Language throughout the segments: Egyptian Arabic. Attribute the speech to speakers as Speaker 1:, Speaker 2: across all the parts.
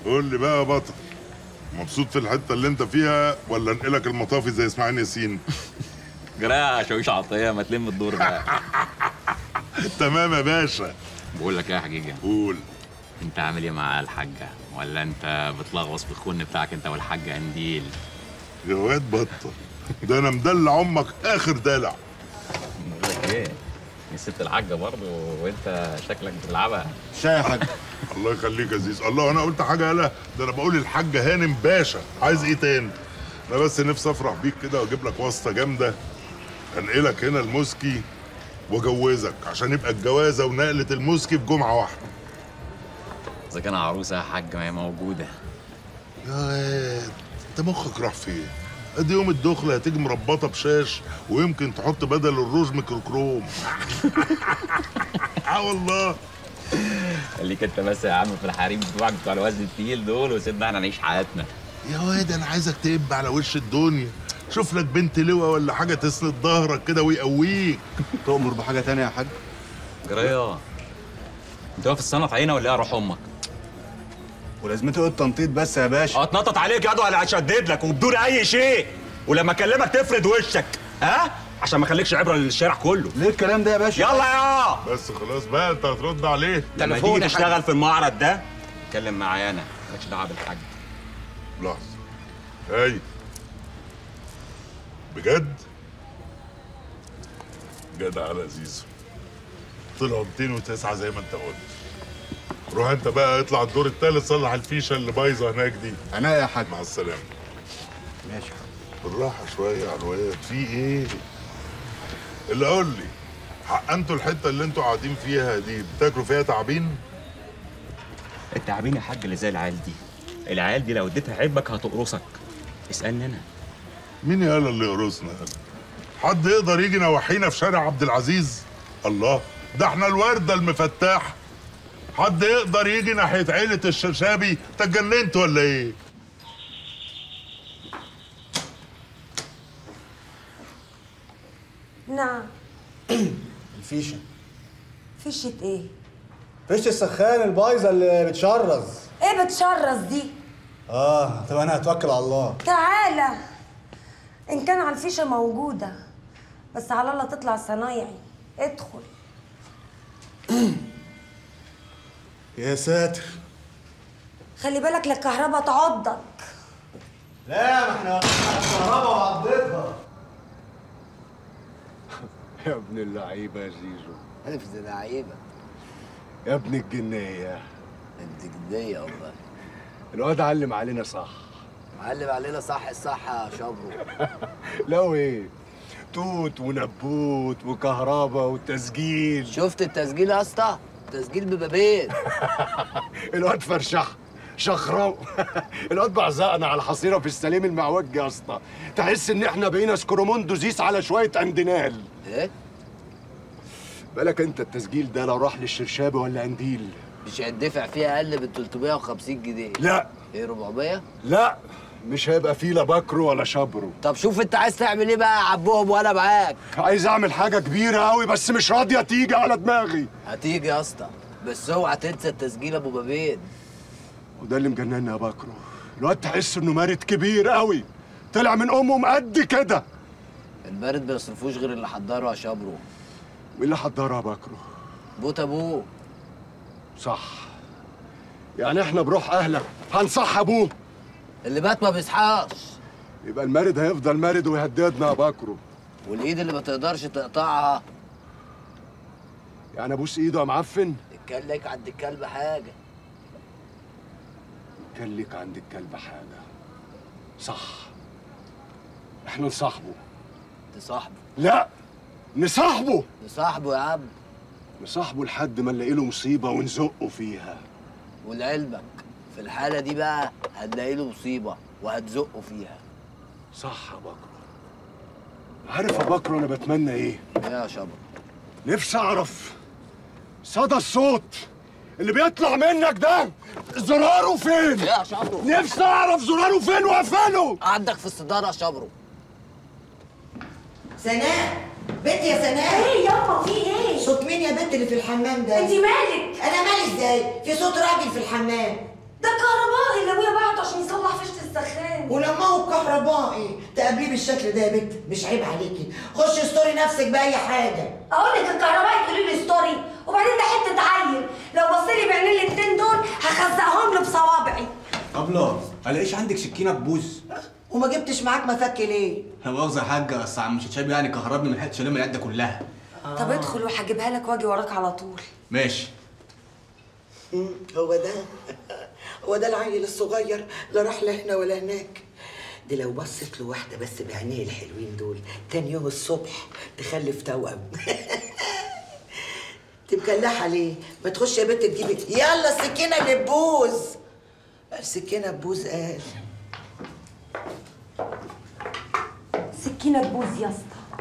Speaker 1: قول لي بقى يا بطل مبسوط في الحته اللي انت فيها ولا انقلك المطافي زي اسماعيل ياسين
Speaker 2: جرايه شاويش عطيه ما تلم الدور بقى
Speaker 1: تمام يا باشا
Speaker 2: بقول لك ايه يا حجيجه
Speaker 1: قول
Speaker 2: انت عامل ايه مع الحاجه ولا انت بتلغوص في الخن بتاعك انت والحاجه قنديل
Speaker 1: يا واد بطل ده انا مدلع امك اخر دلع
Speaker 2: بقول لك ايه نسيت الحاجه برضه وانت شكلك بتلعبها
Speaker 3: شاي يا حاج
Speaker 1: الله يخليك يا زيز الله انا قلت حاجه يالا ده انا بقول الحاج هانم باشا عايز ايه تاني انا بس نفسي افرح بيك كده واجيب لك واسطه جامده انقلك هنا الموسكي واجوزك عشان يبقى الجوازه ونقله الموسكي في جمعه واحده
Speaker 2: اذا كان عروسه يا حاج ما هي موجوده
Speaker 1: يا واد انت مخك راح فين ادي يوم الدخله هتيجي مربطه بشاش ويمكن تحط بدل الروج ميكروكروم اه والله
Speaker 2: خليك انت بس يا عم في الحريم بتوعك بتوع الوزن التقيل دول وسيبنا احنا نعيش حياتنا
Speaker 1: يا واد انا عايزك تقب على وش الدنيا شوف لك بنت لواء ولا حاجه تسند ظهرك كده ويقويك
Speaker 3: تؤمر بحاجه تانية يا حاج
Speaker 2: جرايه انت واقف الصنف عينه ولا ايه يا روح امك؟
Speaker 3: ولازمته ايه التنطيط بس يا باشا
Speaker 4: اتنطط عليك يا ولا هشدد لك وبدون اي شيء ولما اكلمك تفرد وشك ها عشان ما اخليكش عبره للشارع كله
Speaker 3: ليه الكلام ده يا باشا
Speaker 4: يلا يا
Speaker 1: بس خلاص بقى انت هترد عليه
Speaker 4: لما
Speaker 3: تليفون
Speaker 4: تيجي
Speaker 3: يا
Speaker 4: تشتغل في المعرض ده
Speaker 2: اتكلم معايا انا مالكش دعوه بالحاج
Speaker 1: لحظه هاي بجد جدع على زيزو طلعوا 209 زي ما انت قلت روح انت بقى اطلع الدور الثالث صلح الفيشه اللي بايظه هناك دي
Speaker 3: انا يا حاج
Speaker 1: مع السلامه
Speaker 3: ماشي يا حاج
Speaker 1: بالراحه شويه على الواد في ايه اللي قول لي حقنتوا الحته اللي انتوا قاعدين فيها دي بتاكلوا فيها تعابين
Speaker 4: التعابين يا حاج اللي زي العيال دي العيال دي لو اديتها عبك هتقرصك اسالني انا
Speaker 1: مين يالا اللي يقرصنا يالا؟ حد يقدر يجي نواحينا في شارع عبد العزيز الله ده احنا الورده المفتاح حد يقدر يجي ناحيه عيله الشرشابي انت اتجننت ولا ايه
Speaker 5: نعم
Speaker 3: الفيشه
Speaker 5: فشة ايه؟
Speaker 3: فيشه السخان البايظه اللي بتشرز
Speaker 5: ايه بتشرس دي؟
Speaker 3: اه طب انا هتوكل على الله
Speaker 5: تعالى ان كان على الفيشة موجودة بس على الله تطلع صنايعي ادخل
Speaker 3: يا ساتر
Speaker 5: خلي بالك للكهرباء تعضك
Speaker 3: لا ما احنا الكهرباء وعضتها
Speaker 6: يا ابن اللعيبة يا زيزو
Speaker 7: ألف دي لعيبة
Speaker 6: يا ابن الجنية
Speaker 7: أنت جدية والله
Speaker 6: الواد علم علينا صح
Speaker 7: معلم علينا صح الصح يا شبرو
Speaker 6: لو ايه توت ونبوت وكهرباء وتسجيل
Speaker 7: شفت التسجيل يا اسطى؟ تسجيل ببابين
Speaker 6: الواد فرشح شخراو الواد بعزقنا على الحصيره في السليم المعوج يا اسطى تحس ان احنا بقينا سكروموندو زيس على شويه اندينال
Speaker 7: إيه؟
Speaker 6: بالك انت التسجيل ده لو راح للشرشابي ولا قنديل
Speaker 7: مش هيدفع فيها أقل من 350 جنيه
Speaker 6: لا
Speaker 7: إيه 400؟
Speaker 6: لا مش هيبقى فيه لا بكرو ولا شبرو
Speaker 7: طب شوف أنت عايز تعمل إيه بقى يا عبهم وأنا معاك
Speaker 6: عايز اعمل حاجه كبيره قوي بس مش راضيه تيجي على دماغي
Speaker 7: هتيجي يا اسطى بس اوعى تنسى التسجيل أبو بابين
Speaker 6: وده اللي مجننا يا بكرو الواد تحس انه مارد كبير قوي طلع من امه مقد كده
Speaker 7: المارد ما يصرفوش غير اللي حضره يا شبرو
Speaker 6: مين اللي حضرها يا بكرو
Speaker 7: بوت أبوه
Speaker 6: صح يعني احنا بروح اهلك هنصح ابوه
Speaker 7: اللي مات ما بيصحاش
Speaker 6: يبقى المارد هيفضل مارد ويهددنا يا بكرو
Speaker 7: والإيد اللي ما تقدرش تقطعها
Speaker 6: يعني ابوس ايده يا معفن
Speaker 7: كان لك عند الكلب حاجة
Speaker 6: كان ليك عند الكلب حاجه صح احنا نصاحبه
Speaker 7: تصاحبه
Speaker 6: لا نصاحبه
Speaker 7: تصاحبه يا عم
Speaker 6: نصاحبه لحد ما نلاقي له مصيبه ونزقه فيها
Speaker 7: ولعلمك في الحالة دي بقى هتلاقي له مصيبة وهتزقه فيها
Speaker 6: صح يا بكرو عارف يا بكرو انا بتمنى ايه
Speaker 7: ايه يا شبر
Speaker 6: نفسي اعرف صدى الصوت اللي بيطلع منك ده زراره فين
Speaker 7: ايه يا شبرو
Speaker 6: نفسي اعرف زراره فين واقفله
Speaker 7: عندك في الصدارة يا شبرو
Speaker 8: سناء بنت يا سناء
Speaker 5: ايه يابا في ايه؟
Speaker 8: صوت مين يا بنت اللي في الحمام ده
Speaker 5: انت مالك؟
Speaker 8: انا مالي ازاي في صوت راجل في الحمام
Speaker 5: ده كهربائي والله اللي ابويا بعته عشان يصلح فيشه السخان
Speaker 8: ولما هو كهربائي تقابليه بالشكل ده يا بنت مش عيب عليكي خشي استوري نفسك باي حاجه
Speaker 5: اقول لك الكهربائي تقولي لي ستوري وبعدين ده حته عيل لو بص لي بعينين الاتنين دول هخزقهم له بصوابعي
Speaker 9: أبلة الاقيش عندك سكينه ببوز
Speaker 8: وما جبتش معاك مفك ليه
Speaker 9: لا مؤاخذه يا حاجه اصل عم شتشاب يعني كهربني من حته الم العده كلها
Speaker 5: طب ادخل وهجيبها لك واجي وراك على طول
Speaker 9: ماشي
Speaker 8: مم، هو ده هو ده العيل الصغير لا راح لا هنا ولا هناك دي لو بصت له واحده بس بعينيه الحلوين دول تاني يوم الصبح تخلف توأم تمكلحه ليه؟ ما تخش يا بنت تجيبي يلا السكينه اللي تبوظ السكينه تبوظ قال
Speaker 5: سكينه تبوظ يا اسطى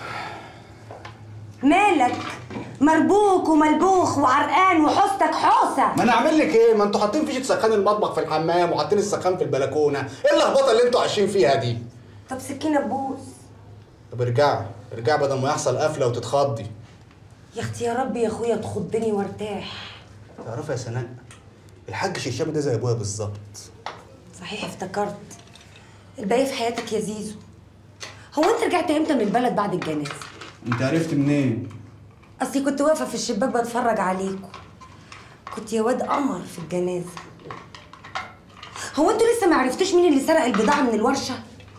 Speaker 5: مالك مربوك وملبوخ وعرقان وحوستك حوسه
Speaker 3: ما انا اعمل لك ايه ما انتوا حاطين فيشه سخان المطبخ في الحمام وحاطين السخان في البلكونه ايه اللخبطه اللي انتوا عايشين فيها دي
Speaker 5: طب سكينه تبوظ
Speaker 3: طب ارجعي ارجعي بدل ما يحصل قفله وتتخضي
Speaker 5: يا اختي يا رب يا اخويا تخضني وارتاح
Speaker 3: تعرفي يا سناء الحاج شيشام ده زي ابويا بالظبط
Speaker 5: صحيح افتكرت الباقي في حياتك يا زيزو هو انت رجعت امتى من البلد بعد الجنازه
Speaker 9: انت عرفت منين
Speaker 5: اصلي كنت واقفه في الشباك بتفرج عليكم كنت يا واد قمر في الجنازه هو انتوا لسه ما عرفتوش مين اللي سرق البضاعه من الورشه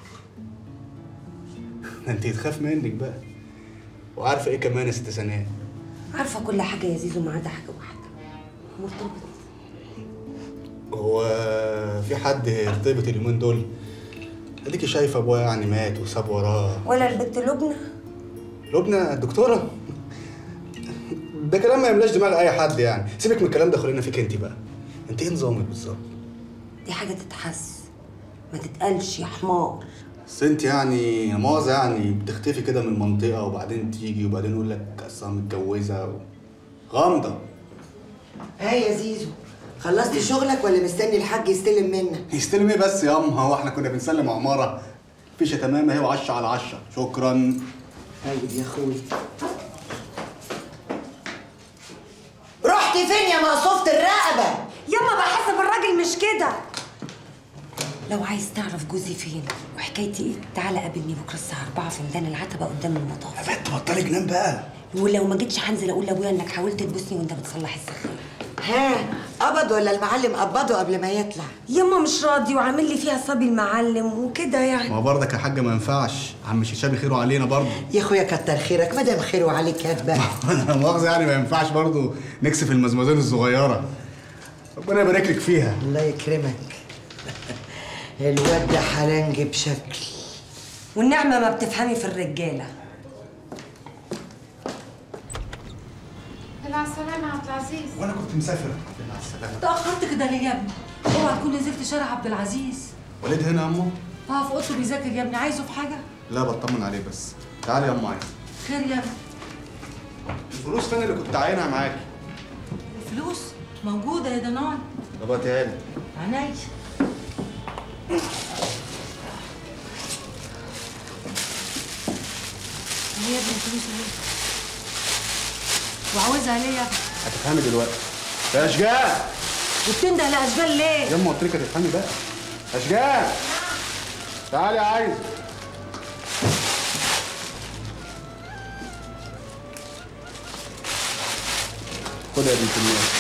Speaker 3: ده انت تخاف منك بقى وعارفه ايه كمان يا ست سناء
Speaker 5: عارفه كل حاجه يا زيزو ما عدا حاجه واحده مرتبط
Speaker 3: هو في حد يرتبط اليومين دول اديكي شايفه ابويا يعني مات وساب وراه
Speaker 5: ولا البت لبنى
Speaker 3: لبنى الدكتوره ده كلام ما يملاش دماغ اي حد يعني سيبك من الكلام ده خلينا فيك انت بقى انت ايه نظامك بالظبط
Speaker 5: دي حاجه تتحس ما تتقالش يا حمار
Speaker 3: بس انت يعني مؤاخذة يعني بتختفي كده من المنطقة وبعدين تيجي وبعدين يقول لك اصلا متجوزة و... غامضة
Speaker 8: ها يا زيزو خلصت شغلك ولا مستني الحاج يستلم منك
Speaker 3: يستلم ايه بس يا أم هو احنا كنا بنسلم عمارة فيشة تمام اهي وعشرة على عشرة شكرا
Speaker 8: طيب يا اخوي رحت فين يا مقصوفة الرقبة؟
Speaker 5: ياما بحسب الراجل مش كده لو عايز تعرف جوزي فين وحكايتي ايه تعالى قابلني بكره الساعه 4 في ميدان العتبه قدام المطاف
Speaker 3: بنت بطلي جنان بقى
Speaker 5: ولو ما جيتش هنزل اقول لابويا انك حاولت تبوسني وانت بتصلح السخان
Speaker 8: ها قبض ولا المعلم قبضه قبل ما يطلع؟
Speaker 5: ياما مش راضي وعامل لي فيها صبي المعلم وكده يعني
Speaker 3: ما هو برضك يا حاجة ما ينفعش عم شيشابي خيره علينا برضه
Speaker 8: يا اخويا كتر خيرك ما دام خيره عليك هات بقى
Speaker 3: انا مؤاخذة يعني ما ينفعش برضه نكسف المزمزين الصغيرة ربنا يبارك لك فيها
Speaker 8: الله يكرمك الواد ده حلنج بشكل
Speaker 5: والنعمه ما بتفهمي في الرجاله
Speaker 10: مع السلامة عبد العزيز
Speaker 3: وانا كنت مسافر مع السلامة
Speaker 11: تأخرت كده ليه يا ابني؟ اوعى تكون نزلت شارع عبد العزيز
Speaker 3: وليد هنا يا امه
Speaker 11: اه في اوضته بيذاكر يا ابني عايزه في حاجة؟
Speaker 3: لا بطمن عليه بس تعالي يا امه عايز
Speaker 11: خير يا ابني
Speaker 3: الفلوس فين اللي كنت عاينها معاكي
Speaker 11: الفلوس موجودة يا دنان
Speaker 3: طب هاتيها لي
Speaker 11: عينيا اهي يا ابني الفلوس اهي وعاوزها ليه يا ابني؟
Speaker 3: هتفهمي دلوقتي يا اشجان
Speaker 5: وبتنده لاشجال ليه
Speaker 3: يا اما قلت لك هتفهمي بقى اشجان تعالي يا عايز خد يا بنت الناس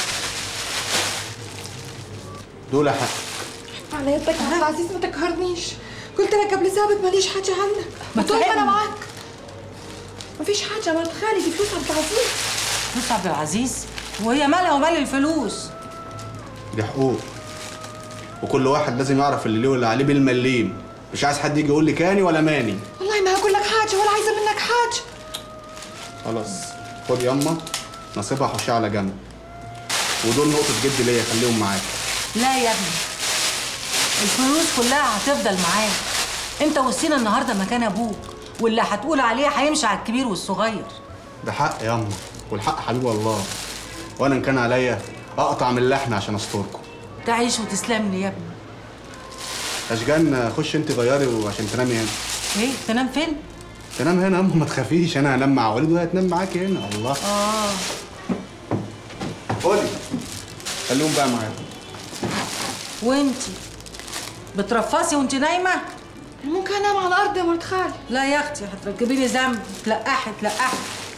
Speaker 3: دول حق
Speaker 10: على يدك يا عبد العزيز ما تقهرنيش قلت لك قبل ثابت ماليش حاجة عنك
Speaker 11: ما
Speaker 10: طول ما انا
Speaker 11: تفهمني.
Speaker 10: معاك مفيش حاجة مرات خالي دي فلوس عبد العزيز
Speaker 11: فلوس عبد العزيز وهي مالها ومال الفلوس
Speaker 3: دي حقوق وكل واحد لازم يعرف اللي ليه واللي عليه بالمليم مش عايز حد يجي يقول لي كاني ولا ماني
Speaker 10: والله ما هقول لك حاجة ولا عايزة منك حاجة
Speaker 3: خلاص خد ياما نصيبها حوشها على جنب ودول نقطة جد ليا خليهم معاك
Speaker 11: لا يا ابني الفلوس كلها هتفضل معاك انت وسينا النهارده مكان ابوك واللي هتقول عليه هيمشي على الكبير والصغير
Speaker 3: ده حق ياما والحق حبيب الله وانا ان كان عليا اقطع من اللحم عشان استركم
Speaker 11: تعيش وتسلم لي يا ابني
Speaker 3: اشجان خش انت غيري وعشان تنامي هنا
Speaker 11: ايه تنام فين
Speaker 3: تنام هنا يا أما ما تخافيش انا هنام مع والد وهي هتنام معاكي هنا الله
Speaker 11: اه
Speaker 3: خدي خليهم بقى معاك
Speaker 11: وانتي بترفصي وانتي نايمه
Speaker 10: ممكن انام على الارض يا مرات خالي
Speaker 11: لا يا اختي هتركبي لي ذنب تلقحي تلقحي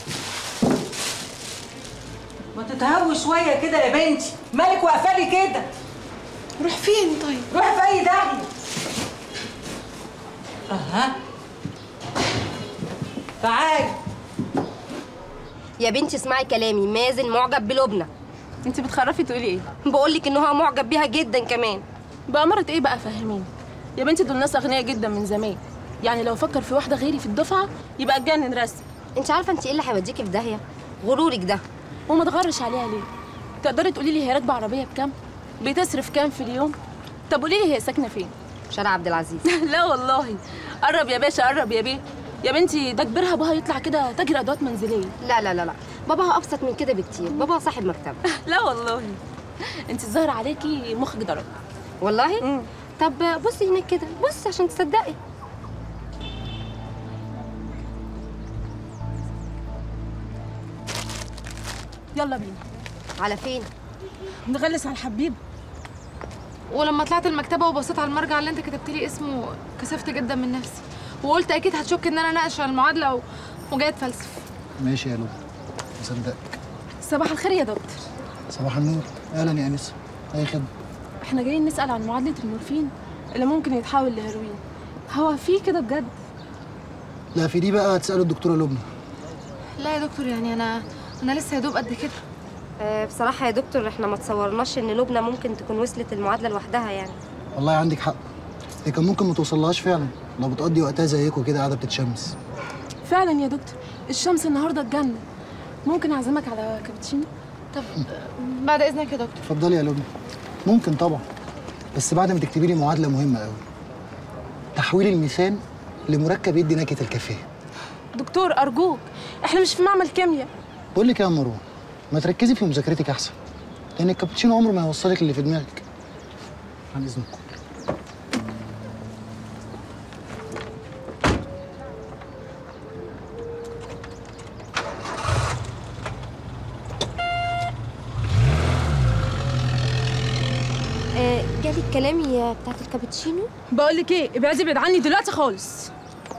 Speaker 11: ما تتهوي شويه كده يا بنتي مالك واقفه لي كده
Speaker 10: روح فين طيب
Speaker 11: روحي في اي داهيه اها تعالي
Speaker 12: يا بنتي اسمعي كلامي مازن معجب بلبنى
Speaker 13: انت بتخرفي تقولي ايه
Speaker 12: بقول لك ان هو معجب بيها جدا كمان
Speaker 13: بأمارة ايه بقى فهميني يا بنتي دول ناس اغنياء جدا من زمان يعني لو فكر في واحده غيري في الدفعه يبقى اتجنن رسمي
Speaker 12: انت عارفه انت ايه اللي هيوديكي في داهيه غرورك ده
Speaker 13: وما تغرش عليها ليه تقدري تقولي لي هي راكبه عربيه بكام بتصرف كام في اليوم طب قولي لي هي ساكنه فين
Speaker 12: شارع عبد العزيز
Speaker 13: لا والله قرب يا باشا قرب يا بيه يا بنتي ده كبرها ابوها يطلع كده تاجر ادوات منزليه
Speaker 12: لا لا لا لا باباها ابسط من كده بكتير باباها صاحب مكتب
Speaker 13: لا والله انت الظاهر عليكي مخك ضرب
Speaker 12: والله مم. طب بصي هناك كده بصي عشان تصدقي
Speaker 13: يلا بينا
Speaker 12: على فين
Speaker 13: نغلس على الحبيب
Speaker 10: ولما طلعت المكتبه وبصيت على المرجع اللي انت كتبت لي اسمه كسفت جدا من نفسي وقلت اكيد هتشك ان انا ناقشه المعادله و... وجايه اتفلسف
Speaker 14: ماشي يا لولو مصدقك
Speaker 13: صباح الخير يا دكتور
Speaker 14: صباح النور اهلا يا انسه اي خدمه
Speaker 13: احنا جايين نسال عن معادله المورفين اللي ممكن يتحول لهيروين هو في كده بجد
Speaker 14: لا في دي بقى هتسالوا الدكتوره لبنى
Speaker 10: لا يا دكتور يعني انا انا لسه يا دوب قد كده
Speaker 12: أه بصراحه يا دكتور احنا ما تصورناش ان لبنى ممكن تكون وصلت المعادله لوحدها يعني
Speaker 14: والله عندك حق هي كان ممكن ما توصلهاش فعلا لو بتقضي وقتها زيكم كده قاعده بتتشمس
Speaker 13: فعلا يا دكتور الشمس النهارده اتجنن ممكن اعزمك على كابتشينو
Speaker 10: طب بعد اذنك يا دكتور
Speaker 14: اتفضلي يا لبنى ممكن طبعا بس بعد ما تكتبي لي معادله مهمه قوي تحويل الميثان لمركب يدي نكهه الكافيه
Speaker 13: دكتور ارجوك احنا مش في معمل كيمياء
Speaker 14: بقول لك يا مروه ما تركزي في مذاكرتك احسن لان الكابتشينو عمره ما هيوصلك اللي في دماغك عن اذنكم
Speaker 12: أه جالي الكلامي بتاعت الكابتشينو
Speaker 13: بقول لك ايه ابعدي ابعد عني دلوقتي خالص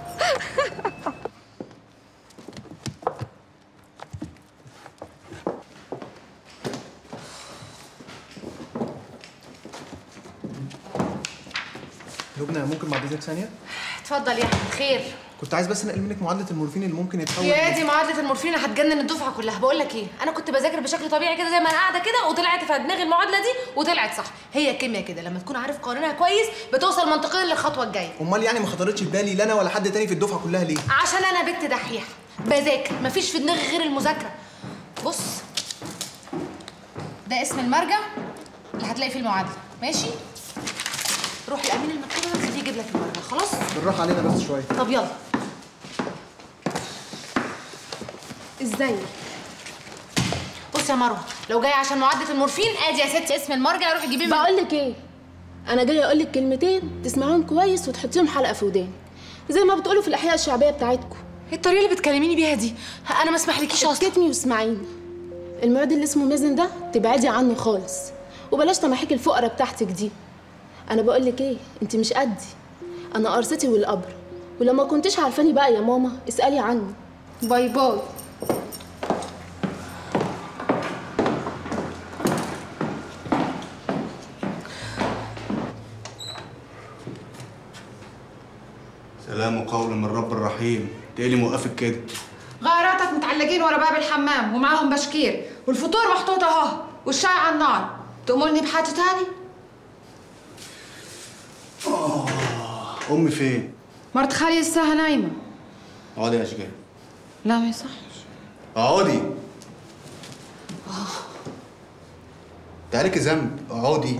Speaker 15: لبنى ممكن بعد اذنك ثانيه
Speaker 10: اتفضل يا احمد خير
Speaker 15: كنت عايز بس انقل منك معادله المورفين اللي ممكن يتحول
Speaker 10: يا دي معادله المورفين هتجنن الدفعه كلها بقول لك ايه انا كنت بذاكر بشكل طبيعي كده زي ما انا قاعده كده وطلعت في دماغي المعادله دي وطلعت صح هي الكيمياء كده لما تكون عارف قوانينها كويس بتوصل منطقيا للخطوه الجايه
Speaker 15: امال يعني ما خطرتش في بالي لا انا ولا حد تاني في الدفعه كلها ليه
Speaker 10: عشان انا بنت دحيحه بذاكر مفيش في دماغي غير المذاكره بص ده اسم المرجع اللي هتلاقي فيه المعادله ماشي روح لامين المكتبه خليه يجيب لك المرجع خلاص
Speaker 15: بالراحه علينا بس شويه
Speaker 10: طب يلا ازاي بص يا مروه لو جاي عشان معادله المورفين ادي يا ستي اسم المرجع روحي جيبيه من
Speaker 13: بقول لك ايه انا جايه اقول لك كلمتين تسمعوهم كويس وتحطيهم حلقه في ودانك زي ما بتقولوا في الاحياء الشعبيه بتاعتكم
Speaker 10: ايه الطريقه اللي بتكلميني بيها دي انا ما اسمحلكيش اصلا
Speaker 13: اسكتني واسمعيني المعد اللي اسمه مازن ده تبعدي عنه خالص وبلاش طماحيك الفقره بتاعتك دي انا بقول لك ايه انت مش قدي انا قرصتي والقبر ولو ما كنتش عارفاني بقى يا ماما اسالي عني باي باي
Speaker 9: سلام قول من رب الرحيم ايه اللي موقفك كده
Speaker 10: غيراتك متعلقين ورا باب الحمام ومعاهم بشكير والفطور محطوط اهو والشاي على النار تأمرني بحاجه تاني
Speaker 9: امي فين
Speaker 10: مرت خالي الساعه نايمه
Speaker 9: اقعدي يا اشجان
Speaker 10: لا ما يصحش
Speaker 9: اقعدي انت عليك ذنب اقعدي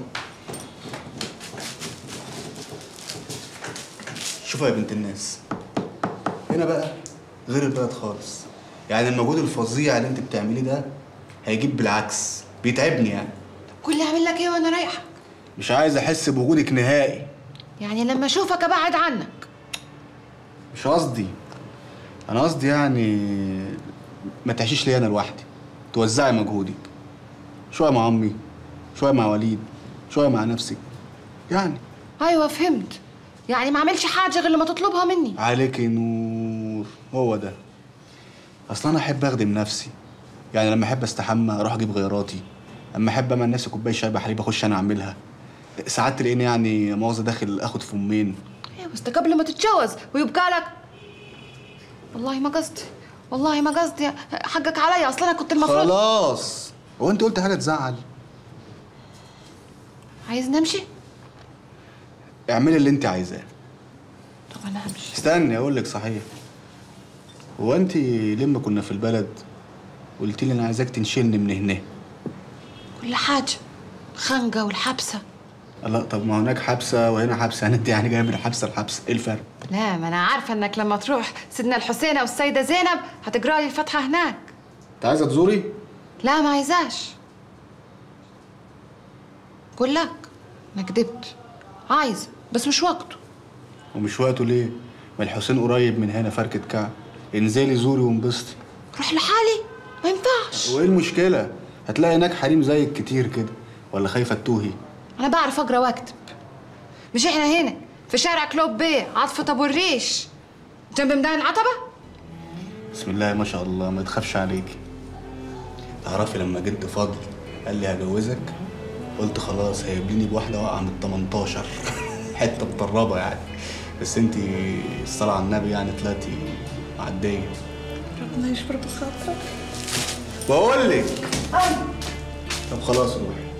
Speaker 9: شوفي يا بنت الناس هنا بقى غير البلد خالص يعني المجهود الفظيع اللي انت بتعمليه ده هيجيب بالعكس بيتعبني يعني
Speaker 10: كل اللي اعمل لك ايه وانا رايحه
Speaker 9: مش عايز احس بوجودك نهائي
Speaker 10: يعني لما اشوفك ابعد عنك
Speaker 9: مش قصدي انا قصدي يعني ما تعيشيش ليا انا لوحدي توزعي مجهودك شويه مع امي شويه مع وليد شويه مع نفسك يعني
Speaker 10: ايوه فهمت يعني ما اعملش حاجه غير لما تطلبها مني
Speaker 9: عليك نور هو ده اصل انا احب اخدم نفسي يعني لما احب استحمى اروح اجيب غيراتي اما احب اعمل نفسي كوبايه شاي بحليب اخش انا اعملها ساعات تلاقيني يعني مؤاخذه داخل اخد فمين
Speaker 10: ايوه بس ده قبل ما تتجوز ويبقى لك والله ما قصدي والله ما قصدي حقك عليا اصلا انا كنت المفروض
Speaker 9: خلاص هو انت قلت حاجه تزعل
Speaker 10: عايز نمشي
Speaker 9: اعملي اللي انت عايزاه
Speaker 10: طب انا همشي
Speaker 9: استني اقول لك صحيح هو انت لما كنا في البلد قلت لي انا عايزاك تنشلني من هنا
Speaker 10: كل حاجه خنقه والحبسه
Speaker 9: لا طب ما هناك حبسه وهنا حبسه انت يعني جايه من حبسه لحبسه ايه الفرق
Speaker 10: لا ما انا عارفه انك لما تروح سيدنا الحسين او السيده زينب هتقرا لي الفاتحه هناك
Speaker 9: انت عايزه تزوري
Speaker 10: لا ما عايزاش قول لك انا كدبت عايزه بس مش وقته
Speaker 9: ومش وقته ليه ما الحسين قريب من هنا فركه كعب انزلي زوري وانبسطي
Speaker 10: روح لحالي ما ينفعش
Speaker 9: وايه المشكله هتلاقي هناك حريم زيك كتير كده ولا خايفه تتوهي
Speaker 10: انا بعرف اقرا واكتب مش احنا هنا في شارع كلوب بيه عاطفه ابو الريش جنب ميدان العتبه
Speaker 9: بسم الله ما شاء الله ما تخافش عليكي تعرفي لما جد فضل قال لي هجوزك قلت خلاص هيبليني بواحده واقعه من ال 18 حته مطربه يعني بس انت الصلاه على النبي يعني طلعتي معديه
Speaker 10: ربنا يشفر بخاطرك
Speaker 9: بقول لك طب خلاص روحي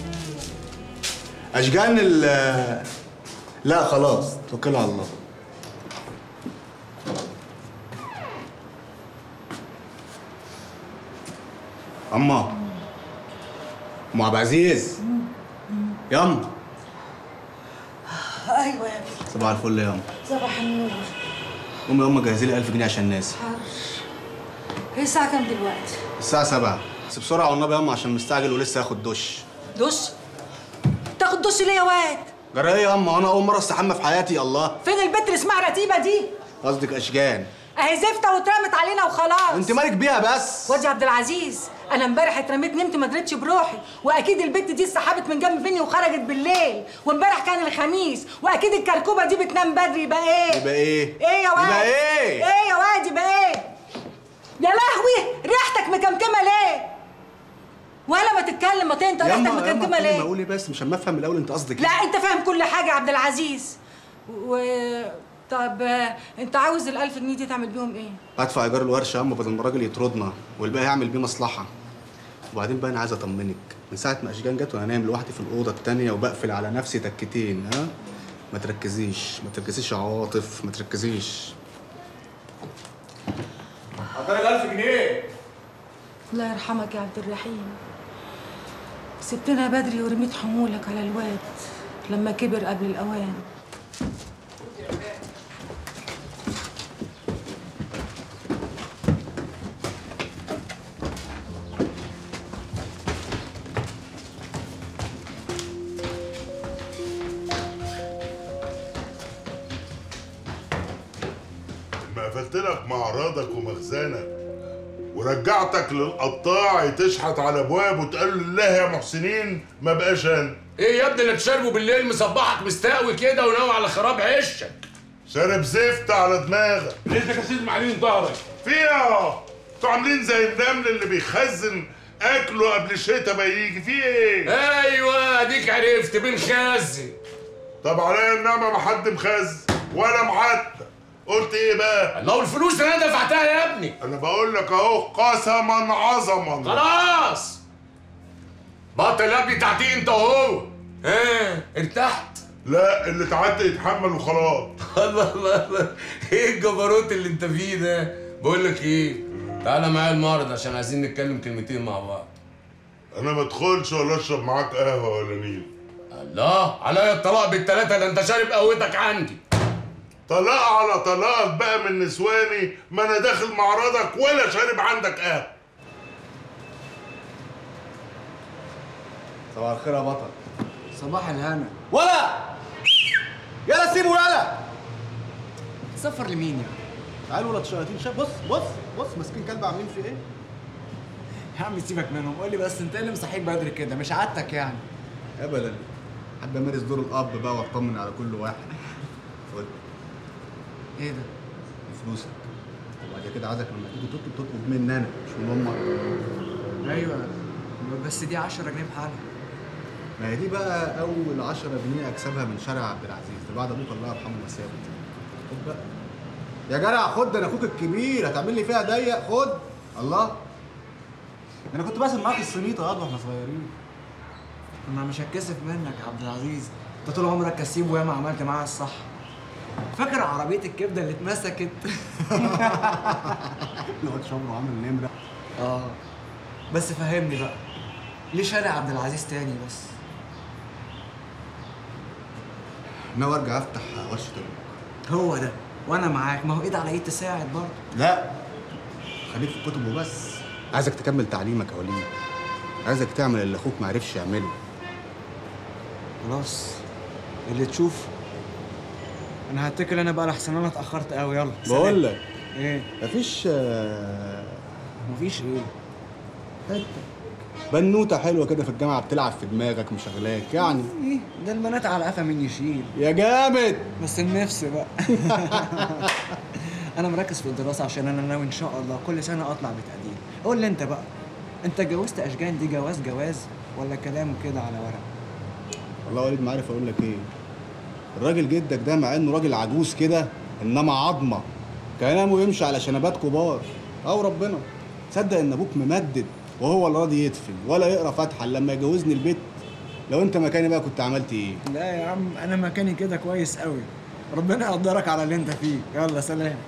Speaker 9: اشجان ال لا خلاص توكلوا على الله اما ام عبد العزيز ياما
Speaker 5: ايوه يا بيه
Speaker 9: صباح الفل يا ياما
Speaker 5: صباح النور
Speaker 9: قومي يا ياما جهزي لي 1000 جنيه عشان الناس
Speaker 5: حاضر ايه الساعه كام دلوقتي
Speaker 9: الساعة 7 بس بسرعة والنبي يا ياما عشان مستعجل ولسه هاخد دش
Speaker 11: دش تاخد دش ليه يا واد
Speaker 9: جرى ايه يا ياما انا اول مرة استحمى في حياتي الله
Speaker 11: فين البت اللي اسمها رتيبه دي
Speaker 9: قصدك اشجان
Speaker 11: اهي زفته واترمت علينا وخلاص
Speaker 9: انت مالك بيها بس
Speaker 11: واد يا عبد العزيز انا امبارح اترميت نمت ما دريتش بروحي واكيد البت دي اتسحبت من جنب مني وخرجت بالليل وامبارح كان الخميس واكيد الكركوبه دي بتنام بدري يبقى ايه
Speaker 9: يبقى ايه
Speaker 11: ايه يا واد
Speaker 9: يبقى ايه
Speaker 11: ايه يا واد يبقى ايه يا لهوي ريحتك مكمكمه ليه ولا ما تتكلم ما تنطق ريحتك
Speaker 9: ياما
Speaker 11: مكمكمه
Speaker 9: ياما
Speaker 11: ليه
Speaker 9: اقول ايه بس مش اما افهم الاول انت قصدك
Speaker 11: لا
Speaker 9: ايه
Speaker 11: انت فاهم كل حاجه يا عبد العزيز و طب آه، انت عاوز الألف جنيه دي تعمل بيهم ايه؟
Speaker 9: هدفع ايجار الورشه يا اما بدل ما الراجل يطردنا والباقي هعمل بيه مصلحه وبعدين بقى انا عايز اطمنك من ساعه ما اشجان جت وانا نايم لوحدي في الاوضه التانيه وبقفل على نفسي تكتين ها ما تركزيش ما تركزيش يا عواطف ما تركزيش
Speaker 16: حضرتك 1000 جنيه
Speaker 11: الله يرحمك يا عبد الرحيم سبتنا بدري ورميت حمولك على الواد لما كبر قبل الأوان
Speaker 1: ما قفلت لك معرضك ومخزنك ورجعتك للقطاع تشحت على ابواب وتقول لله يا محسنين ما بقاش انا
Speaker 16: ايه يا ابني اللي تشربه بالليل مصبحك مستقوي كده وناوي على خراب عشك
Speaker 1: شارب زفت على دماغك
Speaker 16: انت كسيد معلين ظهرك
Speaker 1: فيها انتوا عاملين زي النمل اللي بيخزن اكله قبل الشتاء ما يجي في ايه؟
Speaker 16: ايوه اديك عرفت بنخزن
Speaker 1: طب عليا النعمه ما حد مخزن ولا معتق قلت ايه بقى؟
Speaker 16: الله والفلوس اللي انا دفعتها يا ابني
Speaker 1: انا بقول لك اهو قسما عظما
Speaker 16: خلاص بطل يا ابني تعتيه انت وهو ها ارتحت
Speaker 1: لا اللي تعدى يتحمل وخلاص
Speaker 16: الله الله الله ايه الجبروت اللي انت فيه ده بقول لك ايه تعالى معايا المعرض عشان عايزين نتكلم كلمتين مع بعض
Speaker 1: انا ما ادخلش ولا اشرب معاك قهوه ولا نيل
Speaker 16: الله عليا الطلاق بالتلاتة ده انت شارب قهوتك عندي
Speaker 1: طلاق على طلاق بقى من نسواني ما انا داخل معرضك ولا شارب عندك قهوه
Speaker 9: صباح الخير يا بطل
Speaker 15: صباح الهنا
Speaker 9: ولا يلا سيبه يلا
Speaker 15: سفر لمين يعني؟
Speaker 9: تعالوا ولاد شياطين شايف بص بص بص ماسكين كلب عاملين فيه ايه
Speaker 15: يا عم سيبك منهم قول لي بس انت ايه اللي مصحيك بدري كده مش عادتك يعني
Speaker 9: ابدا حابب امارس دور الاب بقى واطمن على كل واحد خد
Speaker 15: ايه ده؟
Speaker 9: فلوسك وبعد كده عايزك لما تيجي تطلب تطلب مني انا مش من امك
Speaker 15: ايوه بس دي 10 جنيه بحالها
Speaker 9: ما هي دي بقى اول 10 جنيه اكسبها من شارع عبد العزيز ده بعد ابوك الله يرحمه ما سابت خد بقى يا جدع خد ده انا اخوك الكبير هتعمل لي فيها ضيق خد الله انا كنت باسم معاك السميطه ياض واحنا صغيرين
Speaker 15: انا مش هتكسف منك يا عبد العزيز انت طول عمرك كسيب وياما عملت معاها الصح فاكر عربيه الكبده اللي اتمسكت
Speaker 9: الواد شبره عامل نمره
Speaker 15: اه بس فهمني بقى ليه شارع عبد العزيز تاني بس
Speaker 9: ناوي ارجع افتح ورشه امك
Speaker 15: هو ده وانا معاك ما هو ايد على ايد تساعد برضه
Speaker 9: لا خليك في الكتب وبس عايزك تكمل تعليمك يا وليد عايزك تعمل اللي اخوك ما عرفش يعمله
Speaker 15: خلاص اللي تشوف انا هتكل انا بقى لحسن انا اتاخرت قوي يلا سلام.
Speaker 9: بقول لك
Speaker 15: ايه
Speaker 9: مفيش آه،
Speaker 15: مفيش ايه
Speaker 9: حته بنوته حلوه كده في الجامعه بتلعب في دماغك مشغلاك يعني
Speaker 15: ايه ده البنات على قفا من يشيل
Speaker 9: يا جامد
Speaker 15: بس النفس بقى انا مركز في الدراسه عشان انا ناوي ان شاء الله كل سنه اطلع بتقدير قول لي انت بقى انت اتجوزت اشجان دي جواز جواز ولا كلام كده على ورق
Speaker 9: والله يا وليد ما عارف اقول لك ايه الراجل جدك ده مع انه راجل عجوز كده انما عظمه كلامه يمشي على شنبات كبار او ربنا تصدق ان ابوك ممدد وهو اللي راضي يدفن ولا يقرا فاتحه لما يجوزني البيت لو انت مكاني بقى كنت عملت ايه
Speaker 15: لا يا عم انا مكاني كده كويس قوي ربنا يقدرك على اللي انت فيه يلا سلام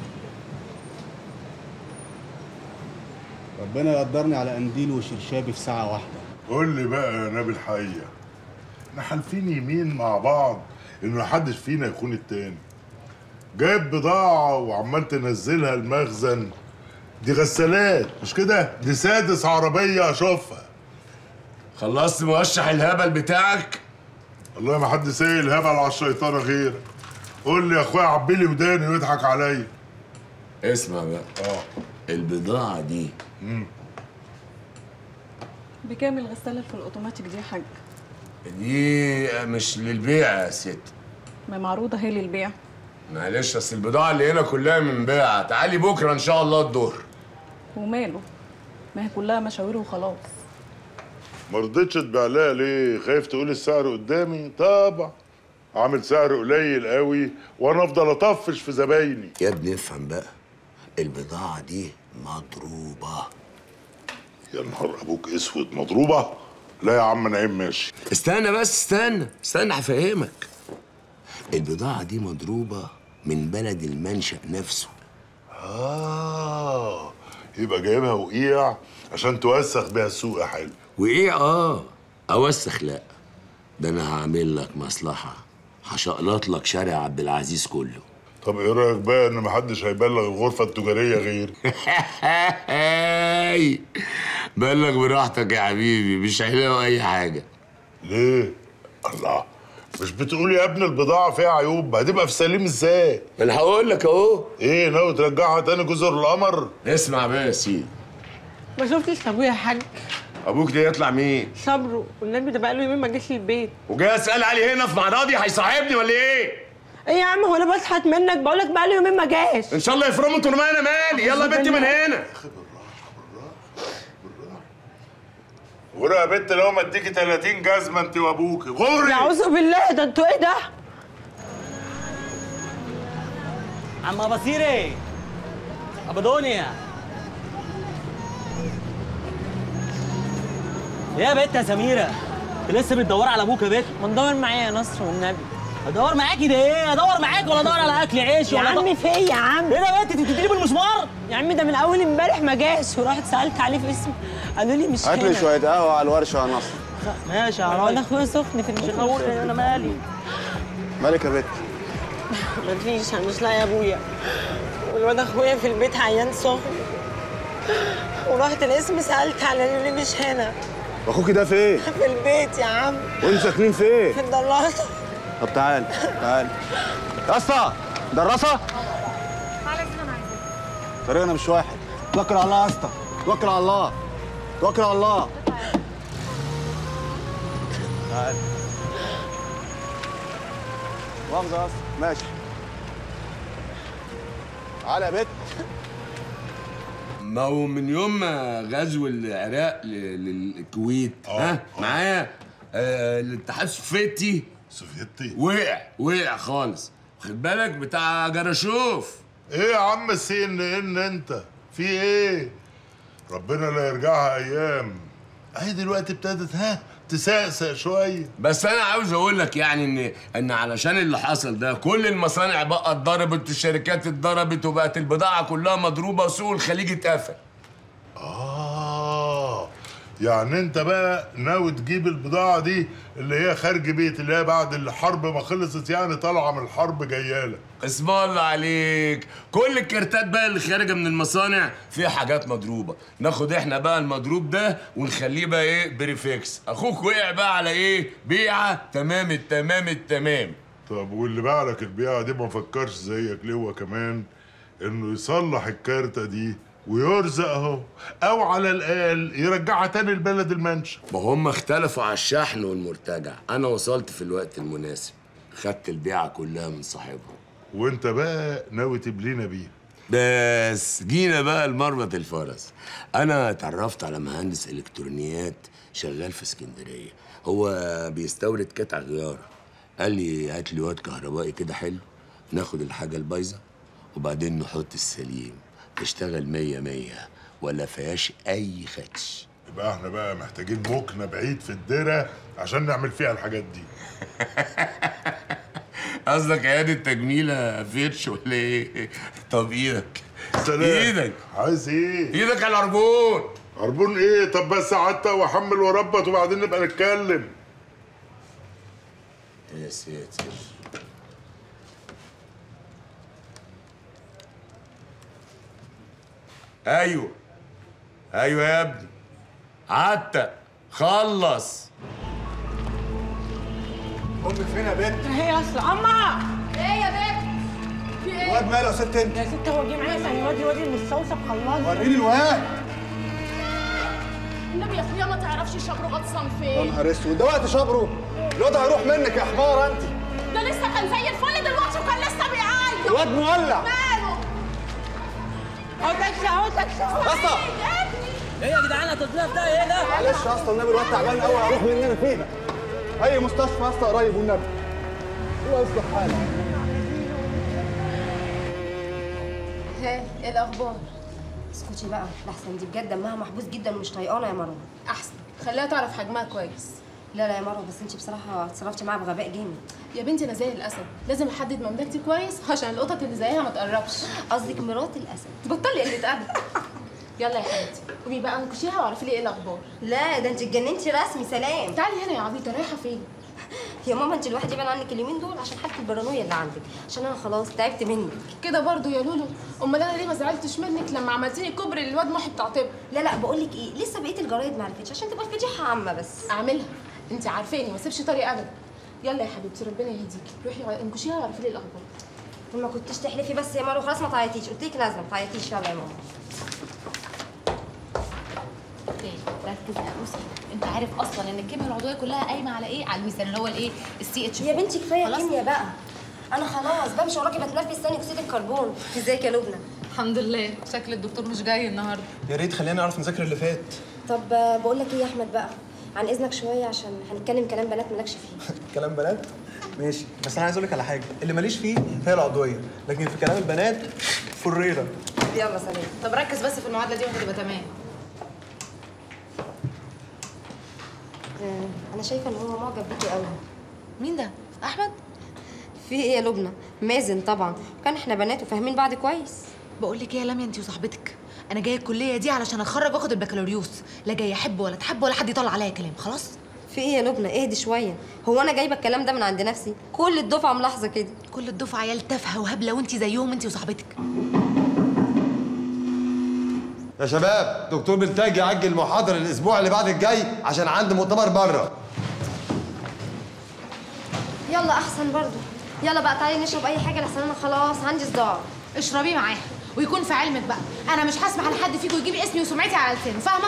Speaker 9: ربنا يقدرني على قنديل وشرشابي في ساعه واحده
Speaker 1: قول لي بقى يا نبي الحقيقة احنا حالفين يمين مع بعض انه محدش فينا يخون التاني جايب بضاعة وعمال تنزلها المخزن دي غسالات مش كده؟ دي سادس عربية اشوفها
Speaker 16: خلصت موشح الهبل بتاعك؟
Speaker 1: والله ما حد سايل هبل على الشيطانة غيرك قول لي يا اخويا عبيلي وداني ويضحك عليا
Speaker 16: اسمع بقى
Speaker 1: اه
Speaker 16: البضاعة دي
Speaker 17: بكام الغسالة في الأوتوماتيك دي يا حاج؟
Speaker 16: دي مش للبيع يا ست
Speaker 17: ما معروضة هي للبيع
Speaker 16: معلش اصل البضاعة اللي هنا كلها من بيع تعالي بكرة ان شاء الله الظهر
Speaker 17: وماله؟ ما هي كلها مشاوير وخلاص
Speaker 1: ما رضيتش تبيع لها ليه؟ خايف تقول السعر قدامي؟ طبعا عامل سعر قليل قوي وانا افضل اطفش في زبايني
Speaker 18: يا ابني افهم بقى البضاعة دي مضروبة
Speaker 1: يا نهار ابوك اسود مضروبه لا يا عم نعيم ماشي
Speaker 16: استنى بس استنى استنى هفهمك
Speaker 18: البضاعة دي مضروبة من بلد المنشأ نفسه
Speaker 1: اه يبقى جايبها وقيع عشان توسخ بيها السوق يا حلو
Speaker 16: وايه اه اوسخ لا ده انا هعمل لك مصلحة هشقلط لك شارع عبد العزيز كله
Speaker 1: طب ايه رايك بقى ان محدش هيبلغ الغرفه التجاريه غير
Speaker 16: هاي بلغ براحتك يا حبيبي مش هيلاقوا اي حاجة
Speaker 1: ليه الله مش بتقول يا ابني البضاعه فيها عيوب هتبقى في سليم ازاي
Speaker 16: ما انا هقول لك اهو
Speaker 1: ايه ناوي ترجعها تاني جزر القمر
Speaker 16: اسمع بقى يا سيدي
Speaker 19: ما شفتش ابويا يا حاج
Speaker 16: ابوك ده يطلع مين
Speaker 19: صبره والنبي ده بقاله يومين ما جاش البيت
Speaker 16: وجاي اسال علي هنا في معرضي هيصاحبني ولا ايه
Speaker 19: ايه يا عم هو انا بشحت منك بقول لك بقاله يومين ما جاش
Speaker 16: ان شاء الله يفرموا انتوا انا مالي يلا يا بنتي من هنا
Speaker 1: غوري يا بنت لو ما اديكي 30 جزمه انت وابوكي غوري
Speaker 19: اعوذ بالله ده انتوا ايه ده
Speaker 20: عم بصيري ابو دنيا يا بنت يا سميرة انت لسه بتدوري على ابوك يا بنت
Speaker 19: ما ندور معايا يا نصر والنبي
Speaker 20: ادور معاكي ده ايه ادور معاك ولا ادور على اكل عيش
Speaker 19: يا
Speaker 20: ولا أدور-
Speaker 19: عم في ايه يا عم
Speaker 20: ايه ده يا بنت انت بتديني بالمسمار
Speaker 19: يا عم ده من اول امبارح ما جاش ورحت سالت عليه في اسمه قالوا لي مش
Speaker 9: هات لي
Speaker 19: هنا.
Speaker 9: شويه قهوه على الورشه يا نصر
Speaker 20: ماشي يا
Speaker 19: انا
Speaker 20: راجل
Speaker 19: اخويا سخن في
Speaker 20: مش
Speaker 19: البيت
Speaker 20: هقول انا مالي
Speaker 9: مالك يا بت
Speaker 19: مفيش انا مش لاقي ابويا والواد اخويا في البيت عيان سخن ورحت الاسم سالت على اللي مش هنا
Speaker 9: واخوكي ده فين
Speaker 19: في البيت يا عم
Speaker 9: وانتوا ساكنين فين
Speaker 19: في الدراسه
Speaker 9: طب تعال تعال يا اسطى دراسه طريقنا مش واحد توكل على الله يا اسطى توكل على الله توكل على الله تعال
Speaker 6: مؤاخذة يا اسطى ماشي على يا بت
Speaker 16: ما هو من يوم ما غزو العراق ل- للكويت ها معايا آه الاتحاد السوفيتي
Speaker 1: سوفيتي
Speaker 16: وقع وقع خالص خد بالك بتاع جراشوف
Speaker 1: ايه يا عم سي ان ان انت في ايه ربنا لا يرجعها ايام اهي دلوقتي ابتدت ها تسقسق شويه
Speaker 16: بس انا عاوز اقول لك يعني ان ان علشان اللي حصل ده كل المصانع بقى اتضربت والشركات اتضربت وبقت البضاعه كلها مضروبه وسوق الخليج اتقفل
Speaker 1: اه يعني انت بقى ناوي تجيب البضاعه دي اللي هي خارج بيت اللي هي بعد الحرب ما خلصت يعني طالعه من الحرب جايه
Speaker 16: اسم الله عليك كل الكارتات بقى اللي خارجه من المصانع فيها حاجات مضروبه ناخد احنا بقى المضروب ده ونخليه بقى ايه بريفكس اخوك وقع بقى على ايه بيعه تمام التمام التمام
Speaker 1: طب واللي باع لك البيعه دي ما فكرش زيك ليه هو كمان انه يصلح الكارته دي ويرزق اهو او على الاقل يرجعها تاني لبلد المنشأ
Speaker 16: ما هم اختلفوا على الشحن والمرتجع انا وصلت في الوقت المناسب خدت البيعه كلها من صاحبهم
Speaker 1: وانت بقى ناوي تبلينا بيها
Speaker 16: بس جينا بقى لمربط الفرس انا اتعرفت على مهندس الكترونيات شغال في اسكندريه هو بيستورد قطع غيار قال لي هات لي واد كهربائي كده حلو ناخد الحاجه البايظه وبعدين نحط السليم تشتغل مية مية ولا فيهاش اي خدش
Speaker 1: يبقى احنا بقى محتاجين مكنه بعيد في الدره عشان نعمل فيها الحاجات دي
Speaker 16: قصدك عيادة تجميلة فيتش ولا ايه؟ طب ايدك
Speaker 1: سلام
Speaker 16: ايدك
Speaker 1: عايز ايه؟
Speaker 16: ايدك على العربون
Speaker 1: عربون ايه؟ طب بس قعدت واحمل واربط وبعدين نبقى نتكلم
Speaker 16: يا ساتر ايوه ايوه يا ابني عتق خلص
Speaker 6: امك فين يا بت
Speaker 19: هي اصل اما
Speaker 10: ايه يا بنت في ايه
Speaker 6: الواد ماله يا ست انت
Speaker 19: يا ست هو جه معايا ثاني وادي وادي المستوصف خلاص
Speaker 6: وريني الواد
Speaker 13: النبي يا اخويا ما تعرفش شبره غطسان
Speaker 6: يا
Speaker 13: فين
Speaker 6: نهار اسود ده وقت شبره الواد هيروح منك يا حمار انت
Speaker 13: ده لسه كان زي الفل دلوقتي وكان لسه بيعيط
Speaker 6: الواد مولع
Speaker 13: ماله
Speaker 19: اهو تاكسي اهو تاكسي اهو
Speaker 6: يا اسطى
Speaker 20: ايه يا جدعان التصنيف ده ايه ده؟
Speaker 6: معلش يا اسطى النبي الواد تعبان قوي هروح من اللي انا فيه اي مستشفى يا اسطى قريب والنبي الله يصلح حالك
Speaker 12: ها ايه الاخبار اسكتي بقى لحسن دي بجد دمها محبوس جدا ومش طايقانا يا مروه
Speaker 13: احسن خليها تعرف حجمها كويس
Speaker 12: لا لا يا مروه بس انت بصراحه اتصرفتي معاها بغباء جامد
Speaker 13: يا بنتي انا زي الاسد لازم احدد مملكتي كويس عشان القطط اللي زيها ما تقربش
Speaker 12: قصدك مرات الاسد
Speaker 13: بطلي قله ادب يلا يا حبيبتي قومي بقى انكشيها واعرفي لي ايه الاخبار
Speaker 12: لا ده انت اتجننتي رسمي سلام
Speaker 13: تعالي هنا يا عبيطه رايحه فين
Speaker 12: يا ماما انت الواحد يبان عنك اليومين دول عشان حاله البارانويا اللي عندك عشان انا خلاص تعبت منك
Speaker 13: كده برضو يا لولو امال انا ليه ما زعلتش منك لما عملتي لي كوبري للواد محي بتاع طب
Speaker 12: لا لا بقول لك ايه لسه بقيه الجرايد ما عرفتش عشان تبقى الفضيحه عامه بس
Speaker 13: اعملها انت عارفاني ما اسيبش طريق ابدا يلا يا حبيبتي ربنا يهديكي روحي انكشيها واعرفي لي الاخبار
Speaker 12: ما كنتش تحلفي بس يا مروه خلاص ما تعيطيش قلت لك نازله ما تعيطيش يلا يا ماما
Speaker 10: ركز يا روسي انت عارف اصلا ان الكيمياء العضويه كلها قايمه على ايه على الميثان اللي هو الايه السي اتش
Speaker 12: يا بنتي كفايه
Speaker 10: خلاص؟
Speaker 12: كيمياء بقى انا خلاص بمشي وراكي بتنفس ثاني اكسيد الكربون ازيك يا لبنى
Speaker 10: الحمد لله شكل الدكتور مش جاي النهارده
Speaker 14: يا ريت خلينا نعرف نذاكر اللي فات
Speaker 12: طب آه، بقول لك ايه يا احمد بقى عن اذنك شويه عشان هنتكلم كلام بنات مالكش فيه
Speaker 14: كلام بنات ماشي بس انا عايز اقول لك على حاجه اللي ماليش فيه هي العضويه لكن في كلام البنات فريره
Speaker 12: يلا سلام
Speaker 10: طب ركز بس في المعادله دي وهتبقى تمام
Speaker 12: آه، انا شايفه ان هو معجب بيكي قوي
Speaker 10: مين ده احمد
Speaker 12: في ايه يا لبنى مازن طبعا كان احنا بنات وفاهمين بعض كويس
Speaker 10: بقول لك ايه يا لميا انت وصاحبتك انا جايه الكليه دي علشان اتخرج واخد البكالوريوس لا جايه احب ولا تحب ولا حد يطلع عليا كلام خلاص
Speaker 12: في ايه يا لبنى اهدي شويه هو انا جايبه الكلام ده من عند نفسي كل الدفعه ملاحظه كده
Speaker 10: كل الدفعه عيال تافهه وهبله وانت زيهم انت وصاحبتك
Speaker 21: يا شباب دكتور بلتاج يعجل المحاضرة الأسبوع اللي بعد الجاي عشان عنده مؤتمر بره
Speaker 12: يلا احسن برضو يلا بقى تعالي نشرب اي حاجه لحسن انا خلاص عندي صداع
Speaker 10: اشربي معاها ويكون في علمك بقى انا مش هسمح لحد فيكم يجيب اسمي وسمعتي على لسانه فاهمه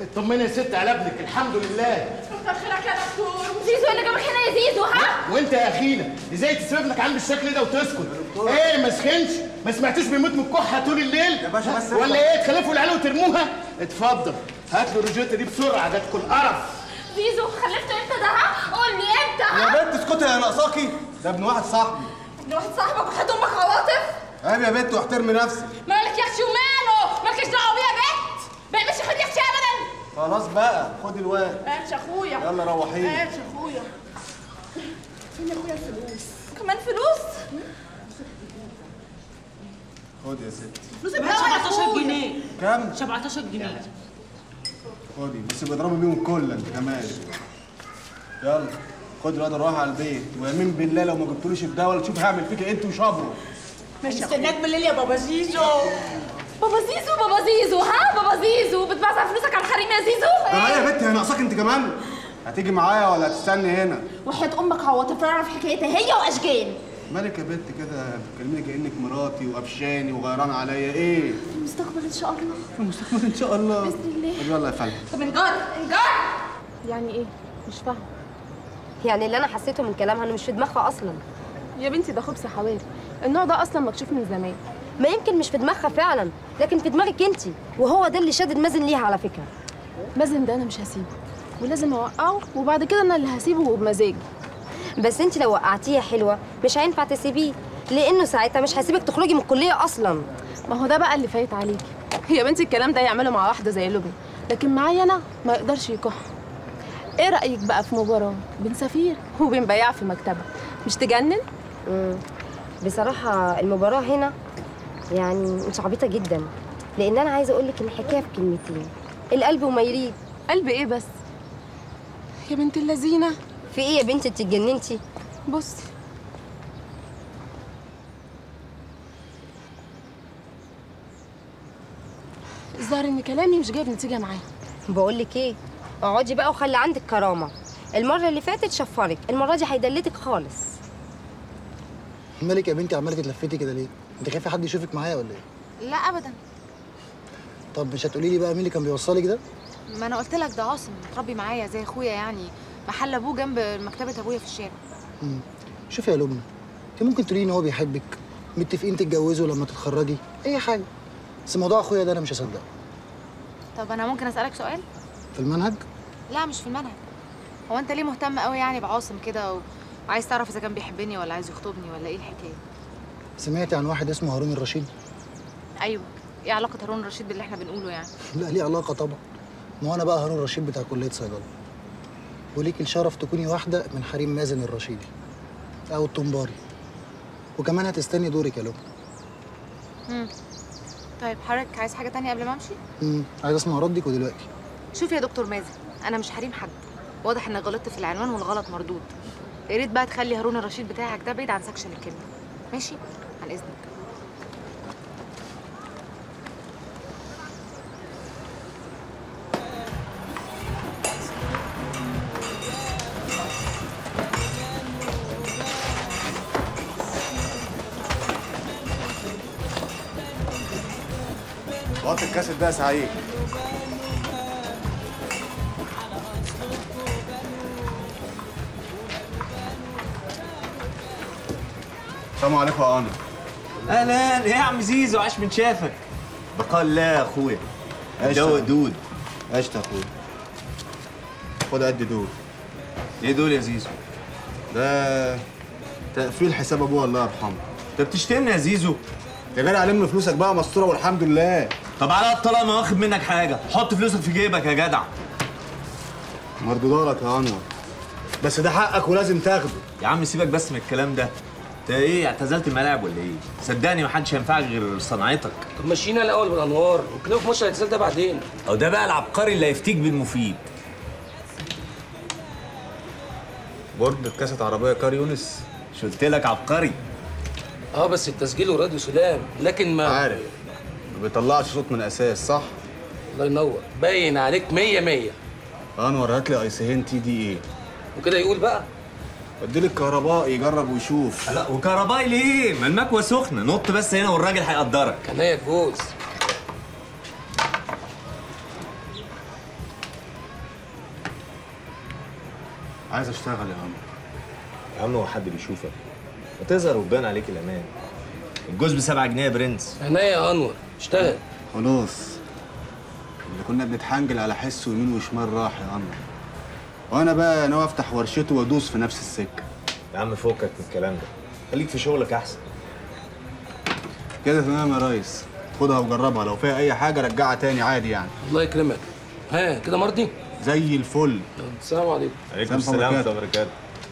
Speaker 6: اطمني يا ست على ابنك الحمد لله
Speaker 13: كتر خيرك يا دكتور زيزو اللي جابك هنا يا زيزو ها
Speaker 6: وانت يا اخينا ازاي تسيب ابنك عامل بالشكل ده وتسكت ايه ما سخنش ما سمعتوش بيموت من الكحه طول الليل يا
Speaker 21: باشا بس
Speaker 6: ولا ايه تخلفوا العيال وترموها اتفضل هات له الروجيتا دي بسرعه ده تكون قرف
Speaker 13: زيزو خلفت امتى ده ها قول لي امتى ها
Speaker 21: يا بنت اسكتي يا ناقصاكي ده ابن واحد صاحبي
Speaker 13: ابن واحد صاحبك وحد امك عواطف
Speaker 21: عيب يا بنت واحترمي نفسك
Speaker 13: مالك يا اختي وماله مالكش دعوه بيه يا بنت ما يعملش خد يا اختي ابدا
Speaker 21: خلاص بقى خدي الواد
Speaker 13: ماشي يا اخويا
Speaker 21: يلا روحيه.
Speaker 13: ماشي يا اخويا فين يا اخويا الفلوس كمان فلوس
Speaker 21: خدي يا ست
Speaker 13: فلوس
Speaker 19: بقى
Speaker 13: الدواء يا
Speaker 19: 17
Speaker 13: اخويا
Speaker 19: جنيه
Speaker 21: كام
Speaker 19: 17 جنيه
Speaker 21: خدي بس بيضربوا بيهم الكل انت كمان يلا خد الواد روح على البيت ويمين بالله لو ما جبتوليش الدواء ولا تشوف هعمل فيك انت وشبره
Speaker 19: مستناك بالليل يا بابا زيزو
Speaker 13: بابا زيزو بابا زيزو ها بابا زيزو بتوزع فلوسك على الحريم يا زيزو
Speaker 21: ده يا بنت هي ناقصاك انت كمان هتيجي معايا ولا هتستني هنا
Speaker 13: وحياة امك عواطف اعرف حكايتها هي واشجان
Speaker 21: مالك يا بنت كده بتكلمني كانك مراتي وقفشاني وغيران عليا ايه
Speaker 13: في المستقبل ان شاء الله
Speaker 21: في المستقبل ان شاء الله
Speaker 13: باذن الله
Speaker 21: طب يلا يا فندم
Speaker 13: طب انجار انجار
Speaker 12: يعني ايه مش فاهمه يعني اللي انا حسيته من كلامها انه مش في دماغها اصلا
Speaker 13: يا بنتي ده خبز حوالي النوع ده اصلا مكشوف من زمان
Speaker 12: ما يمكن مش في دماغها فعلا لكن في دماغك انت وهو ده اللي شادد مازن ليها على فكره
Speaker 13: مازن ده انا مش هسيبه ولازم اوقعه وبعد كده انا اللي هسيبه بمزاجي
Speaker 12: بس انت لو وقعتيه حلوه مش هينفع تسيبيه لانه ساعتها مش هيسيبك تخرجي من الكليه اصلا
Speaker 13: ما هو ده بقى اللي فايت عليكي يا بنتي الكلام ده يعمله مع واحده زي لبنى لكن معايا انا ما يقدرش يكح ايه رايك بقى في مباراه بين سفير وبين بياع في مكتبه مش تجنن
Speaker 12: مم. بصراحه المباراه هنا يعني مش عبيطه جدا لان انا عايزه اقول لك ان الحكايه في كلمتين القلب وما يريد
Speaker 13: قلب ايه بس يا بنت اللذينه
Speaker 12: في ايه يا بنتي انت اتجننتي
Speaker 13: بصي الظاهر ان كلامي مش جايب نتيجه معاه
Speaker 12: بقول لك ايه اقعدي بقى وخلي عندك كرامه المره اللي فاتت شفرك المره دي هيدلتك خالص
Speaker 14: مالك يا بنتي عماله تتلفتي كده ليه؟ انت خايفه حد يشوفك معايا ولا ايه؟
Speaker 10: لا ابدا
Speaker 14: طب مش هتقولي لي بقى مين اللي كان بيوصلك ده؟
Speaker 10: ما انا قلت لك ده عاصم متربي معايا زي اخويا يعني محل ابوه جنب مكتبه ابويا في الشارع
Speaker 14: مم. شوفي يا لبنى انت ممكن تقولي ان هو بيحبك متفقين تتجوزوا لما تتخرجي اي حاجه بس موضوع اخويا ده انا مش هصدقه
Speaker 10: طب انا ممكن اسالك سؤال
Speaker 14: في المنهج
Speaker 10: لا مش في المنهج هو انت ليه مهتم قوي يعني بعاصم كده و... وعايز تعرف اذا كان بيحبني ولا عايز يخطبني ولا ايه الحكايه
Speaker 14: سمعتي عن واحد اسمه هارون الرشيد
Speaker 10: ايوه ايه علاقه هارون رشيد باللي احنا بنقوله يعني
Speaker 14: لا ليه علاقه طبعا ما هو انا بقى هارون الرشيد بتاع كليه صيدله وليك الشرف تكوني واحده من حريم مازن الرشيدي او الطنباري وكمان هتستني دورك يا لبنى
Speaker 10: مم. طيب حضرتك عايز حاجه تانية قبل ما امشي
Speaker 14: امم عايز اسمع ردك ودلوقتي
Speaker 10: شوف يا دكتور مازن انا مش حريم حد واضح انك غلطت في العنوان والغلط مردود يا ريت بقى تخلي هارون الرشيد بتاعك ده بعيد عن سكشن الكيمياء ماشي عن اذنك
Speaker 21: وطي الكاسيت ده يا سعيد السلام عليكم يا انا
Speaker 2: اهلا ايه يا عم زيزو عاش من شافك بقى الله يا اخويا دوق دود
Speaker 21: عشت يا اخويا خد قد دول
Speaker 2: ايه دول يا زيزو
Speaker 21: ده تقفيل حساب ابويا الله يرحمه
Speaker 2: انت بتشتمني يا زيزو
Speaker 21: يا جدع لم فلوسك بقى مستوره والحمد لله
Speaker 2: طب على الطلاق ما واخد منك حاجه حط فلوسك في جيبك يا جدع
Speaker 21: مردودة لك يا انور بس ده حقك ولازم تاخده
Speaker 2: يا عم سيبك بس من الكلام ده انت ايه اعتزلت الملاعب ولا ايه صدقني محدش هينفعك غير صنعتك
Speaker 20: طب مشينا الاول بالانوار وكده في ماتش الاعتزال ده بعدين
Speaker 2: او ده بقى العبقري اللي هيفتيك بالمفيد
Speaker 21: برد كاسة عربية كار يونس
Speaker 2: مش قلت لك عبقري
Speaker 20: اه بس التسجيل وراديو سلام لكن ما
Speaker 21: عارف ما بيطلعش صوت من اساس صح
Speaker 20: الله ينور باين عليك مية مية
Speaker 21: انور هات لي ايسهين تي دي ايه
Speaker 20: وكده يقول بقى
Speaker 21: ادي لي الكهرباء يجرب ويشوف
Speaker 2: لا وكهربائي ليه ما المكوى سخنه نط بس هنا والراجل هيقدرك
Speaker 20: كان هي جوز
Speaker 9: عايز اشتغل يا عم
Speaker 2: يا عم هو حد بيشوفك وتظهر وتبان عليك الامان الجوز بسبعة جنيه يا برنس
Speaker 9: عينيا يا انور اشتغل خلاص اللي كنا بنتحنجل على حس ويمين وشمال راح يا انور وانا بقى ناوي افتح ورشته وادوس في نفس السكه
Speaker 2: يا عم فكك من الكلام ده خليك في شغلك احسن
Speaker 9: كده تمام يا ريس خدها وجربها لو فيها اي حاجه رجعها تاني عادي يعني
Speaker 4: الله يكرمك ها كده مرضي
Speaker 9: زي الفل
Speaker 4: السلام عليكم
Speaker 2: عليكم السلام ورحمه الله وبركاته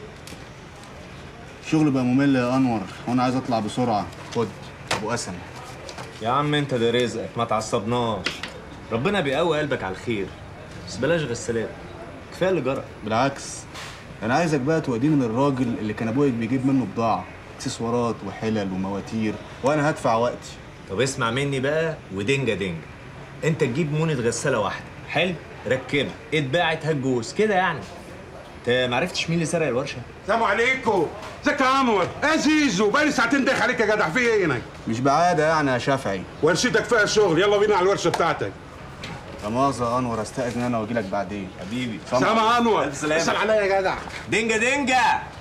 Speaker 9: الشغل بقى ممل يا انور وانا عايز اطلع بسرعه خد ابو قسم
Speaker 2: يا عم انت ده رزقك ما تعصبناش ربنا بيقوي قلبك على الخير بس بلاش غسالات كفايه اللي جرى
Speaker 9: بالعكس انا عايزك بقى توديني للراجل اللي كان ابويا بيجيب منه بضاعه اكسسوارات وحلل ومواتير وانا هدفع وقتي
Speaker 2: طب اسمع مني بقى ودنجا دنجا انت تجيب مونة غساله واحده حلو ركبها اتباعت هتجوز كده يعني انت ما عرفتش مين اللي سرق الورشه
Speaker 22: السلام عليكم ازيك يا انور يا زيزو بقالي ساعتين داخل عليك يا جدع في ايه هناك
Speaker 9: مش بعاده يعني يا شافعي
Speaker 22: ورشتك فيها شغل يلا بينا على الورشه بتاعتك
Speaker 9: لا مؤاخذه يا انور استاذن انا واجي لك بعدين
Speaker 2: حبيبي
Speaker 22: سلام يا انور
Speaker 2: ألف سلامة.
Speaker 22: اسال عليا يا جدع
Speaker 2: دنجا دنجا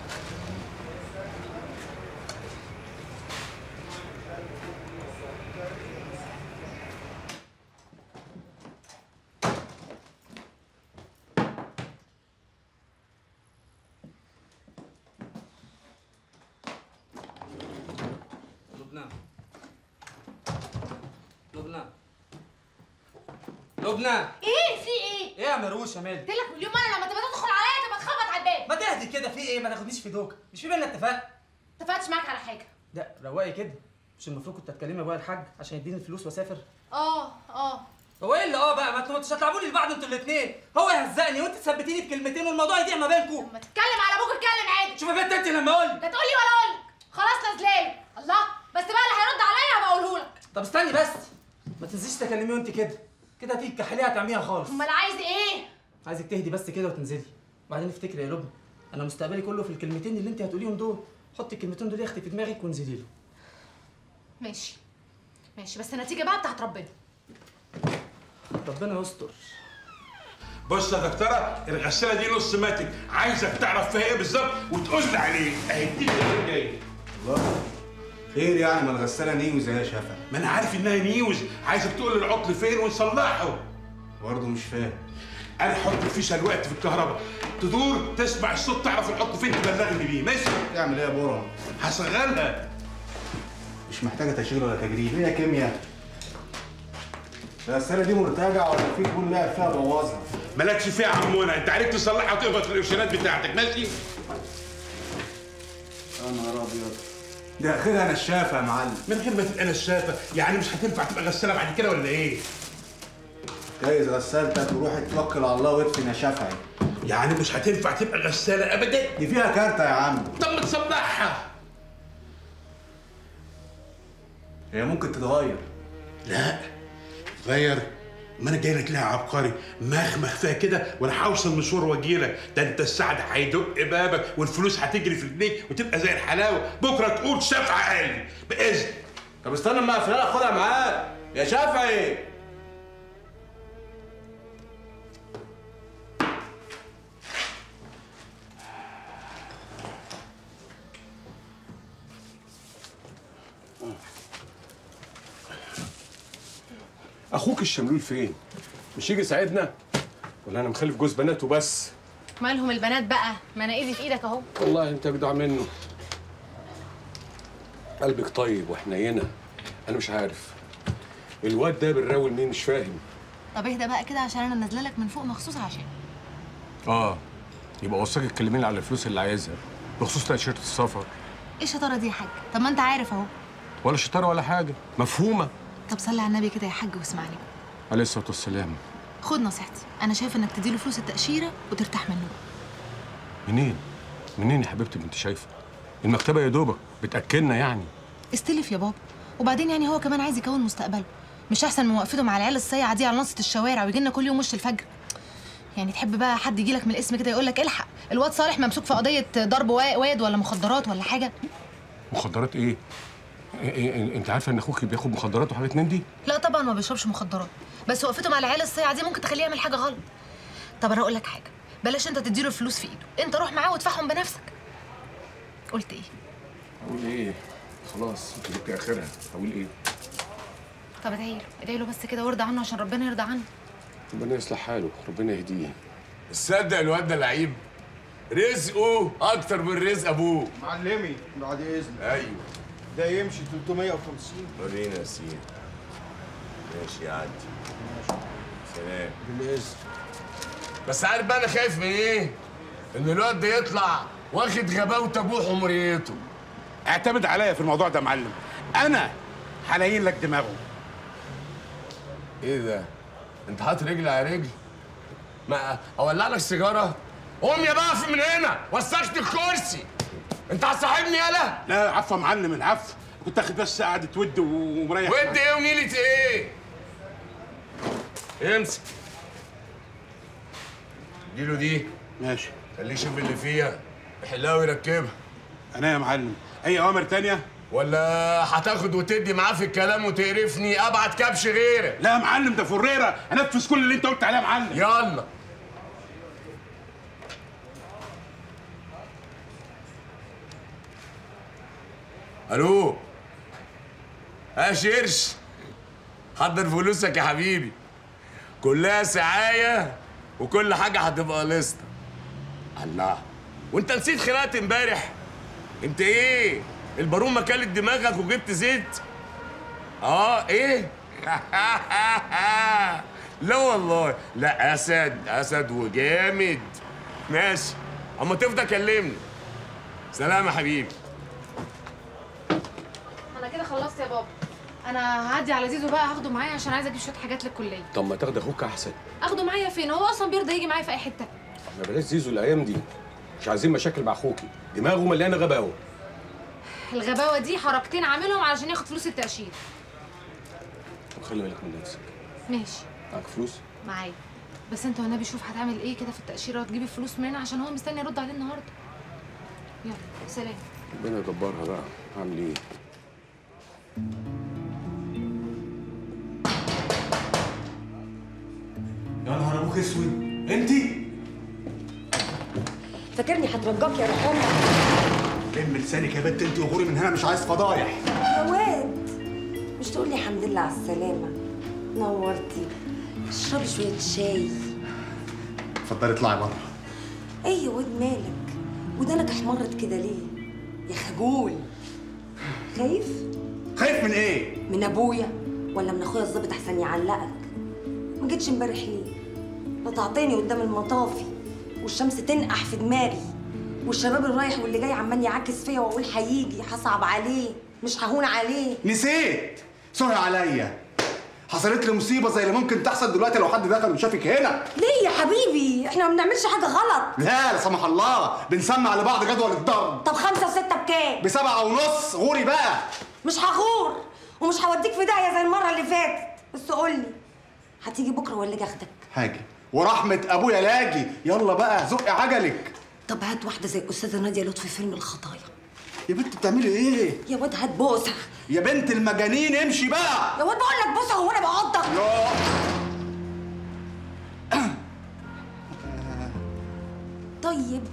Speaker 4: لبنى لبنى لبنى
Speaker 10: ايه في ايه؟
Speaker 4: ايه يا مروشه مالك
Speaker 10: قلت لك مليون مره لما تبقى تدخل عليا تبقى تخبط على الباب
Speaker 4: ما تهدي كده في ايه ما تاخدنيش في دوكه مش في بينا اتفاق
Speaker 10: اتفقتش معاك على حاجه
Speaker 4: لا رواقي كده مش المفروض كنت اتكلمي ابويا الحاج عشان يديني الفلوس واسافر
Speaker 10: اه اه
Speaker 4: هو ايه اللي اه بقى ما انتوا مش هتلعبوا لي لبعض انتوا الاثنين هو يهزقني وانت تثبتيني بكلمتين والموضوع يضيع ما بينكم
Speaker 10: لما تتكلم على ابوك اتكلم عادي
Speaker 4: شوف يا بنت انت لما اقول
Speaker 10: لا تقول لي ولا اقول لك خلاص نازلالي الله بس بقى اللي هيرد عليا هبقى اقوله لك
Speaker 4: طب استني بس ما تنسيش تكلميه وانت كده كده هتيجي تكحليها هتعميها خالص
Speaker 10: امال عايز ايه؟
Speaker 4: عايزك تهدي بس كده وتنزلي وبعدين افتكري يا لبنى انا مستقبلي كله في الكلمتين اللي انت هتقوليهم دول حطي الكلمتين دول يختي في دماغك وانزلي له
Speaker 10: ماشي ماشي بس النتيجه بقى بتاعت ربنا
Speaker 4: ربنا يستر
Speaker 22: بص يا دكتوره الغساله دي نص ماتت عايزك تعرف فيها ايه بالظبط وتقول لي عليه اهي دي اللي جاي
Speaker 9: الله خير يعني ما الغساله نيوز يا شافعي
Speaker 22: ما انا عارف انها نيوز عايزك تقول لي العطل فين ونصلحه
Speaker 9: برضه مش فاهم
Speaker 22: انا احط الفيشه الوقت في الكهرباء تدور تسمع الصوت تعرف العطل فين تبلغني بيه ماشي
Speaker 9: تعمل ايه يا بورا
Speaker 22: هشغلها
Speaker 9: مش محتاجه تشغيل ولا تجريب هي كيمياء الغساله دي مرتجعه ولا في تكون لعب فيها بوظها
Speaker 22: مالكش فيها يا عمونا انت عليك تصلحها وتقبض القرشينات بتاعتك ماشي
Speaker 9: يا نهار ابيض ده اخرها نشافه يا معلم
Speaker 22: من غير ما تبقى نشافه يعني مش هتنفع تبقى غساله بعد كده ولا ايه؟
Speaker 9: جايز غسالتك وروح توكل على الله وادفن يا شافعي
Speaker 22: يعني مش هتنفع تبقى غساله ابدا
Speaker 9: دي فيها كارته يا عم
Speaker 22: طب ما تصلحها
Speaker 9: هي ممكن تتغير
Speaker 22: لا غير ما انا جاي لك لها عبقري مخمخ فيها كده وانا هوصل مشوار واجي لك ده انت السعد هيدق بابك والفلوس هتجري في رجليك وتبقى زي الحلاوه بكره تقول شفع قال باذن
Speaker 9: طب استنى اما اقفلها اخدها معاك يا شافعي
Speaker 22: اخوك الشملول فين؟ مش يجي يساعدنا؟ ولا انا مخلف جوز بنات وبس؟
Speaker 10: مالهم البنات بقى ما انا ايدي في ايدك اهو
Speaker 22: والله انت جدع منه قلبك طيب وحنينه انا مش عارف الواد ده بنراوي مين مش فاهم
Speaker 10: طب اهدى بقى كده عشان انا نازله لك من فوق مخصوص عشان
Speaker 22: اه يبقى وصاك تكلميني على الفلوس اللي عايزها بخصوص تأشيرة السفر
Speaker 10: ايه الشطاره دي يا حاج طب ما انت عارف اهو
Speaker 22: ولا شطاره ولا حاجه مفهومه
Speaker 10: طب صلي على النبي كده يا حاج واسمعني
Speaker 22: عليه الصلاه والسلام
Speaker 10: خد نصيحتي انا شايف انك تديله فلوس التاشيره وترتاح منه
Speaker 22: منين منين يا حبيبتي ما انت شايفه المكتبه يا دوبك بتاكلنا يعني
Speaker 10: استلف يا بابا وبعدين يعني هو كمان عايز يكون مستقبله مش احسن من وقفته مع العيال الصيعه دي على نصة الشوارع ويجي لنا كل يوم وش الفجر يعني تحب بقى حد يجي لك من الاسم كده يقول لك الحق الواد صالح ممسوك في قضيه ضرب وا- واد ولا مخدرات ولا حاجه
Speaker 22: مخدرات ايه؟ إيه, إيه انت عارفه ان اخوك بياخد مخدرات وحاجات من دي؟
Speaker 10: لا طبعا ما بيشربش مخدرات بس وقفته مع العيال الصيعه دي ممكن تخليه يعمل حاجه غلط طب انا اقول لك حاجه بلاش انت تديله الفلوس في ايده انت روح معاه وادفعهم بنفسك قلت ايه
Speaker 16: اقول ايه خلاص انت جبت اخرها اقول ايه
Speaker 10: طب ادعي له ادعي له بس كده وارضى عنه عشان ربنا يرضى عنه
Speaker 16: ربنا يصلح حاله ربنا يهديه تصدق الواد ده لعيب رزقه اكتر من رزق ابوه
Speaker 21: معلمي بعد اذنك
Speaker 16: ايوه
Speaker 21: ده يمشي 350
Speaker 16: ورينا يا سيدي ماشي يعدي سلام
Speaker 21: بالاذن
Speaker 16: بس عارف بقى انا خايف من ايه؟ ان الواد ده يطلع واخد غباوة ابوه حمريته
Speaker 22: اعتمد عليا في الموضوع ده يا معلم انا هلاين لك دماغه
Speaker 16: ايه ده؟ انت حاطط رجل على رجل؟ ما اولع لك سيجاره؟ قوم يا بقى في من هنا وسخت الكرسي انت هتصاحبني يالا؟
Speaker 22: لا عفوا يا معلم العفو كنت اخد بس قعدة ود ومريح
Speaker 16: ود ايه ونيلة ايه؟ امسك اديله دي
Speaker 22: ماشي
Speaker 16: خليه يشوف اللي فيها يحلها ويركبها
Speaker 22: انا يا معلم اي اوامر تانية
Speaker 16: ولا هتاخد وتدي معاه في الكلام وتقرفني ابعت كبش غيرك
Speaker 22: لا يا معلم ده فريره انفذ كل اللي انت قلت عليه يا معلم
Speaker 16: يلا الو ها شرش حضر فلوسك يا حبيبي كلها سعاية وكل حاجة هتبقى لسطة الله وانت نسيت خناقة امبارح انت ايه البارون مكلت دماغك وجبت زيت اه ايه لا والله لا اسد اسد وجامد ماشي اما تفضى كلمني سلام يا حبيبي
Speaker 10: انا كده خلصت يا بابا انا هعدي على زيزو بقى هاخده معايا عشان عايزه اجيب شويه حاجات للكليه
Speaker 7: طب ما تاخد اخوك احسن
Speaker 10: اخده معايا فين هو اصلا بيرضى يجي معايا في اي حته
Speaker 7: احنا بلاش زيزو الايام دي مش عايزين مشاكل مع اخوكي دماغه مليانه غباوه
Speaker 10: الغباوه دي حركتين عاملهم علشان ياخد فلوس التاشيره
Speaker 7: طب خلي بالك من نفسك
Speaker 10: ماشي
Speaker 7: معاك فلوس
Speaker 10: معايا بس انت والنبي شوف هتعمل ايه كده في التاشيره وتجيب الفلوس منين عشان هو مستني يرد عليه النهارده يلا سلام
Speaker 7: ربنا يدبرها بقى هعمل ايه
Speaker 3: يا نهار ابوك اسود انتي
Speaker 5: فاكرني هترجاك يا روح امك
Speaker 3: لم لسانك يا بنت انت وغوري من هنا مش عايز فضايح
Speaker 5: يا واد مش تقول لي الحمد لله على السلامه نورتي اشربي شويه شاي
Speaker 3: اتفضلي اطلعي بره
Speaker 5: ايه يا واد مالك ودانك احمرت كده ليه يا خجول خايف
Speaker 3: خايف من ايه
Speaker 5: من ابويا ولا من اخويا الظابط احسن يعلقك ما جيتش امبارح ليه قطعتني قدام المطافي والشمس تنقح في دماغي والشباب اللي رايح واللي جاي عمال يعكس فيا واقول هيجي هصعب عليه مش ههون عليه
Speaker 3: نسيت سهي عليا حصلت لي مصيبه زي اللي ممكن تحصل دلوقتي لو حد دخل وشافك هنا
Speaker 5: ليه يا حبيبي احنا ما بنعملش حاجه غلط
Speaker 3: لا لا سمح الله بنسمع لبعض جدول الضرب
Speaker 5: طب خمسة وستة بكام؟
Speaker 3: بسبعة ونص غوري بقى
Speaker 5: مش هغور ومش هوديك في داهية زي المرة اللي فاتت بس قولي هتيجي بكرة ولا اجي اخدك؟
Speaker 3: هاجي ورحمة ابويا لاجي يلا بقى زقي عجلك
Speaker 5: طب هات واحدة زي أستاذة نادية لطفي في فيلم الخطايا
Speaker 3: يا بنت بتعملي ايه؟
Speaker 5: يا واد هات بوسة
Speaker 3: يا بنت المجانين امشي بقى
Speaker 5: يا واد بقول لك بوسة هو أنا بعضك
Speaker 3: لا
Speaker 5: طيب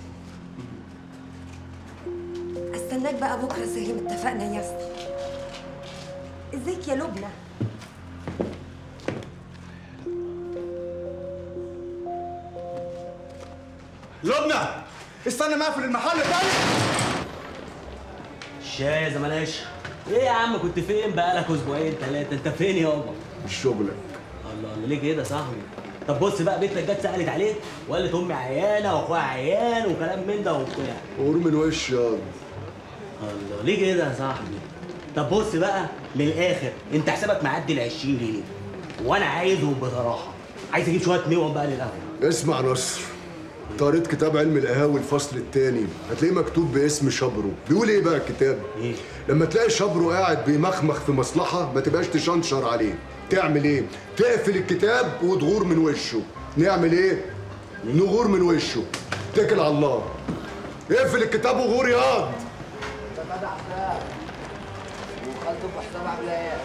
Speaker 5: استناك بقى بكرة زي ما اتفقنا يا اسطى ازيك يا لبنى؟
Speaker 3: لبنى استنى ما اقفل المحل تاني
Speaker 20: الشاي يا زملاش ايه يا عم كنت فين بقالك اسبوعين ثلاثه انت فين يابا
Speaker 22: مش شغلك
Speaker 20: الله الله ليه كده يا صاحبي طب بص بقى بنتك جت سالت عليك وقالت امي عيانه واخويا عيان وكلام من ده وبتاع
Speaker 22: قور من وش ياض
Speaker 20: الله ليه كده يا صاحبي طب بص بقى من الاخر انت حسابك معدي ال 20 جنيه وانا عايزهم بصراحه عايز اجيب شويه ميوه بقى للقهوه
Speaker 22: اسمع نصر قريت كتاب علم القهاوي الفصل الثاني هتلاقيه مكتوب باسم شبرو بيقول ايه بقى الكتاب
Speaker 20: إيه؟
Speaker 22: لما تلاقي شبرو قاعد بيمخمخ في مصلحه ما تبقاش تشنشر عليه تعمل ايه تقفل الكتاب وتغور من وشه نعمل ايه نغور من وشه اتكل على الله اقفل الكتاب وغور ياض
Speaker 8: وخلته بحساب عمليات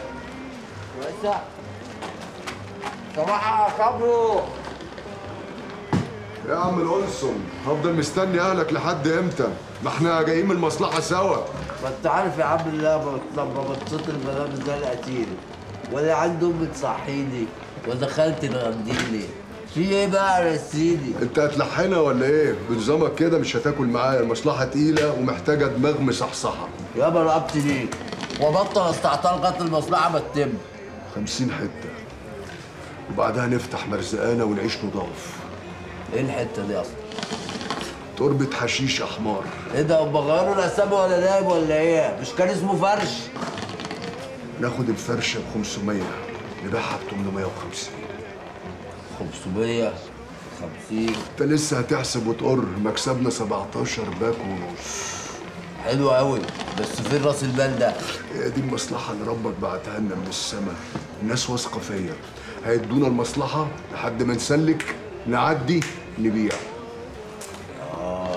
Speaker 8: كويسة صباح يا صبرو
Speaker 6: يا عم الأنسم هفضل مستني اهلك لحد امتى؟ ما احنا جايين من المصلحة سوا
Speaker 8: ما انت عارف يا عم اللي لما بتصيت الملابس ده القتيل ولا عندي امي تصحيني ولا خالتي تغديني في ايه بقى يا سيدي؟
Speaker 6: انت هتلحنها ولا ايه؟ بنظامك كده مش هتاكل معايا المصلحة تقيلة ومحتاجة دماغ مصحصحة
Speaker 8: يابا رقبتي ليك وبطل استعطال قتل المصلحة ما تتم
Speaker 6: 50 حتة وبعدها نفتح مرزقانة ونعيش نضاف
Speaker 8: ايه الحتة دي اصلا؟
Speaker 6: تربة حشيش يا حمار
Speaker 8: ايه ده هم غيروا الاسامي ولا نايب ولا ايه؟ مش كان اسمه فرش؟
Speaker 6: ناخد الفرشة ب 500 نبيعها ب 850
Speaker 8: 500 50
Speaker 6: انت لسه هتحسب وتقر مكسبنا 17 باك ونص
Speaker 8: حلو قوي بس فين راس المال ده؟
Speaker 6: هي دي المصلحة اللي ربك بعتها لنا من السما الناس واثقة فيا هيدونا المصلحة لحد ما نسلك نعدي نبيع
Speaker 8: اه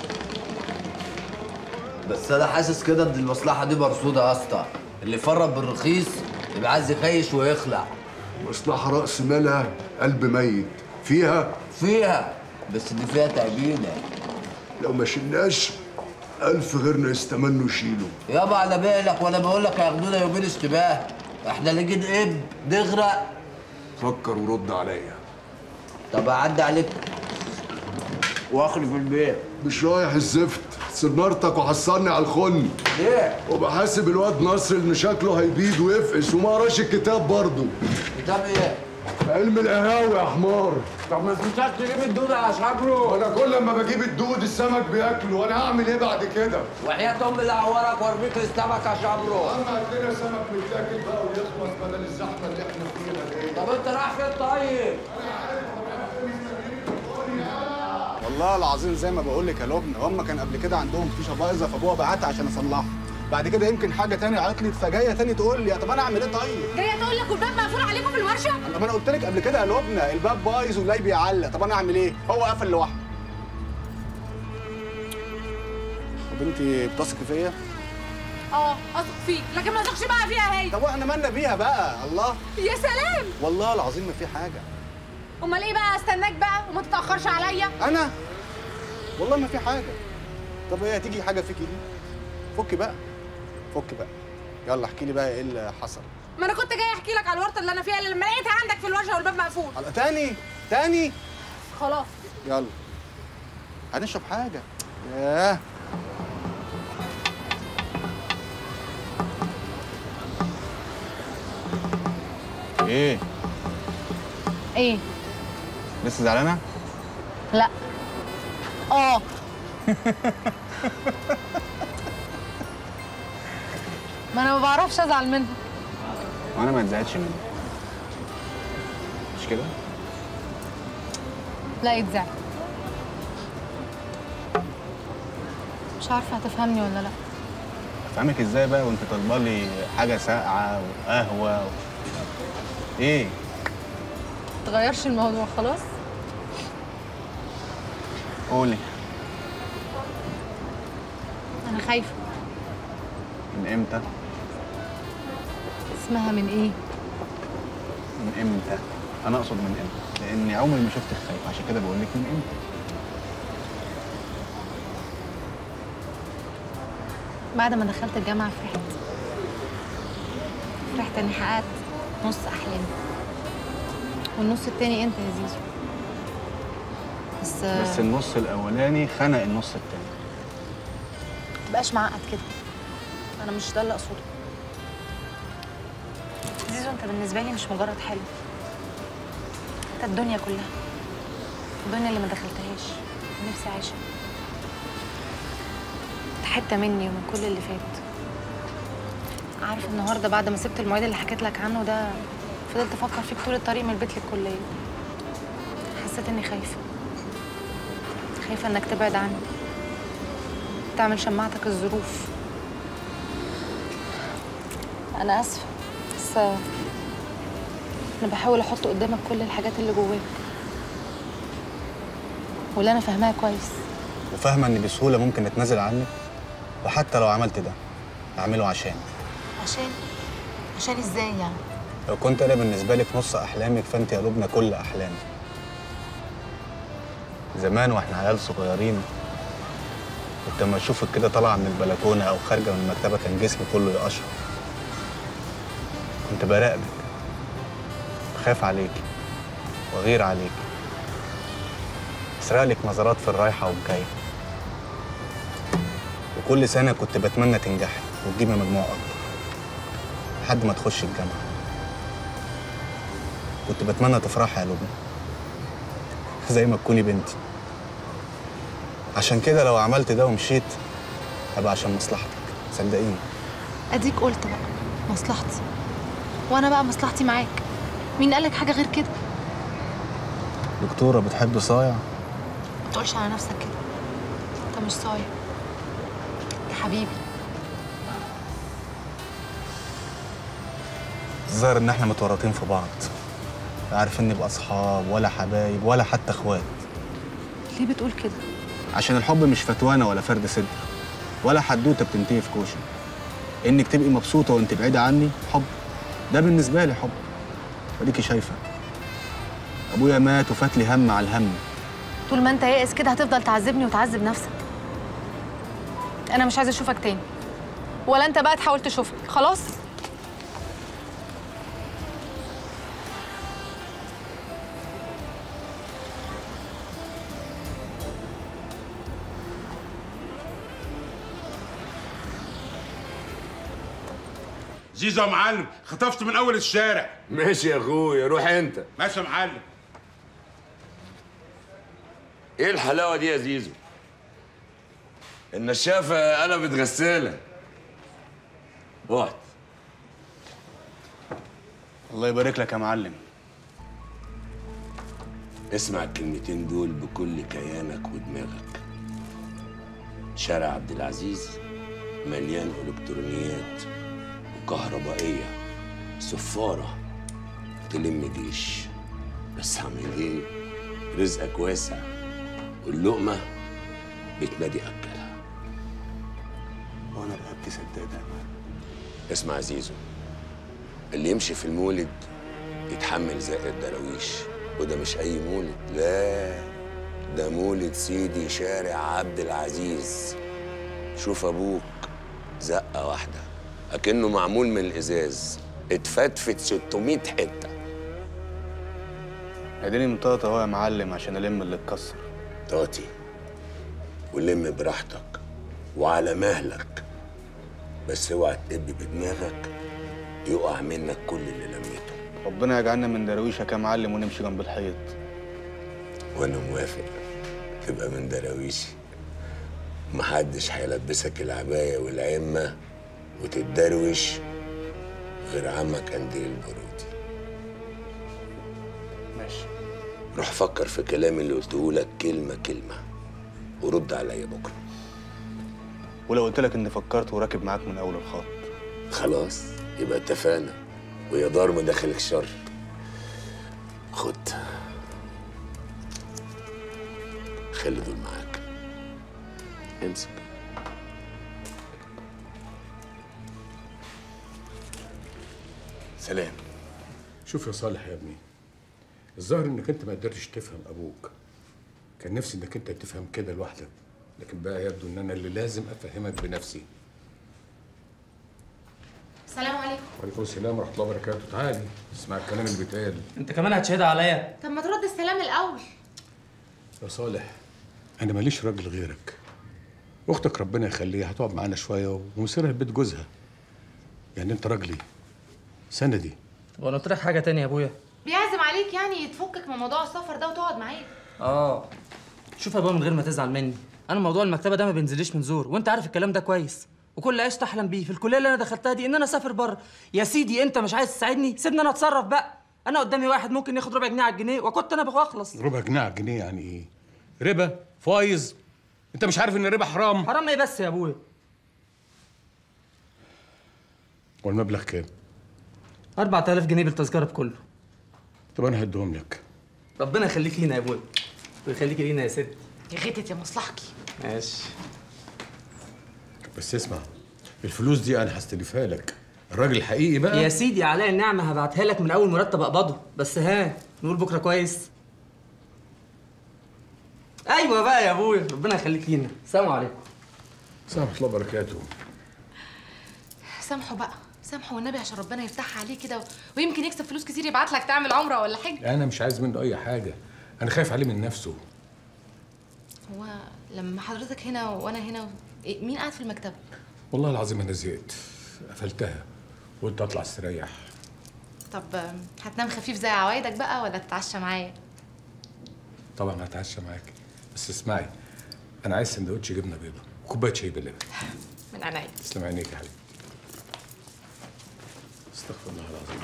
Speaker 8: بس انا حاسس كده ان المصلحة دي مرصودة يا اسطى اللي يفرط بالرخيص يبقى عايز يخيش ويخلع
Speaker 6: مصلحة رأس مالها قلب ميت فيها
Speaker 8: فيها بس دي فيها تأبيدة
Speaker 6: لو ما شلناش ألف غيرنا يستمنوا يشيلوا
Speaker 8: يابا على بالك وانا بقول لك هياخدونا يومين اشتباه احنا نيجي نقب نغرق
Speaker 6: فكر ورد عليا
Speaker 8: طب اعدي عليك واخلي في البيت
Speaker 6: مش رايح الزفت سنارتك وحصلني على الخن
Speaker 8: ليه؟
Speaker 6: وبحاسب الواد نصر ان شكله هيبيد ويفقس وما قراش الكتاب برضه
Speaker 8: كتاب ايه؟
Speaker 6: علم القهاوي يا حمار
Speaker 8: طب ما تنساش تجيب الدود يا شبرو
Speaker 6: وانا كل ما بجيب الدود السمك بياكله وانا هعمل ايه بعد كده؟
Speaker 8: وحياة امي اللي اعورك وارميك السمك يا شبرو
Speaker 6: اما هات لنا سمك متاكل بقى ويخلص بدل الزحمه اللي احنا فيها دي
Speaker 8: طب انت رايح فين طيب؟
Speaker 3: والله العظيم زي ما بقول لك يا لبنى هم كان قبل كده عندهم فيشه بايظه فابوها بعتها عشان اصلحها بعد كده يمكن حاجه تانية عطلت فجايه تاني تقول لي طب انا اعمل ايه طيب؟
Speaker 10: جايه تقول لك والباب مقفول عليكم في الورشه
Speaker 3: طب انا قلت لك قبل كده يا لبنى الباب بايظ واللاي بيعلق طب انا اعمل ايه؟ هو قفل لوحده طب انت بتثقي فيا؟
Speaker 10: اه اثق فيك لكن ما اثقش بقى فيها هي
Speaker 3: طب واحنا مالنا بيها بقى الله
Speaker 10: يا سلام
Speaker 3: والله العظيم ما في حاجه
Speaker 10: امال ايه بقى استناك بقى وما تتاخرش عليا
Speaker 3: انا والله ما في حاجه طب هي هتيجي حاجه فيكي دي فكي بقى فكي بقى يلا احكي لي بقى ايه اللي حصل
Speaker 10: ما انا كنت جاي احكي لك على الورطه اللي انا فيها اللي لما لقيتها عندك في الورشه والباب مقفول
Speaker 3: على تاني تاني
Speaker 10: خلاص
Speaker 3: يلا هنشرب حاجه ياه ايه
Speaker 10: ايه
Speaker 3: لسه زعلانه
Speaker 10: لا اه ما انا ما بعرفش ازعل منها
Speaker 3: وانا ما اتزعلتش منه مش كده
Speaker 10: لا يتزعل مش عارفه هتفهمني ولا لا
Speaker 3: افهمك ازاي بقى وانت طالبه لي حاجه ساقعه وقهوه و... ايه
Speaker 10: تغيرش الموضوع خلاص
Speaker 3: قولي
Speaker 10: انا خايفه
Speaker 3: من امتى
Speaker 10: اسمها من ايه
Speaker 3: من امتى انا اقصد من امتى لاني عمري ما شفتك خايفه عشان كده بقول لك من امتى
Speaker 10: بعد ما دخلت الجامعه فرحت فرحت اني حققت نص احلامي والنص التاني انت يا زيزو بس
Speaker 3: بس النص الاولاني خنق النص التاني
Speaker 10: مبقاش معقد كده انا مش ده اللي اقصده زيزو انت بالنسبه لي مش مجرد حلم انت الدنيا كلها الدنيا اللي ما دخلتهاش نفسي اعيشها انت حته مني ومن كل اللي فات عارف النهارده بعد ما سبت المعيد اللي حكيت لك عنه ده فضلت افكر فيك طول الطريق من البيت للكليه حسيت اني خايفه خايفه انك تبعد عني تعمل شماعتك الظروف انا اسفه بس انا بحاول احط قدامك كل الحاجات اللي جواك واللي انا فاهماها كويس
Speaker 3: وفاهمه ان بسهوله ممكن اتنازل عنك وحتى لو عملت ده اعمله عشان
Speaker 10: عشان عشان ازاي يعني
Speaker 3: لو كنت انا بالنسبه لك نص احلامك فانت يا لبنى كل احلامي
Speaker 9: زمان واحنا عيال صغيرين كنت لما اشوفك كده طالعه من البلكونه او خارجه من المكتبه كان جسمي كله يقشعر كنت براقبك بخاف عليكي واغير عليكي اسرق لك نظرات في الرايحه والجايه وكل سنه كنت بتمنى تنجحي وتجيبي مجموع اكبر لحد ما تخشي الجامعه كنت بتمنى تفرحي يا لبنى زي ما تكوني بنتي عشان كده لو عملت ده ومشيت هبقى عشان مصلحتك صدقيني
Speaker 10: اديك قلت بقى مصلحتي وانا بقى مصلحتي معاك مين قالك حاجه غير كده
Speaker 9: دكتوره بتحب صايع
Speaker 10: ما تقولش على نفسك كده انت مش صايع يا حبيبي
Speaker 9: الظاهر ان احنا متورطين في بعض لا عارفين نبقى اصحاب ولا حبايب ولا حتى اخوات
Speaker 10: ليه بتقول كده
Speaker 9: عشان الحب مش فتوانه ولا فرد صدر ولا حدوته بتنتهي في كوشه انك تبقي مبسوطه وانت بعيده عني حب ده بالنسبه لي حب اديكي شايفه ابويا مات وفات لي هم على الهم
Speaker 10: طول ما انت يائس كده هتفضل تعذبني وتعذب نفسك انا مش عايزه اشوفك تاني ولا انت بقى تحاول تشوفني خلاص
Speaker 22: زيزو يا معلم خطفت من اول الشارع
Speaker 16: ماشي يا اخويا روح انت
Speaker 22: ماشي يا معلم
Speaker 16: ايه الحلاوه دي يا زيزو النشافه قلبت غساله اقعد
Speaker 9: الله يبارك لك يا معلم
Speaker 16: اسمع الكلمتين دول بكل كيانك ودماغك شارع عبد العزيز مليان الكترونيات وكهربائيه صفاره تلم جيش بس هعمل ايه رزقك واسع واللقمه بتنادي اكلها
Speaker 9: وانا رقبتي سداده
Speaker 16: اسمع يا زيزو اللي يمشي في المولد يتحمل زق الدراويش وده مش اي مولد لا ده مولد سيدي شارع عبد العزيز شوف ابوك زقه واحده اكنه معمول من الازاز اتفتفت 600 حته
Speaker 9: اديني مطاطا اهو يا معلم عشان الم اللي اتكسر
Speaker 16: طاطي ولم براحتك وعلى مهلك بس اوعى تقب بدماغك يقع منك كل اللي لميته
Speaker 9: ربنا يجعلنا من دراويشك يا معلم ونمشي جنب الحيط
Speaker 16: وانا موافق تبقى من دراويشي محدش هيلبسك العباية والعمة وتتدروش غير عمك قنديل البارودي
Speaker 9: ماشي
Speaker 16: روح فكر في كلامي اللي قلته لك كلمة كلمة ورد عليا بكرة
Speaker 9: ولو قلت لك اني فكرت وراكب معاك من اول الخط
Speaker 16: خلاص يبقى اتفقنا ويا دار ما دخلك شر خد خلي دول معاك امسك
Speaker 9: سلام
Speaker 22: شوف يا صالح يا ابني الظاهر انك انت ما قدرتش تفهم ابوك كان نفسي انك انت تفهم كده لوحدك لكن بقى يبدو ان انا اللي لازم افهمك بنفسي
Speaker 10: السلام عليكم
Speaker 22: وعليكم السلام ورحمه الله وبركاته تعالي اسمع الكلام اللي بيتقال
Speaker 4: انت كمان هتشهد عليا
Speaker 10: طب ما ترد السلام الاول
Speaker 22: يا صالح انا ماليش راجل غيرك اختك ربنا يخليها هتقعد معانا شويه ومصيرها لبيت جوزها يعني انت راجلي سندي
Speaker 4: طب انا قلت لك حاجه تانية يا ابويا
Speaker 10: بيعزم عليك يعني تفكك من موضوع السفر ده وتقعد معايا
Speaker 4: اه شوف يا ابويا من غير ما تزعل مني انا موضوع المكتبه ده ما بينزليش من زور وانت عارف الكلام ده كويس وكل عيش تحلم بيه في الكليه اللي انا دخلتها دي ان انا اسافر بره يا سيدي انت مش عايز تساعدني سيبني انا اتصرف بقى انا قدامي واحد ممكن ياخد ربع جنيه على الجنيه وكنت انا بخلص
Speaker 22: ربع جنيه على الجنيه يعني ايه ربا فايز انت مش عارف ان الربا حرام
Speaker 4: حرام ايه بس يا ابويا
Speaker 22: والمبلغ كام
Speaker 4: 4000 جنيه بالتذكره بكله
Speaker 22: طب انا هديهم لك
Speaker 4: ربنا يخليك لينا يا ابويا ويخليك لينا يا ست
Speaker 10: يا غتت يا مصلحتي
Speaker 4: ماشي
Speaker 22: بس اسمع الفلوس دي انا هستلفها لك الراجل الحقيقي بقى
Speaker 4: يا سيدي عليا النعمه هبعتها لك من اول مرتب اقبضه بس ها نقول بكره كويس ايوه بقى يا ابويا ربنا يخليك لينا السلام عليكم
Speaker 7: سلام الله وبركاته
Speaker 10: سامحه بقى سامحه والنبي عشان ربنا يفتحها عليه كده و- ويمكن يكسب فلوس كتير يبعت لك تعمل عمره ولا حاجه
Speaker 7: انا مش عايز منه اي حاجه انا خايف عليه من نفسه
Speaker 10: هو لما حضرتك هنا وانا هنا إيه، مين قاعد في المكتبه
Speaker 7: والله العظيم انا زهقت قفلتها قلت اطلع استريح
Speaker 10: طب آم، هتنام خفيف زي عوايدك بقى ولا تتعشى معايا
Speaker 7: طبعا هتعشى معاك بس اسمعي انا عايز سندوتش جبنه بيضه وكوبايه شاي باللبن
Speaker 10: من عينيا
Speaker 7: تسلم عينيك يا حبيبي استغفر الله العظيم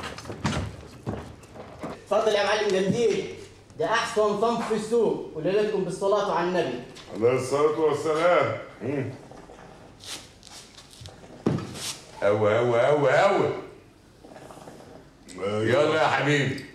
Speaker 20: اتفضل يا معلم جنديل ده احسن صنف في السوق وليلتكم بالصلاه على النبي
Speaker 1: عليه الصلاة والسلام
Speaker 16: أوي أوي أوي أوي يلا يا حبيبي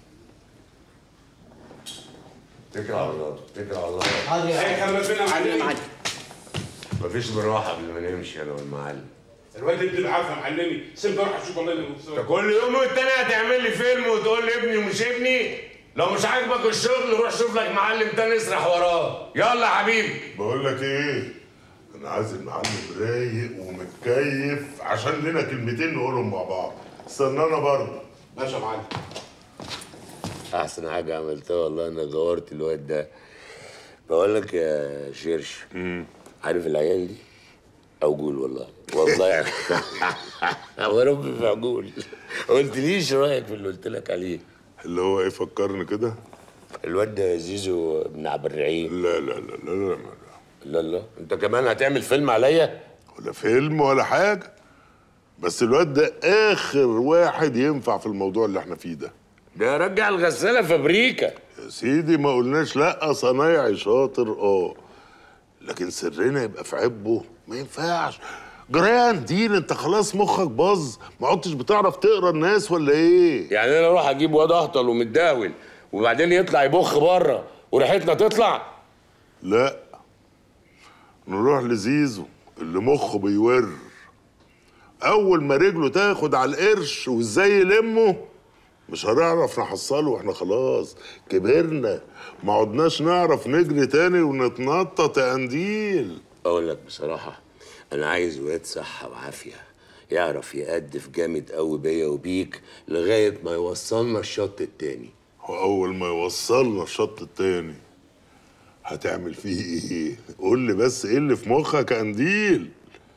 Speaker 16: اتكل على الله اتكل على الله
Speaker 20: حاضر يا
Speaker 22: اي خلي فينا معلمي
Speaker 16: مفيش براحة قبل ما نمشي أنا والمعلم
Speaker 22: الواد ابني بعافيه معلمي سيبني اروح اشوف والله اللي
Speaker 16: انت كل يوم والتاني هتعمل لي فيلم وتقول لي ابني ومش ابني لو مش عاجبك الشغل روح شوف لك معلم تاني اسرح وراه يلا يا حبيبي
Speaker 1: بقول لك ايه انا عايز المعلم رايق ومتكيف عشان لنا كلمتين نقولهم مع بعض استنانا برضه
Speaker 22: ماشي يا معلم
Speaker 16: احسن حاجه عملتها والله انا دورت الواد ده بقول لك يا شيرش عارف العيال دي عجول والله والله يعني هو ربي في عجول قلت ليش رايك في اللي قلت لك عليه
Speaker 1: اللي هو ايه فكرني كده
Speaker 16: الواد ده زيزو ابن عبد الرحيم
Speaker 1: لا لا لا لا لا
Speaker 16: لا لا انت كمان هتعمل فيلم عليا
Speaker 1: ولا فيلم ولا حاجه بس الواد ده اخر واحد ينفع في الموضوع اللي احنا فيه ده
Speaker 16: ده رجع الغساله فابريكا
Speaker 1: يا سيدي ما قلناش لا صنايعي شاطر اه لكن سرنا يبقى في عبه ما ينفعش جريان دين انت خلاص مخك باظ ما عدتش بتعرف تقرا الناس ولا ايه
Speaker 16: يعني انا اروح اجيب واد اهطل ومتداول وبعدين يطلع يبخ بره وريحتنا تطلع
Speaker 1: لا نروح لزيزو اللي مخه بيور اول ما رجله تاخد على القرش وازاي يلمه مش هنعرف نحصله واحنا خلاص كبرنا ما عدناش نعرف نجري تاني ونتنطط يا قنديل
Speaker 16: اقول لك بصراحه انا عايز واد صحه وعافيه يعرف يقدف جامد قوي بيا وبيك لغايه ما يوصلنا الشط التاني
Speaker 1: واول ما يوصلنا الشط التاني هتعمل فيه ايه قول لي بس ايه اللي في مخك يا قنديل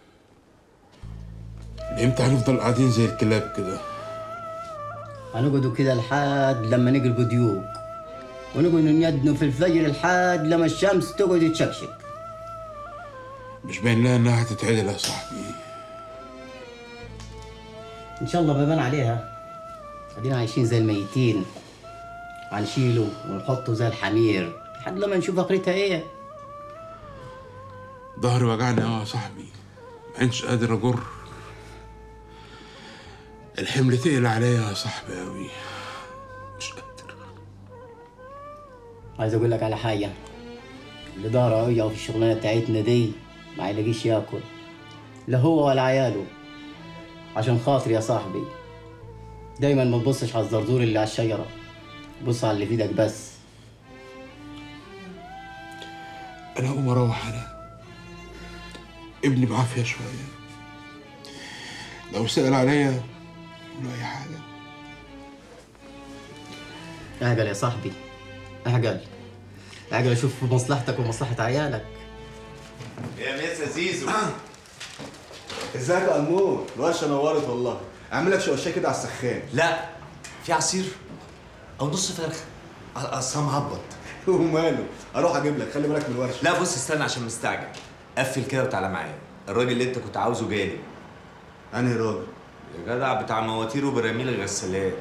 Speaker 22: امتى هنفضل قاعدين زي الكلاب كده
Speaker 20: هنقعدوا كده لحد لما نقلبوا ديوب ونقعدوا ندنوا في الفجر لحد لما الشمس تقعد تشكشك
Speaker 22: مش باين لها انها هتتعدل يا صاحبي
Speaker 20: ان شاء الله بيبان عليها ادينا عايشين زي الميتين هنشيله ونحطه زي الحمير لحد لما نشوف اخرتها ايه
Speaker 22: ظهري وجعني اه يا صاحبي ما انش قادر اجر الحمل تقل عليا يا صاحبي قوي
Speaker 20: عايز اقول لك على حاجه اللي ظهره يقع في الشغلانه بتاعتنا دي ما يلاقيش ياكل لا هو ولا عياله عشان خاطري يا صاحبي دايما ما تبصش على الزرزور اللي على الشجره بص على اللي في ايدك بس
Speaker 22: انا اقوم اروح انا ابني بعافيه شويه لو سأل عليا قول له اي حاجه
Speaker 20: اعجل يا صاحبي اعجل اعجل اشوف مصلحتك ومصلحه عيالك
Speaker 2: يا ميس يا زيزو
Speaker 3: ازيك يا امور الورشه نورت والله اعمل لك شويه كده على السخان
Speaker 2: لا في عصير او نص فرخه اصلا مهبط
Speaker 3: وماله اروح اجيب لك خلي بالك من الورشه
Speaker 2: لا بص استنى عشان مستعجل قفل كده وتعالى معايا الراجل اللي انت كنت عاوزه جالي
Speaker 3: انهي راجل
Speaker 2: يا جدع بتاع مواتير وبراميل الغسالات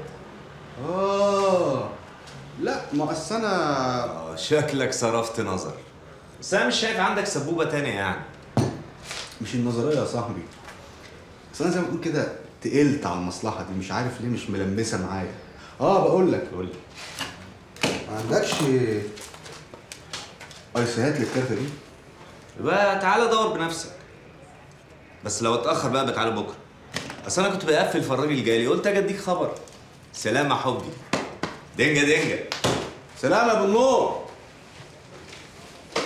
Speaker 3: اه لا ما اصل انا
Speaker 2: اه شكلك صرفت نظر بس انا مش شايف عندك سبوبه تانية يعني
Speaker 3: مش النظريه يا صاحبي اصل انا زي ما بقول كده تقلت على المصلحه دي مش عارف ليه مش ملمسه معايا اه بقول لك
Speaker 2: قول لي
Speaker 3: ما عندكش ايسيهات للكارته دي
Speaker 2: يبقى تعالى دور بنفسك بس لو اتاخر بقى بتعالى بكره اصل انا كنت بقفل فالراجل جالي قلت اجي اديك خبر سلام يا حبي دنجه دنجه
Speaker 3: سلام يا ابو النور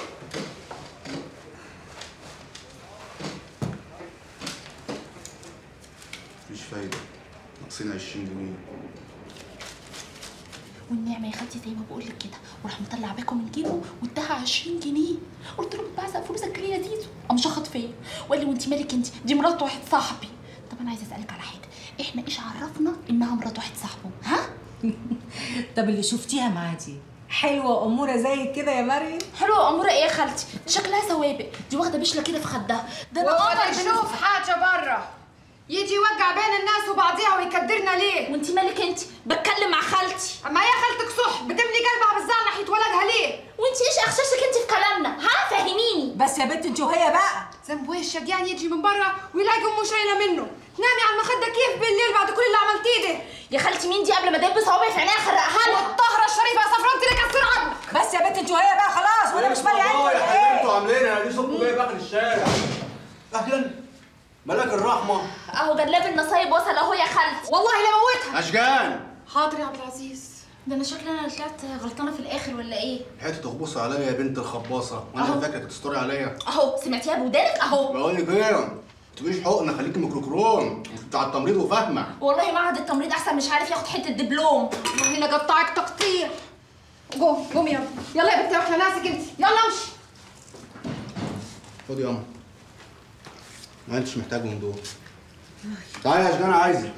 Speaker 3: مفيش فايده ناقصين 20 جنيه
Speaker 10: والنعمه يا خالتي زي ما بقول لك كده وراح مطلع باكو من جيبه واداها 20 جنيه قلت له بعزق فلوسك ليه يا زيزو قام شخط فيا وقال لي وانت مالك انت دي مرات واحد صاحبي طب انا عايزه اسالك على حاجه احنا ايش عرفنا انها مرات واحد صاحبه ها
Speaker 11: طب اللي شفتيها معاه دي حلوه واموره زي كده يا مريم
Speaker 10: حلوه اموره ايه يا خالتي دي شكلها سوابق دي واخده بشله كده في خدها ده انا
Speaker 15: ولا
Speaker 10: قمر
Speaker 15: يشوف حاجه بره يجي يوقع بين الناس وبعضيها ويكدرنا ليه
Speaker 10: وانت مالك انت بتكلم مع خالتي
Speaker 15: اما هي خالتك صح بتملي قلبها بالزعل ناحيه ولدها ليه
Speaker 10: وانت ايش اخشاشك انت في كلامنا ها فهميني
Speaker 11: بس يا بنت انت وهي بقى
Speaker 15: ذنب وش الشقيان يجي من بره ويلاقي امه شايله منه تنامي على المخده كيف بالليل بعد كل اللي عملتيه ده
Speaker 10: يا خالتي مين دي قبل ما دب صوابعي في عينيها خرقها لها
Speaker 15: والطهره الشريفه يا صفرا انت اللي كسر عنك
Speaker 11: بس يا بنت انت وهي بقى خلاص وانا مش مالي عندي
Speaker 6: يا حبيبي انتوا عاملينها دي صوتكم جاي باخد الشارع اهلا ملاك الرحمه
Speaker 10: اهو جلاب النصايب وصل اهو يا خالتي
Speaker 15: والله لا موتها
Speaker 6: اشجان
Speaker 15: حاضر يا عبد العزيز
Speaker 10: ده انا شكلي انا طلعت غلطانه في الاخر ولا ايه
Speaker 6: حته تخبص عليا يا بنت الخباصه وانا
Speaker 10: أهو.
Speaker 6: فاكرك تستوري عليا
Speaker 10: اهو سمعتيها بودانك اهو
Speaker 6: بقول لك ايه ما تبقيش حقنه خليكي ميكروكرون انت بتاع التمريض وفاهمه
Speaker 10: والله معهد التمريض احسن مش عارف ياخد حته دبلوم
Speaker 15: والله لا قطعك تقطيع قوم قوم يلا يلا يا بنتي واحنا ناسك انت يلا امشي
Speaker 6: خد يا قمر ما انتش محتاجهم دول تعالى يا اشجان عايزك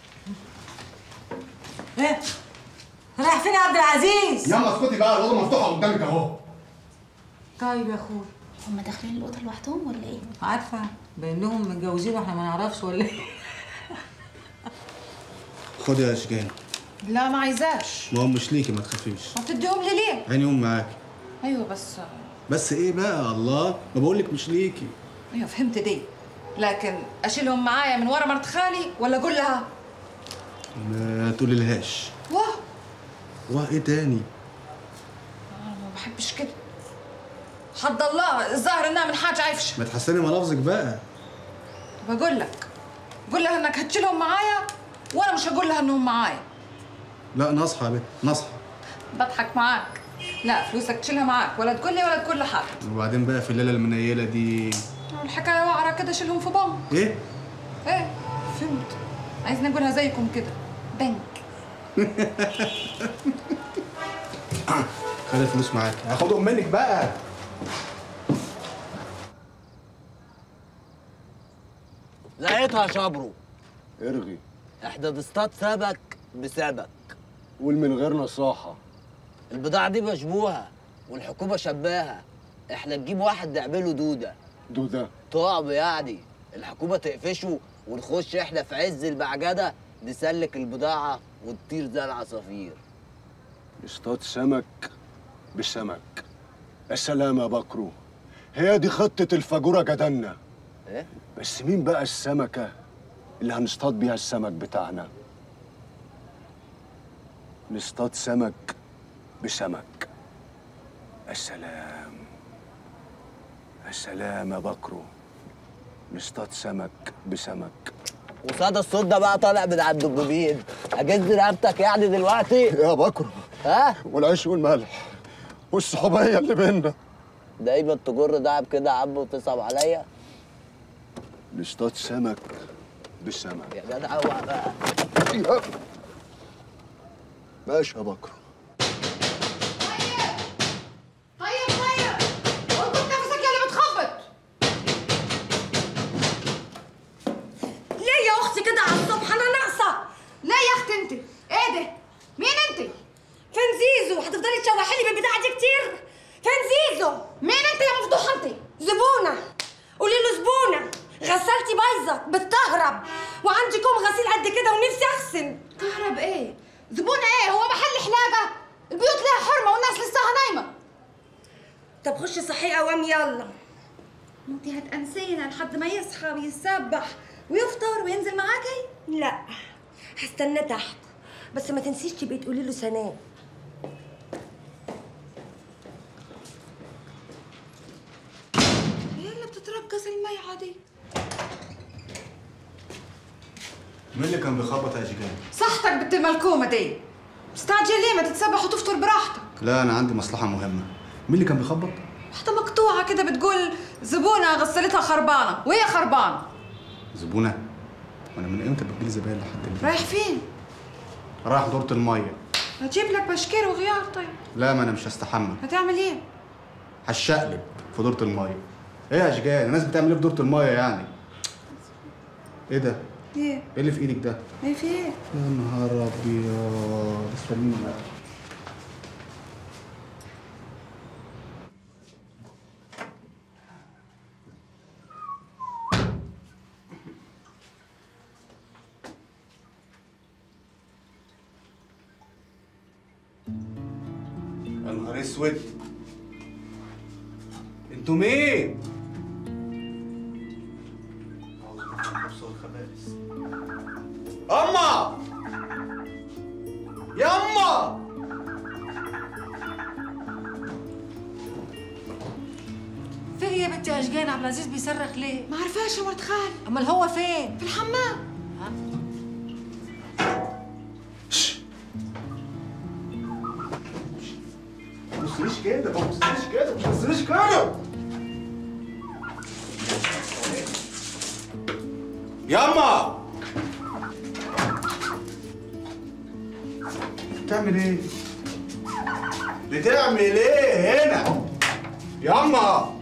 Speaker 11: ايه رايح فين يا عبد العزيز
Speaker 6: يلا اسكتي بقى الاوضه مفتوحه قدامك اهو
Speaker 11: طيب يا اخويا
Speaker 10: هما داخلين الاوضه لوحدهم ولا ايه
Speaker 11: عارفه بانهم متجوزين واحنا ما نعرفش ولا ايه
Speaker 6: خد يا اشجان
Speaker 15: لا ما عايزاش
Speaker 6: ما هو مش ليكي ما تخافيش
Speaker 15: ما تديهم لي ليه
Speaker 6: عيني ام معاكي
Speaker 15: ايوه بس
Speaker 6: بس ايه بقى الله ما بقول لك مش ليكي
Speaker 15: ايوه فهمت دي لكن اشيلهم معايا من ورا مرت خالي ولا اقول لها
Speaker 6: ما تقولي لهاش
Speaker 15: واه
Speaker 6: واه ايه تاني
Speaker 15: انا ما بحبش كده حد الله الظاهر انها من حاجه عفشه
Speaker 6: ما تحسني ملافظك بقى
Speaker 15: بقول لك قول لها انك هتشيلهم معايا وانا مش هقول لها انهم معايا
Speaker 6: لا نصحى يا بنت نصحى
Speaker 15: بضحك معاك لا فلوسك تشيلها معاك ولا تقول لي ولا تقول لحد
Speaker 6: وبعدين بقى في الليله المنيله دي
Speaker 15: الحكايه وعره كده شيلهم في بام
Speaker 6: ايه
Speaker 15: ايه فهمت عايزني اقولها زيكم كده بنك
Speaker 6: خلي الفلوس معاك هاخدهم منك بقى
Speaker 8: لقيتها شبرو
Speaker 6: ارغي
Speaker 8: احنا تصطاد سمك بسمك
Speaker 6: قول من غير نصاحه
Speaker 8: البضاعة دي مشبوهة والحكومة شباها احنا نجيب واحد نعمله دودة
Speaker 6: دوده
Speaker 8: طعم يعني الحكومة تقفشه ونخش احنا في عز المعجنة نسلك البضاعة ونطير زي العصافير
Speaker 6: اصطاد سمك بسمك السلام يا بكرو هي دي خطة الفجورة جدلنا
Speaker 8: ايه؟
Speaker 6: بس مين بقى السمكة اللي هنصطاد بيها السمك بتاعنا نصطاد سمك بسمك السلام السلام يا بكرو نصطاد سمك بسمك
Speaker 8: وصدى الصوت ده بقى طالع من عند الدبوبين اجز رقبتك يعني دلوقتي
Speaker 6: يا بكرو
Speaker 8: ها
Speaker 6: والعيش والملح والصحوبية اللي بينا
Speaker 8: دايما تجر دعب كده يا عم وتصعب عليا
Speaker 6: نصطاد سمك بسمك
Speaker 8: يا جدع اوعى بقى
Speaker 6: يا- ماشي يا بكرو
Speaker 15: طيب طيب اظبط نفسك يا اللي بتخبط
Speaker 5: ليه يا اختي كده على الصبح انا ناقصه
Speaker 15: ليه يا اختي انت ايه ده مين انت
Speaker 5: فين زيزو هتفضلي تشوحي لي بالبتاعه دي كتير فين زيزو
Speaker 15: مين انت يا مفضوحه انت
Speaker 5: زبونه قولي له زبونه غسالتي بايظه بتكهرب وعندي كوم غسيل قد كده ونفسي اغسل
Speaker 15: كهرب ايه زبونه ايه هو محل حلاقه البيوت لها حرمه والناس لساها نايمه
Speaker 5: طب خشي صحي قوام يلا انت هتأنسينا لحد ما يصحى ويسبح ويفطر وينزل معاكي لا هستنى تحت بس ما تنسيش تبقي تقولي له سلام
Speaker 15: ايه اللي بتتركز الميعه دي
Speaker 6: مين اللي كان بيخبط يا اشجان؟
Speaker 15: صحتك بنت الملكومه دي مستعجل ليه ما تتسبح وتفطر براحتك
Speaker 6: لا انا عندي مصلحة مهمة مين اللي كان بيخبط؟
Speaker 15: واحده مقطوعه كده بتقول زبونه غسلتها خربانه وهي خربانه
Speaker 6: زبونة وانا من امتى بتجيب
Speaker 3: بتجيلي زباين لحد البيت
Speaker 15: رايح فين؟
Speaker 3: رايح دورة المية
Speaker 15: هتجيب لك بشكير وغيار طيب
Speaker 3: لا ما انا مش هستحمى
Speaker 15: هتعمل ايه؟
Speaker 3: هشقلب في دورة المية ايه يا اشجان الناس بتعمل ايه في دورة المية يعني ايه ده
Speaker 15: ايه؟
Speaker 3: ايه اللي في ايدك ده
Speaker 15: ايه في ايه؟
Speaker 3: يا نهار ابيض استنيني بقى يا نهار اسود انتوا مين؟ اما يا اما
Speaker 11: في ايه يا بنتي اشجان عبد العزيز بيصرخ ليه؟
Speaker 15: ما عرفاش يا ولد خالي
Speaker 11: امال هو فين؟
Speaker 15: في الحمام
Speaker 3: ما تبصليش كده ما تبصليش كده ما تبصليش كده ياما بتعمل ايه؟ بتعمل ايه هنا؟ ياما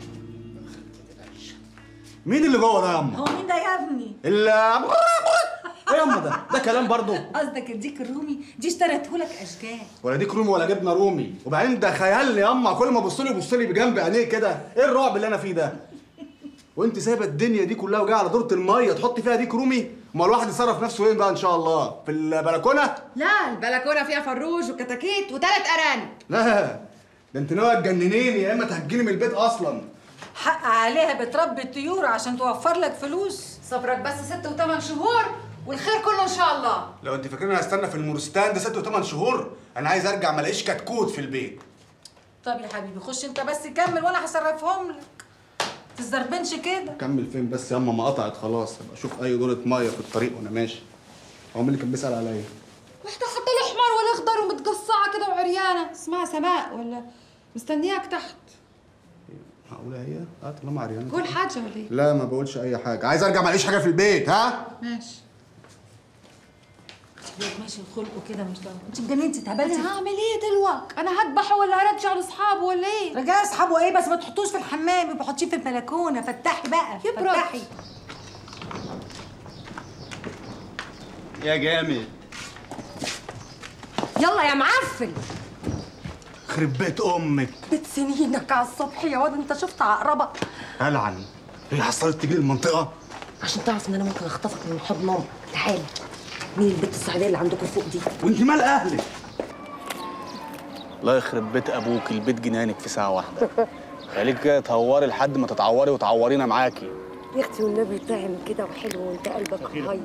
Speaker 3: مين اللي جوه ده ياما؟
Speaker 11: هو مين ده يا ابني؟
Speaker 3: اللي ايه ياما ده؟ ده كلام برضه
Speaker 11: قصدك الديك الرومي دي اشتريته لك اشجان
Speaker 3: ولا ديك رومي ولا جبنه رومي وبعدين ده خيال لي ياما كل ما ابص لي يبص لي بجنب عينيه كده ايه الرعب اللي انا فيه ده وانت سايبه الدنيا دي كلها وجايه على دوره الميه تحطي فيها ديك رومي امال الواحد يصرف نفسه وين بقى ان شاء الله في البلكونه
Speaker 15: لا البلكونه فيها فروج وكتاكيت وثلاث ارانب
Speaker 3: لا ده انت ناويه تجننيني يا اما تهجيني من البيت اصلا
Speaker 11: حق عليها بتربي الطيور عشان توفر لك فلوس
Speaker 15: صبرك بس ست وثمان شهور والخير كله ان شاء الله
Speaker 3: لو انت فاكرين هستنى في المورستان ده ست وثمان شهور انا عايز ارجع ما الاقيش كتكوت في البيت
Speaker 11: طب يا حبيبي خش انت بس كمل وانا هصرفهم لك تزربنش كده
Speaker 3: كمل فين بس يا اما ما قطعت خلاص ابقى اشوف اي دوره ميه في الطريق وانا ماشي هو مين اللي كان بيسال عليا
Speaker 15: واحده حاطه له حمار والاخضر ومتقصعه كده وعريانه اسمها سماء ولا مستنياك تحت
Speaker 3: معقوله هي اه طالما عريانه
Speaker 15: قول حاجه ولا ايه
Speaker 3: لا ما بقولش اي حاجه عايز ارجع ما الاقيش حاجه في البيت ها
Speaker 15: ماشي
Speaker 11: شكلك ماشي خلقه كده مش ضامن انت اتجننتي اتهبلتي
Speaker 15: انا هعمل ايه دلوقتي انا هذبحه ولا هرجع لاصحابه ولا ايه
Speaker 11: رجعي اصحابه ايه بس ما تحطوش في الحمام يبقى حطيه في البلكونه فتحي بقى
Speaker 15: يبرد.
Speaker 11: فتحي
Speaker 3: يا جامد
Speaker 5: يلا يا معفن
Speaker 3: خرب بيت امك
Speaker 5: بيت سنينك على الصبح يا واد انت شفت عقربة
Speaker 3: العن هي حصلت تجي المنطقه
Speaker 5: عشان تعرف ان انا ممكن اخطفك من حضن امك تعالى مين البت السعيديه اللي عندكم فوق دي
Speaker 3: وانت مال اهلك
Speaker 17: الله يخرب بيت ابوك البيت جنانك في ساعه واحده خليك كده تهوري لحد ما تتعوري وتعورينا معاكي
Speaker 5: يا اختي والنبي طعم كده وحلو وانت قلبك هاي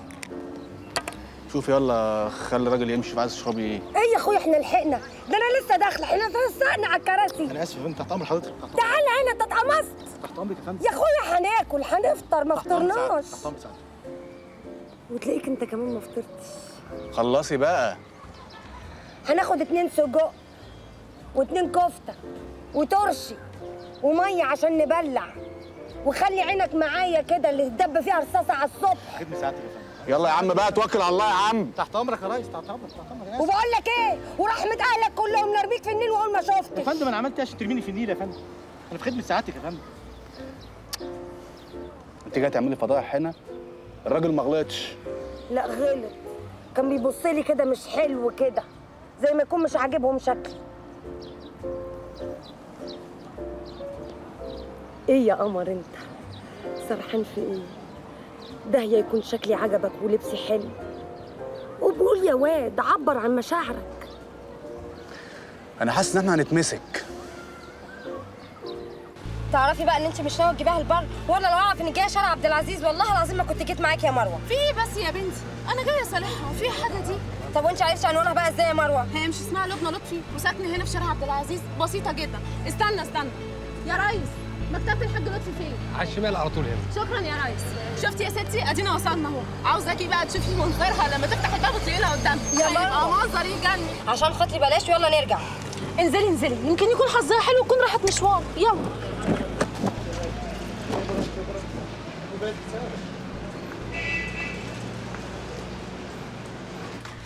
Speaker 17: شوفي يلا خلي الراجل يمشي عايز تشربي ايه
Speaker 5: ايه يا اخويا احنا لحقنا ده انا لسه داخله احنا فرصقنا على الكراسي
Speaker 17: انا اسف يا فندم تحت امر حضرتك تحت
Speaker 5: تعال هنا انت اتقمصت
Speaker 17: تحت امرك يا فندم
Speaker 5: يا اخويا هناكل هنفطر ما
Speaker 17: تحت أمر
Speaker 5: فطرناش
Speaker 17: سعادتك، تحت امر سعادتك.
Speaker 5: وتلاقيك انت كمان ما فطرتش
Speaker 17: خلصي بقى
Speaker 5: هناخد اتنين سجق واتنين كفته وترشي وميه عشان نبلع وخلي عينك معايا كده اللي تدب فيها رصاصه على الصبح
Speaker 17: خدمه سعادتك يا فندم يلا يا عم بقى توكل على الله يا عم تحت امرك يا ريس تحت امرك تحت امرك
Speaker 5: وبقول لك ايه ورحمه اهلك كلهم نرميك في النيل واقول ما شفتش
Speaker 17: يا فندم انا عملت ايه عشان ترميني في النيل يا فندم انا في خدمه سعادتك يا فندم انت جاي تعملي فضايح هنا الراجل ما غلطش
Speaker 5: لا غلط كان بيبص لي كده مش حلو كده زي ما يكون مش عاجبهم شكلي ايه يا قمر انت سرحان في ايه ده يا يكون شكلي عجبك ولبسي حلو وبقول يا واد عبر عن مشاعرك
Speaker 17: انا حاسس ان احنا هنتمسك
Speaker 5: تعرفي بقى ان انت مش ناويه تجيبيها البر ولا لو اعرف انك جايه شارع عبد العزيز والله العظيم ما كنت جيت معاكي يا مروه
Speaker 13: في ايه بس يا بنتي انا جايه اصالحها في حاجه دي
Speaker 5: طب وانت عرفتي عنوانها بقى ازاي يا مروه
Speaker 13: هي مش اسمها لبنى لطفي وساكنه هنا في شارع عبد العزيز بسيطه جدا استنى استنى يا ريس مكتبه الحاج لطفي فين
Speaker 7: على الشمال على طول هنا
Speaker 13: شكرا يا ريس شفتي يا ستي ادينا وصلنا اهو عاوزاكي بقى تشوفي منظرها لما تفتح الباب وتلاقيها قدامك
Speaker 5: يا
Speaker 13: هيبقى
Speaker 5: مروة.
Speaker 13: منظر يجنن
Speaker 5: عشان خاطري بلاش ويلا نرجع
Speaker 13: انزلي انزلي يمكن يكون حظها حلو وتكون راحت مشوار يلا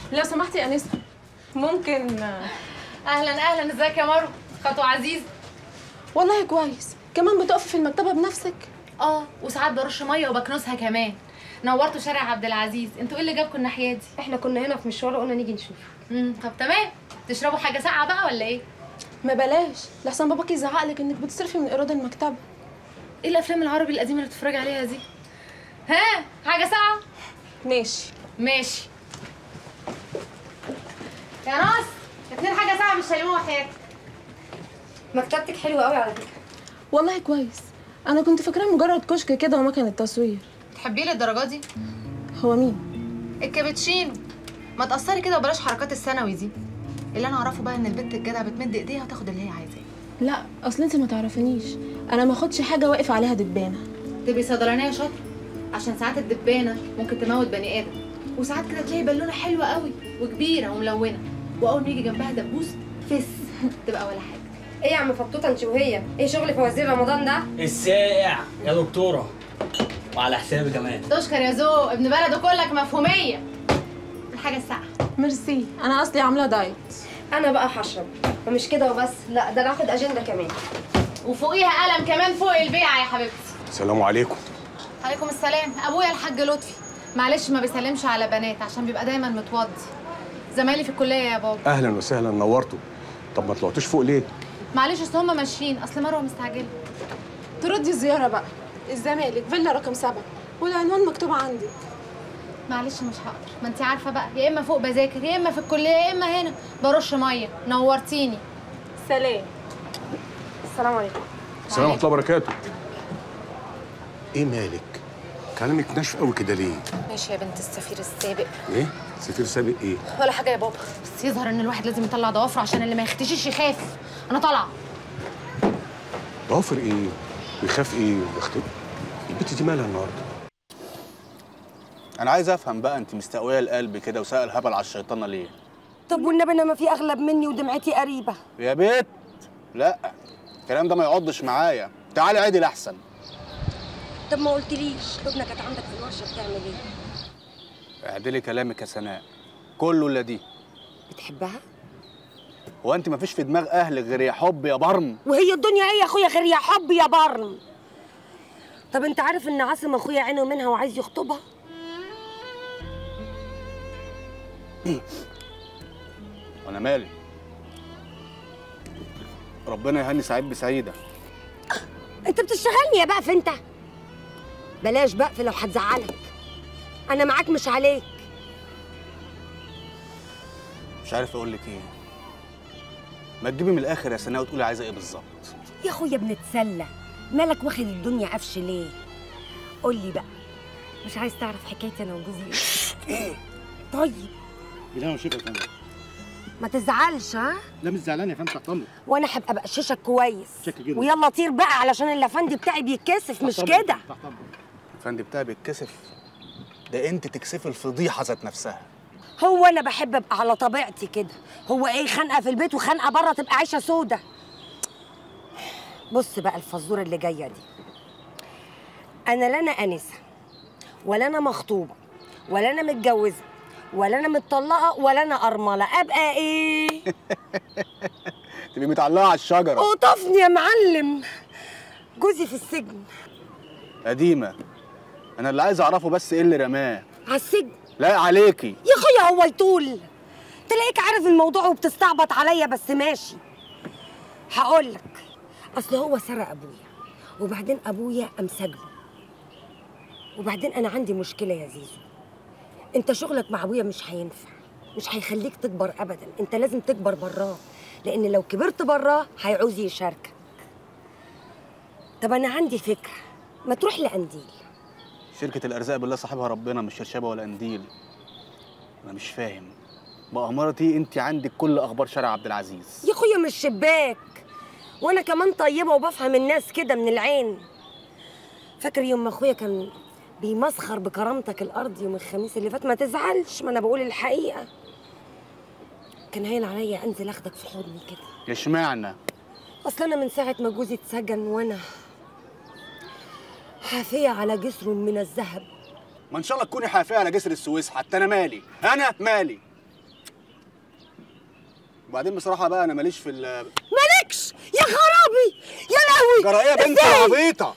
Speaker 13: لو سمحتي يا انسه ممكن
Speaker 10: اهلا اهلا ازيك يا مروه خطوه عزيز
Speaker 13: والله كويس كمان بتقفي في المكتبه بنفسك
Speaker 10: اه وساعات برش ميه وبكنسها كمان نورتوا شارع عبد العزيز انتوا ايه اللي جابكم الناحيه دي
Speaker 12: احنا كنا هنا في مشوار وقلنا نيجي نشوف
Speaker 10: امم طب تمام تشربوا حاجه ساقعه بقى ولا ايه
Speaker 13: ما بلاش لحسن باباكي يزعق لك انك بتصرفي من ايراد المكتبه
Speaker 10: ايه الافلام العربي القديمه اللي بتتفرجي عليها دي ها حاجه ساقعه
Speaker 13: ماشي
Speaker 10: ماشي يا ناس اتنين حاجه ساقعه بالشاليمو وحياتك
Speaker 12: مكتبتك حلوه قوي على فكره
Speaker 13: والله كويس انا كنت فاكراه مجرد كشك كده ومكنه تصوير
Speaker 10: تحبيه للدرجه دي
Speaker 13: هو مين
Speaker 10: الكابتشينو ما تقصري كده وبلاش حركات الثانوي دي اللي انا اعرفه بقى ان البنت الجدع بتمد ايديها وتاخد اللي هي عايزاه
Speaker 13: لا اصل انت ما تعرفنيش انا ما اخدش حاجه واقف عليها دبانه
Speaker 10: تبقي صيدلانيه شاطره عشان ساعات الدبانه ممكن تموت بني ادم وساعات كده تلاقي بالونه حلوه قوي وكبيره وملونه واول ما يجي جنبها دبوس فس تبقى ولا حاجه
Speaker 12: ايه يا عم فطوطه انت وهي ايه شغل فوازير رمضان ده
Speaker 18: الساقع يا دكتوره وعلى حسابي كمان
Speaker 10: تشكر يا ذوق ابن بلده كلك مفهوميه الحاجه الساقعه
Speaker 13: ميرسي انا اصلي عامله دايت
Speaker 12: انا بقى هشرب ومش كده وبس لا ده انا هاخد اجنده كمان
Speaker 10: وفوقيها قلم كمان فوق البيعه يا حبيبتي
Speaker 6: السلام عليكم
Speaker 10: عليكم السلام ابويا الحاج لطفي معلش ما بيسلمش على بنات عشان بيبقى دايما متوضي زمايلي في الكليه يا بابا
Speaker 6: اهلا وسهلا نورتوا طب ما طلعتوش فوق ليه
Speaker 10: معلش اصل هم ماشيين اصل مروه مستعجله
Speaker 13: تردي الزياره بقى الزمالك فيلا رقم سبعة والعنوان مكتوب عندي
Speaker 10: معلش مش هقدر ما انت عارفه بقى يا اما فوق بذاكر يا اما في الكليه يا اما هنا برش ميه نورتيني
Speaker 13: سلام
Speaker 12: السلام عليكم
Speaker 6: السلام ورحمه الله وبركاته ايه مالك كلامك ناشف قوي كده ليه
Speaker 10: ماشي يا بنت السفير السابق
Speaker 6: ايه سفير سابق ايه
Speaker 10: ولا حاجه يا بابا بس يظهر ان الواحد لازم يطلع ضوافره عشان اللي ما يختشيش يخاف انا طالعه
Speaker 6: ضوافر ايه ويخاف ايه ويخطب البت دي مالها النهارده
Speaker 17: انا عايز افهم بقى انت مستقويه القلب كده وسائل الهبل على الشيطانه ليه
Speaker 5: طب والنبي انا ما في اغلب مني ودمعتي قريبه
Speaker 17: يا بيت لا الكلام ده ما يقعدش معايا تعالي عادي الاحسن
Speaker 5: طب ما قلتليش لبنى كانت عندك في الورشه بتعمل ايه
Speaker 17: اعدلي كلامك يا سناء كله الا دي
Speaker 5: بتحبها
Speaker 17: هو انت ما فيش في دماغ اهلك غير يا حب يا برم
Speaker 5: وهي الدنيا ايه يا اخويا غير يا حب يا برم طب انت عارف ان عاصم اخويا عينه منها وعايز يخطبها
Speaker 17: وانا مالي ربنا يهني سعيد بسعيده
Speaker 5: انت بتشتغلني يا بقف انت بلاش بقف لو هتزعلك انا معاك مش عليك
Speaker 17: مش عارف اقول لك ايه ما تجيبي من الاخر يا سناء وتقولي عايزه ايه بالظبط
Speaker 5: يا اخويا بنتسلى مالك واخد الدنيا قفش ليه قول لي بقى مش عايز تعرف حكايتي انا وجوزي ايه طيب
Speaker 21: لا مش يا فندم
Speaker 5: ما تزعلش ها
Speaker 21: لا مش زعلان يا فندم تحت امرك
Speaker 5: وانا هبقى بقششك كويس
Speaker 21: شكل جدا.
Speaker 5: ويلا طير بقى علشان الافندي بتاعي بيتكسف مش
Speaker 21: تحت أمرك،
Speaker 5: كده
Speaker 21: تحت أمرك.
Speaker 17: الفندي بتاعي بيتكسف ده انت تكسفي الفضيحه ذات نفسها
Speaker 5: هو انا بحب ابقى على طبيعتي كده هو ايه خانقه في البيت وخانقه بره تبقى عايشه سودة بص بقى الفزوره اللي جايه دي انا لا انا انسه ولا انا مخطوبه ولا انا متجوزه ولا انا متطلقه ولا انا ارمله ابقى ايه
Speaker 17: تبقي متعلقه على الشجره
Speaker 5: قطفني يا معلم جوزي في السجن
Speaker 17: قديمه انا اللي عايز اعرفه بس ايه اللي رماه
Speaker 5: على السجن
Speaker 17: لا عليكي
Speaker 5: يا اخويا هو يطول تلاقيك عارف الموضوع وبتستعبط عليا بس ماشي هقول لك اصل هو سرق ابويا وبعدين ابويا قام سجنه وبعدين انا عندي مشكله يا زيزو انت شغلك مع ابويا مش هينفع مش هيخليك تكبر ابدا انت لازم تكبر براه لان لو كبرت براه هيعوز يشاركك طب انا عندي فكره ما تروح لقنديل
Speaker 17: شركه الارزاق بالله صاحبها ربنا مش شرشبه ولا قنديل انا مش فاهم بأمارتي انت عندك كل اخبار شارع عبد العزيز
Speaker 5: يا اخويا مش شباك وانا كمان طيبه وبفهم الناس كده من العين فاكر يوم ما اخويا كان بيمسخر بكرامتك الارض يوم الخميس اللي فات ما تزعلش ما انا بقول الحقيقه كان هاين عليا انزل اخدك في حضني كده
Speaker 17: اشمعنى
Speaker 5: اصل انا من ساعه ما جوزي اتسجن وانا حافيه على جسر من الذهب
Speaker 17: ما ان شاء الله تكوني حافيه على جسر السويس حتى انا مالي انا مالي
Speaker 3: وبعدين بصراحه بقى انا ماليش في ال
Speaker 5: مالكش يا خرابي يا لهوي
Speaker 3: جرى ايه يا بنت
Speaker 5: إزاي؟
Speaker 3: عبيطه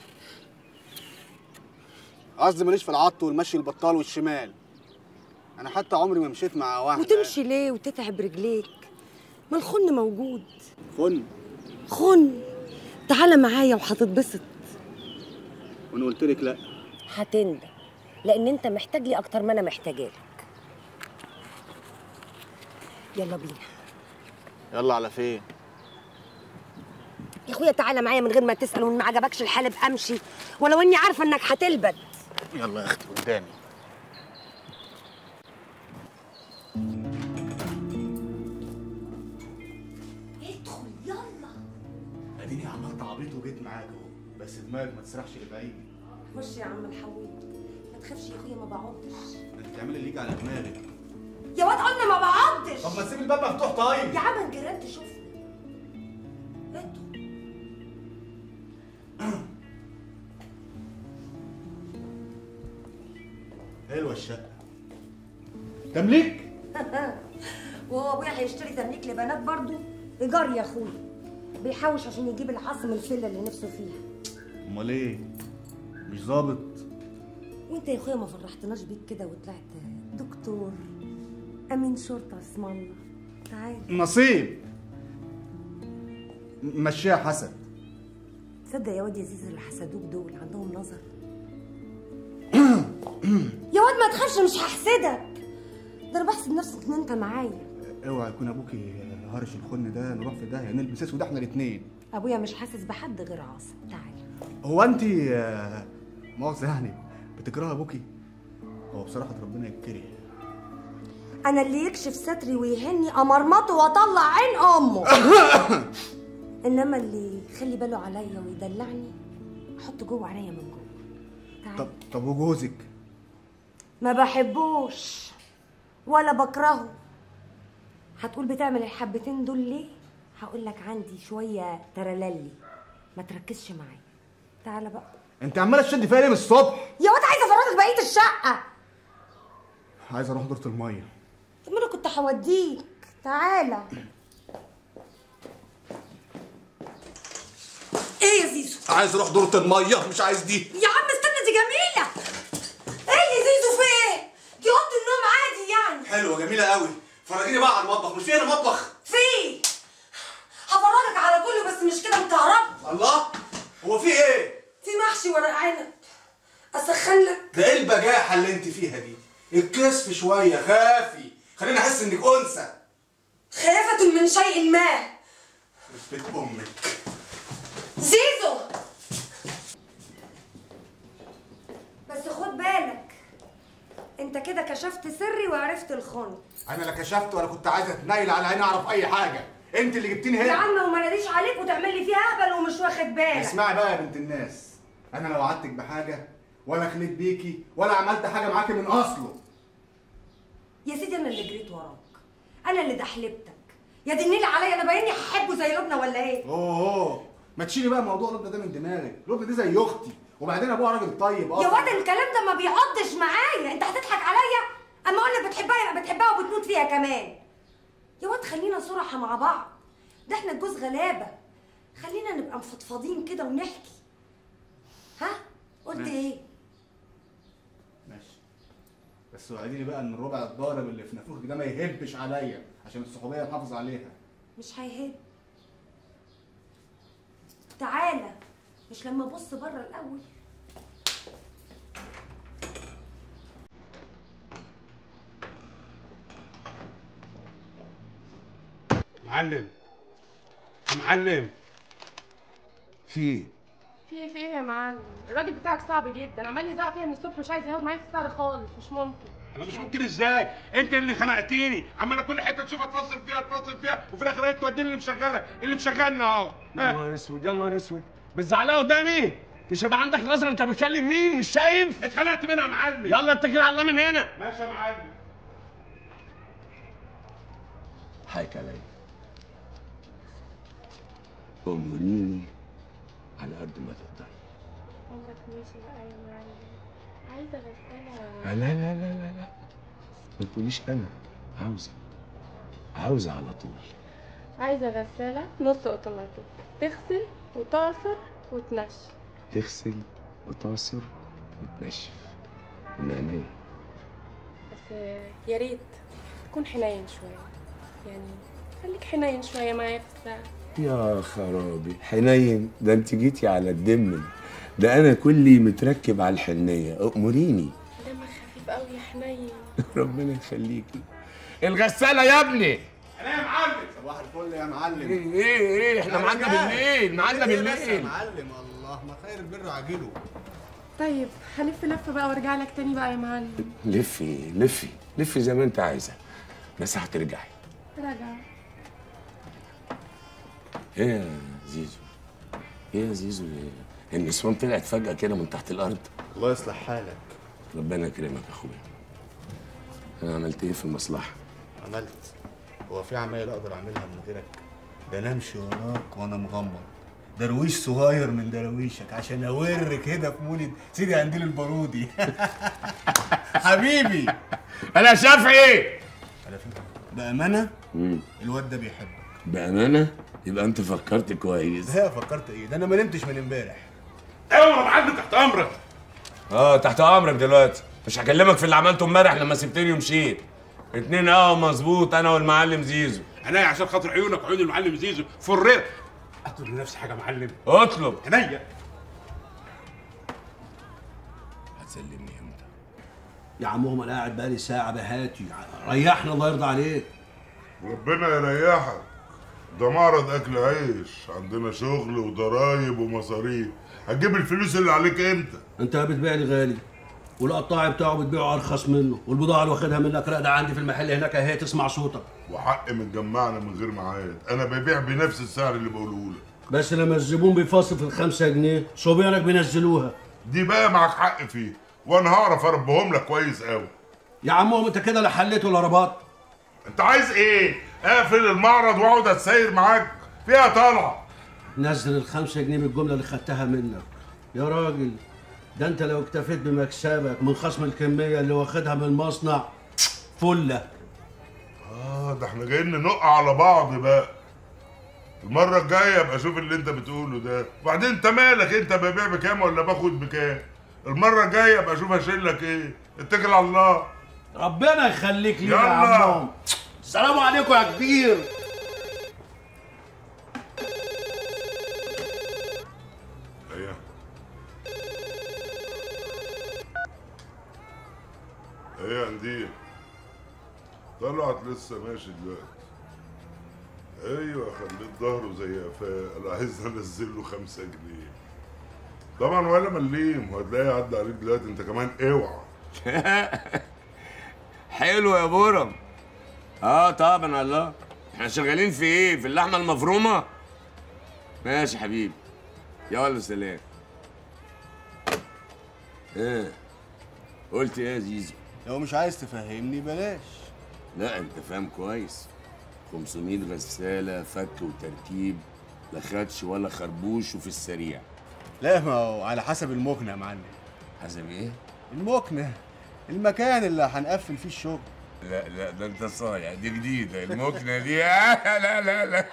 Speaker 3: قصدي ماليش في العط والمشي البطال والشمال انا حتى عمري ما مشيت مع واحده
Speaker 5: وتمشي ليه وتتعب رجليك ما الخن موجود
Speaker 3: خن
Speaker 5: خن تعالى معايا وهتتبسط
Speaker 3: وانا قلت لك لا
Speaker 5: هتندم لان انت محتاج لي اكتر ما انا محتاجالك يلا بينا
Speaker 3: يلا على فين
Speaker 5: يا اخويا تعالى معايا من غير ما تسال وان ما عجبكش الحال ابقى امشي ولو اني عارفه انك هتلبد
Speaker 3: يلا يا اختي قدامي
Speaker 5: ادخل يلا
Speaker 3: اديني عملت عبيط وجيت معاك اهو بس دماغك ما تسرحش لبعيد
Speaker 5: خش يا عم الحويط ما تخافش يا اخويا ما بقعدش
Speaker 3: انت بتعملي اللي يجي على دماغك
Speaker 5: يا واد قلنا ما بقعدش
Speaker 3: طب ما تسيب الباب مفتوح طيب
Speaker 5: يا عم الجيران تشوفني
Speaker 3: حلوه الشقه تمليك
Speaker 5: وهو ابويا هيشتري تمليك لبنات برضو ايجار يا اخويا بيحوش عشان يجيب العاصم الفيلا اللي نفسه فيها
Speaker 3: امال ايه مش ظابط
Speaker 5: وانت يا اخويا ما فرحتناش بيك كده وطلعت دكتور امين شرطه اسم الله تعال
Speaker 3: نصيب مشيها حسن
Speaker 5: تصدق يا واد يا زيزو اللي حسدوك دول عندهم نظر يا واد ما تخافش مش هحسدك ده انا بحسد نفسي ان انت معايا
Speaker 3: اوعى يكون ابوكي هرش الخن ده نروح في داهيه نلبس اسود احنا الاثنين
Speaker 5: ابويا مش حاسس بحد غير عاصم تعال
Speaker 3: هو انت آه، مؤاخذه يعني بتكرهي ابوكي هو بصراحه ربنا يكره
Speaker 5: انا اللي يكشف ستري ويهني امرمطه واطلع عين امه انما اللي يخلي باله عليا ويدلعني احطه جوه عينيا من جوه تعال
Speaker 3: طب طب وجوزك
Speaker 5: ما بحبوش ولا بكرهه هتقول بتعمل الحبتين دول ليه هقول لك عندي شويه ترللي ما تركزش معايا تعالى بقى
Speaker 3: انت عماله تشدي فيا ليه من الصبح
Speaker 5: يا واد عايزه افرجك بقيه الشقه
Speaker 3: عايز اروح دورة الميه
Speaker 5: طب ما انا كنت هوديك تعالى ايه يا زيزو
Speaker 3: عايز اروح دورة الميه مش عايز دي
Speaker 5: يا عم استنى دي جميله ايه يا زيزو في ايه دي اوضه النوم عادي يعني
Speaker 3: حلوه جميله قوي فرجيني بقى على المطبخ مش في هنا مطبخ
Speaker 5: في هفرجك على كله بس مش كده مكهرب
Speaker 3: الله هو في ايه
Speaker 5: في محشي ورق عنب اسخن لك
Speaker 3: ده ايه البجاحه اللي انت فيها دي الكسف شويه خافي خليني احس انك انثى
Speaker 5: خافة من شيء ما
Speaker 3: بيت امك
Speaker 5: زيزو بس خد بالك انت كده كشفت سري وعرفت الخن
Speaker 3: انا لا كشفت ولا كنت عايزه اتنيل على عيني اعرف اي حاجه انت اللي جبتيني
Speaker 5: يا
Speaker 3: هنا
Speaker 5: عم وما ناديش عليك وتعمل لي فيها اهبل ومش واخد بالك
Speaker 3: اسمعي بقى يا بنت الناس انا لو وعدتك بحاجه ولا خليت بيكي ولا عملت حاجه معاكي من اصله
Speaker 5: يا سيدي انا اللي جريت وراك انا اللي دحلبتك يا دي النيل عليا انا بايني هحبه زي لبنى ولا ايه
Speaker 3: اوه اوه ما تشيلي بقى موضوع لبنى ده من دماغك لبنى دي زي اختي وبعدين ابوها راجل طيب
Speaker 5: يا
Speaker 3: اصلا
Speaker 5: واد الكلام ده ما بيقضش معايا انت هتضحك عليا اما اقول لك بتحبها يبقى بتحبها وبتموت فيها كمان يا واد خلينا صراحه مع بعض ده احنا الجوز غلابه خلينا نبقى مفضفضين كده ونحكي ها قلت
Speaker 3: ماشي.
Speaker 5: ايه
Speaker 3: ماشي بس وعديني بقى ان الربع الضارب اللي في نافوخك ده ما يهبش عليا عشان الصحوبيه نحافظ عليها
Speaker 5: مش هيهد تعالى مش لما ابص بره الاول
Speaker 22: معلم يا معلم في ايه؟
Speaker 15: في ايه في ايه يا معلم الراجل بتاعك صعب جدا عمال يزعق فيها من الصبح مش عايز يقعد معايا في السهر خالص مش ممكن
Speaker 22: انا مش ممكن ازاي؟ انت اللي خنقتني عمال كل حته تشوفها تفصل فيها تفصل فيها وفي الاخر انت توديني اللي مشغلك اللي مشغلنا اهو
Speaker 18: يا نهار اسود يا نهار اسود بتزعلها قدامي مش يبقى عندك نظر انت بتكلم مين مش شايف
Speaker 22: اتخنقت منها يا معلم
Speaker 18: يلا اتكل على الله من هنا
Speaker 22: ماشي يا معلم
Speaker 16: حقك عليا أمريني على قد ما تقدري
Speaker 15: عمرك ماشي بقى يا معلم عايزه
Speaker 16: لا لا لا لا لا لا ما تقوليش أنا عاوزة عاوزة على طول
Speaker 15: عايزة غسالة نص اوتوماتيك تغسل وتعصر وتنشف
Speaker 16: تغسل وتعصر وتنشف من عينيا
Speaker 15: بس يا ريت تكون حنين شوية يعني خليك حنين شوية معايا في الساعة
Speaker 16: يا خرابي حنين ده انت جيتي على الدم ده انا كلي متركب على الحنيه اموريني
Speaker 15: دمك خفيف قوي يا حنين
Speaker 16: ربنا يخليكي الغساله يا ابني
Speaker 21: انا يا معلم صباح الفل يا معلم
Speaker 16: ايه ايه ايه احنا معانا بالليل معانا
Speaker 21: إيه بس يا
Speaker 16: بالليل
Speaker 21: معلم الله ما خير البر عاجله
Speaker 15: طيب هلف لفة بقى وارجع لك تاني بقى يا معلم
Speaker 16: لفي لفي لفي زي ما انت عايزه بس هترجعي
Speaker 15: راجع
Speaker 16: ايه يا زيزو ايه يا زيزو ايه النسوان طلعت فجأة كده من تحت الأرض
Speaker 21: الله يصلح حالك
Speaker 16: ربنا يكرمك يا أخويا أنا عملت إيه في المصلحة؟
Speaker 21: عملت هو في عمايل اقدر اعملها من غيرك ده انا امشي وراك وانا مغمض درويش صغير من دراويشك عشان اورك كده في مولد سيدي قنديل البارودي حبيبي
Speaker 16: أنا شافعي
Speaker 21: على فكره بامانه
Speaker 16: مم.
Speaker 21: الواد ده بيحبك
Speaker 16: بأمانة يبقى أنت فكرت كويس
Speaker 21: ده فكرت ايه ده انا ما نمتش من امبارح
Speaker 22: ايوه يا معلم تحت امرك
Speaker 16: اه تحت امرك دلوقتي مش هكلمك في اللي عملته امبارح لما سبتني ومشيت اتنين اه مظبوط انا والمعلم زيزو
Speaker 22: انا عشان خاطر عيونك وعيون المعلم زيزو فرير اطلب لنفسي حاجه يا معلم
Speaker 16: اطلب
Speaker 22: عينيا
Speaker 16: هتسلمني امتى
Speaker 14: يا عمهم انا قاعد بقالي ساعه بهاتي ريحنا الله يرضى عليك
Speaker 1: ربنا يريحك ده معرض اكل عيش عندنا شغل وضرايب ومصاريف هتجيب الفلوس اللي عليك امتى
Speaker 14: انت بتبيع لي غالي والقطاعي بتاعه بتبيعه ارخص منه والبضاعه اللي واخدها منك راقده عندي في المحل هناك اهي تسمع صوتك
Speaker 1: وحق متجمعنا من غير ميعاد انا ببيع بنفس السعر اللي بقوله لك
Speaker 14: بس لما الزبون بيفاصل في الخمسة جنيه صبيانك بينزلوها
Speaker 1: دي بقى معك حق فيه وانا هعرف اربهم لك كويس قوي
Speaker 14: يا عمهم انت كده لا حليت ولا رباط
Speaker 1: انت عايز ايه اقفل المعرض واقعد اتساير معاك فيها طلعه
Speaker 14: نزل الخمسة جنيه من الجملة اللي خدتها منك يا راجل ده انت لو اكتفيت بمكسبك من خصم الكمية اللي واخدها من المصنع فلة
Speaker 1: اه ده احنا جايين ننق على بعض بقى المرة الجاية ابقى اشوف اللي انت بتقوله ده وبعدين انت مالك انت ببيع بكام ولا باخد بكام المرة الجاية ابقى اشوف اشيل لك ايه اتكل على الله
Speaker 14: ربنا يخليك لي يا
Speaker 1: يلا.
Speaker 14: عمهم السلام عليكم يا كبير
Speaker 1: ايه ايه يا قنديل طلعت لسه ماشي دلوقتي ايوه خليت ظهره زي قفاه انا عايز انزل له خمسة جنيه طبعا ولا مليم وهتلاقيه عدى عليك دلوقتي انت كمان اوعى
Speaker 16: حلو يا بورم اه طبعا الله احنا شغالين في ايه في اللحمه المفرومه ماشي حبيبي يلا سلام ايه قلت ايه يا زيزو
Speaker 21: لو مش عايز تفهمني بلاش
Speaker 16: لا انت فاهم كويس 500 غساله فك وتركيب لا خدش ولا خربوش وفي السريع
Speaker 21: لا ما هو على حسب المكنه يا معلم
Speaker 16: حسب ايه
Speaker 21: المكنه المكان اللي هنقفل فيه الشغل
Speaker 16: لا لا ده انت صايع دي جديده المكنه دي آه لا لا لا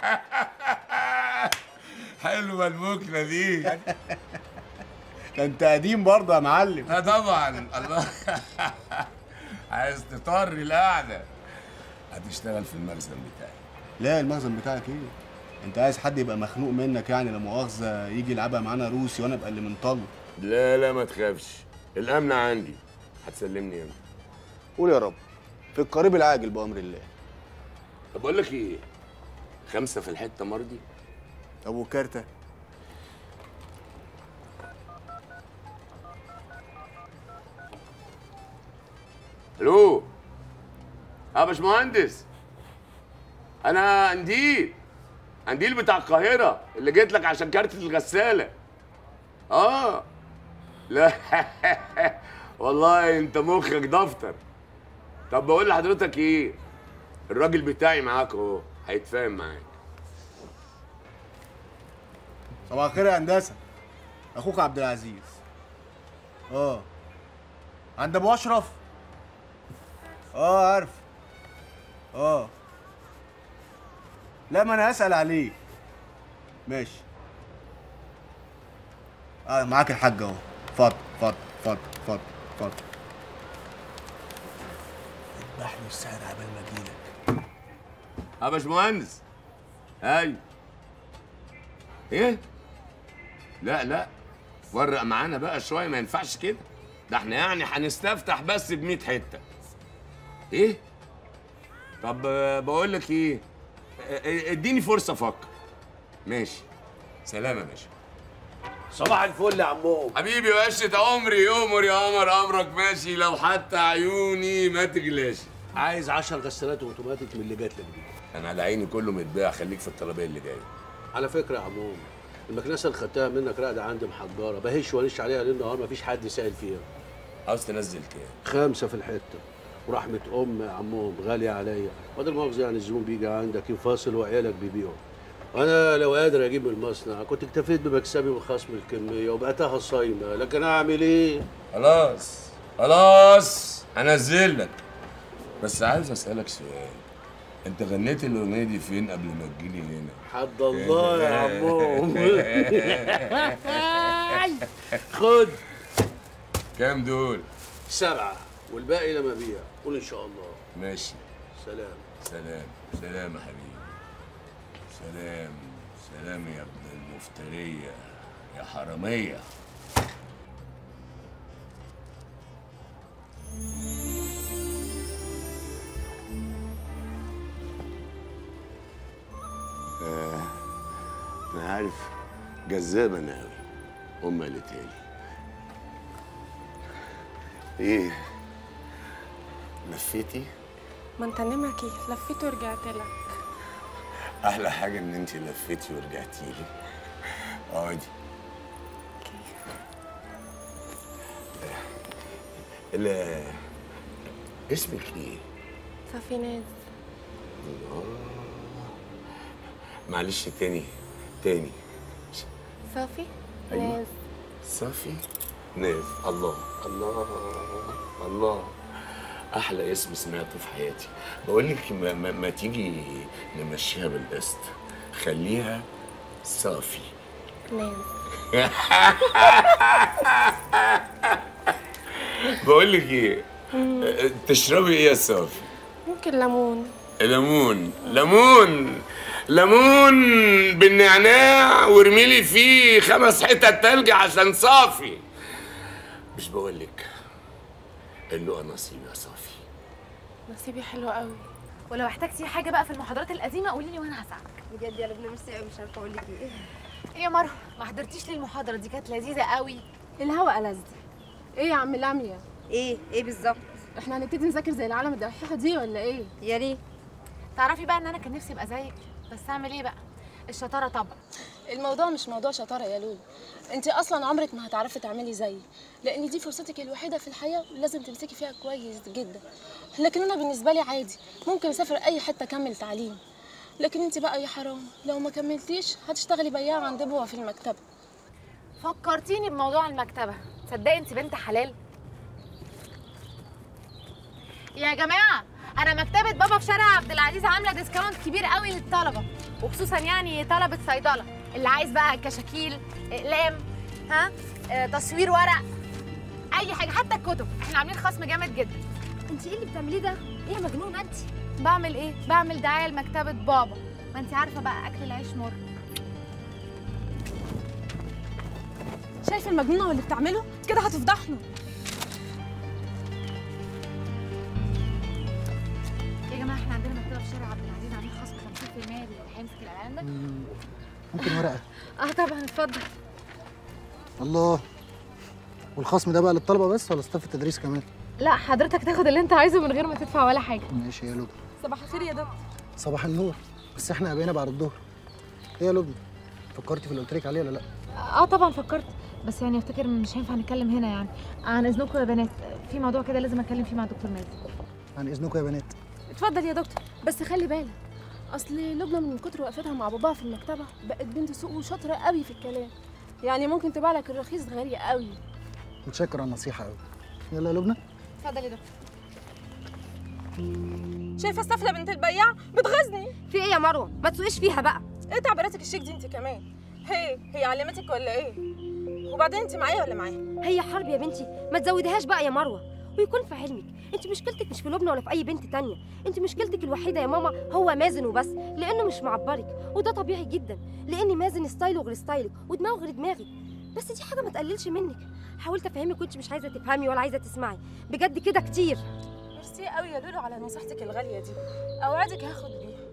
Speaker 16: حلوه المكنه دي
Speaker 21: ده انت قديم برضه يا معلم
Speaker 16: لا طبعا الله عايز تطري القعده هتشتغل في المخزن بتاعي
Speaker 21: لا المخزن بتاعك ايه انت عايز حد يبقى مخنوق منك يعني لا مؤاخذه يجي يلعبها معانا روسي وانا ابقى اللي منطله
Speaker 16: لا لا ما تخافش الامن عندي هتسلمني امتى
Speaker 21: قول يا رب في القريب العاجل بامر الله
Speaker 16: طب بقول لك ايه خمسه في الحته مرضي
Speaker 21: طب وكارتة
Speaker 16: الو اه باشمهندس انا قنديل قنديل بتاع القاهره اللي جيت لك عشان كارت الغساله اه لا والله انت مخك دفتر طب بقول لحضرتك ايه الراجل بتاعي معاك اهو هيتفاهم معاك
Speaker 21: صباح الخير يا هندسه اخوك عبد العزيز اه عند ابو اشرف اه عارف اه لا ما انا هسال عليه ماشي اه معاك الحاج اهو اتفضل اتفضل اتفضل اتفضل اتفضل اذبحني السعر قبل ما اجيلك
Speaker 16: يا باشمهندس ايوه ايه لا لا فرق معانا بقى شويه ما ينفعش كده ده احنا يعني هنستفتح بس ب 100 حته ايه طب آه، بقول لك ايه آه، آه، اديني فرصه افكر ماشي سلام يا باشا
Speaker 14: صباح الفل يا عمو
Speaker 16: حبيبي يا باشا عمري يومر يا قمر امرك ماشي لو حتى عيوني ما تجلاش
Speaker 14: عايز 10 غسالات اوتوماتيك من اللي جات لك دي
Speaker 16: انا على عيني كله متباع خليك في الطلبيه اللي جايه
Speaker 14: على فكره يا عمو المكنسه اللي خدتها منك راقده عندي محجره بهش وليش عليها ليل نهار مفيش حد سائل فيها
Speaker 16: عاوز تنزل كام
Speaker 14: خمسه في الحته ورحمه ام يا عمو غاليه عليا بدل مؤاخذه يعني الزبون بيجي عندك ينفصل وعيالك بيبيعوا انا لو قادر اجيب من المصنع كنت اكتفيت بمكسبي وخصم الكميه وبقيتها صايمه لكن اعمل ايه
Speaker 16: خلاص خلاص هنزل لك بس عايز اسالك سؤال انت غنيت الاغنيه دي فين قبل ما تجيلي هنا
Speaker 14: حد الله يا عمو خد
Speaker 16: كام دول
Speaker 14: سبعه والباقي لما بيع قول ان شاء الله
Speaker 16: ماشي
Speaker 14: سلام
Speaker 16: سلام سلام يا حبيبي سلام سلام يا ابن المفترية يا حرامية آه أنا عارف جذابة أنا أوي أم قالتها لي إيه لفيتي؟
Speaker 15: ما انت نمكي لفيت ورجعت لك
Speaker 16: احلى حاجه ان انت لفيتي ورجعتي لي اقعدي لا اسمك ايه
Speaker 15: صافي ناس
Speaker 16: آه. معلش تاني تاني
Speaker 15: صافي
Speaker 16: أيوة.
Speaker 15: ناس
Speaker 16: صافي ناف الله الله الله احلى اسم سمعته في حياتي بقول لك ما, ما, ما تيجي نمشيها بالقسط خليها صافي
Speaker 15: ناس
Speaker 16: بقول لك ايه تشربي ايه يا صافي
Speaker 15: ممكن ليمون
Speaker 16: ليمون ليمون ليمون بالنعناع وارمي لي فيه خمس حتت تلج عشان صافي مش بقول لك اللقى نصيب يا صافي
Speaker 15: نصيبي حلو قوي
Speaker 10: ولو احتجتي حاجه بقى في المحاضرات القديمه قولي لي وانا هساعدك
Speaker 12: بجد يا لبنى ميرسي قوي مش عارفه اقول لك ايه
Speaker 10: ايه يا مروه ما حضرتيش لي المحاضره دي كانت لذيذه قوي
Speaker 13: الهوا ألذ ايه يا عم لميا
Speaker 12: ايه ايه بالظبط
Speaker 13: احنا هنبتدي نذاكر زي العالم الدحيحه دي ولا ايه
Speaker 12: يا ريت
Speaker 10: تعرفي بقى ان انا كان نفسي ابقى زيك بس اعمل ايه بقى الشطاره طبعا
Speaker 13: الموضوع مش موضوع شطاره يا لولو انت اصلا عمرك ما هتعرفي تعملي زيي لان دي فرصتك الوحيده في الحياه لازم تمسكي فيها كويس جدا لكن انا بالنسبه لي عادي ممكن اسافر اي حته اكمل تعليم لكن انت بقى يا حرام لو ما كملتيش هتشتغلي بياعه عند ابوها في المكتبه
Speaker 10: فكرتيني بموضوع المكتبه تصدقي انت بنت حلال يا جماعه انا مكتبه بابا في شارع عبد العزيز عامله ديسكاونت كبير قوي للطلبه وخصوصا يعني طلبه صيدله اللي عايز بقى كشاكيل اقلام ها آه، تصوير ورق اي حاجه حتى الكتب احنا عاملين خصم جامد جدا انت ايه اللي بتعمليه ده ايه يا مجنونه انت بعمل ايه بعمل دعايه لمكتبه بابا ما انت عارفه بقى اكل العيش مر
Speaker 13: شايفه المجنونه واللي بتعمله كده هتفضحنا
Speaker 10: يا جماعه احنا عندنا مكتبه في شارع عبد العزيز عاملين خصم 50% اللي هيمسك الاعلان ده
Speaker 3: ممكن ورقه
Speaker 10: اه طبعا اتفضل
Speaker 3: الله والخصم ده بقى للطلبه بس ولا ستاف التدريس كمان
Speaker 10: لا حضرتك تاخد اللي انت عايزه من غير ما تدفع ولا حاجه
Speaker 3: ماشي يا لبنى
Speaker 13: صباح الخير يا دكتور
Speaker 3: صباح النور بس احنا بقينا بعد الظهر ايه يا لبنى فكرتي في اللي قلت لك عليه ولا لا
Speaker 10: اه طبعا فكرت بس يعني افتكر مش هينفع نتكلم هنا يعني عن اذنكم يا بنات في موضوع كده لازم اتكلم فيه مع دكتور مازن
Speaker 3: عن اذنكم يا بنات
Speaker 13: اتفضل يا دكتور بس خلي بالك اصل لبنى من كتر وقفتها مع باباها في المكتبه بقت بنت سوق وشاطره قوي في الكلام يعني ممكن تبيع لك الرخيص غالي قوي
Speaker 3: متشكر على النصيحه قوي يلا يا لبنى
Speaker 10: اتفضل يا دكتور
Speaker 15: شايفه السفله بنت البياع بتغزني
Speaker 12: في ايه يا مروه ما تسوقيش فيها بقى
Speaker 15: ايه تعبيراتك الشيك دي انت كمان هي هي علمتك ولا ايه وبعدين انت معايا ولا معايا
Speaker 12: هي حرب يا بنتي ما تزوديهاش بقى يا مروه ويكون في علمك انت مشكلتك مش في لبنى ولا في اي بنت تانية انت مشكلتك الوحيده يا ماما هو مازن وبس لانه مش معبرك وده طبيعي جدا لان مازن ستايله غير ستايلك ودماغه غير دماغك بس دي حاجه ما تقللش منك حاولت افهمك وانت مش عايزه تفهمي ولا عايزه تسمعي بجد كده كتير
Speaker 15: ميرسي قوي يا لولو على نصيحتك الغاليه دي اوعدك هاخد بيها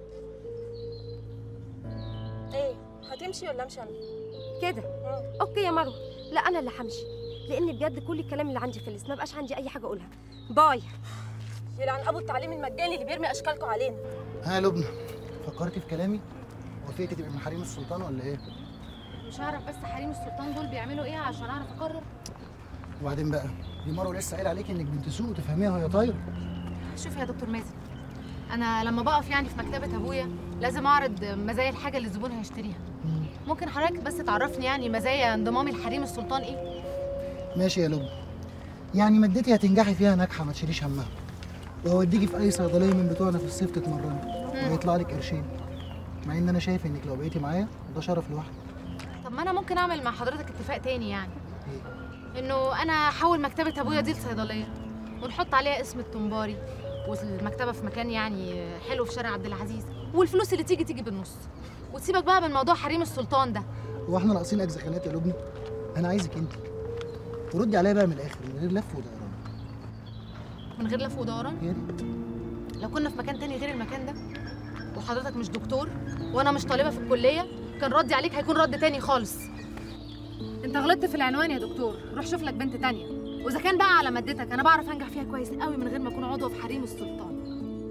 Speaker 15: ايه هتمشي ولا امشي انا
Speaker 12: كده اوكي يا مروه لا انا اللي همشي لان بجد كل الكلام اللي عندي خلص ما بقاش عندي اي حاجه اقولها باي
Speaker 15: يلعن ابو التعليم المجاني اللي بيرمي اشكالكم علينا
Speaker 9: ها يا لبنى فكرتي في كلامي وافقتي تبقي من حريم السلطان ولا ايه
Speaker 10: مش هعرف بس حريم السلطان دول بيعملوا ايه عشان اعرف اقرر
Speaker 9: وبعدين بقى دي مروه لسه قايله عليكي انك بنت سوق وتفهميها وهي طايره
Speaker 10: شوف يا دكتور مازن انا لما بقف يعني في مكتبه ابويا لازم اعرض مزايا الحاجه اللي الزبون هيشتريها ممكن حضرتك بس تعرفني يعني مزايا انضمامي لحريم السلطان ايه
Speaker 9: ماشي يا لبنى يعني مادتي هتنجحي فيها ناجحه ما تشيليش همها واوديكي في اي صيدليه من بتوعنا في الصيف تتمرني ويطلع لك قرشين مع ان انا شايف انك لو بقيتي معايا ده شرف لوحده
Speaker 10: طب ما انا ممكن اعمل مع حضرتك اتفاق تاني يعني انه انا احول مكتبه ابويا دي لصيدليه ونحط عليها اسم التنباري والمكتبه في مكان يعني حلو في شارع عبد العزيز والفلوس اللي تيجي تيجي بالنص وتسيبك بقى من موضوع حريم السلطان ده
Speaker 9: هو احنا ناقصين اجزخانات يا لبنى انا عايزك انت وردي عليا بقى من الاخر من غير لف ودوران
Speaker 10: من غير لف ودوران
Speaker 9: هي دي
Speaker 10: لو كنا في مكان تاني غير المكان ده وحضرتك مش دكتور وانا مش طالبه في الكليه كان ردي عليك هيكون رد تاني خالص انت غلطت في العنوان يا دكتور روح شوف لك بنت تانية واذا كان بقى على مادتك انا بعرف انجح فيها كويس قوي من غير ما اكون عضوه في حريم السلطان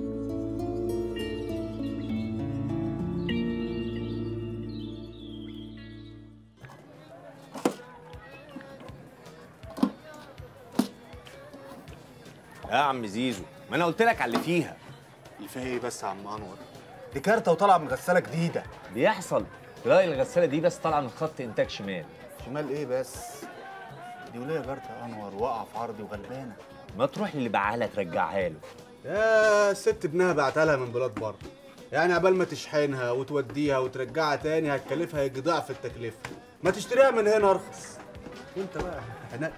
Speaker 2: يا عم زيزو ما انا قلت لك على اللي فيها
Speaker 21: اللي فيها ايه بس يا عم انور دي كارته وطالعه من غساله جديده
Speaker 2: بيحصل تلاقي الغساله دي بس طالعه من خط انتاج شمال
Speaker 21: شمال ايه بس دي وليه كارته يا انور واقعه في عرضي وغلبانه
Speaker 2: ما تروح للي باعها ترجعها له
Speaker 21: يا ست ابنها بعتها لها من بلاد بره يعني عبال ما تشحنها وتوديها وترجعها تاني هتكلفها يجي ضعف التكلفه ما تشتريها من هنا ارخص وانت بقى هنقي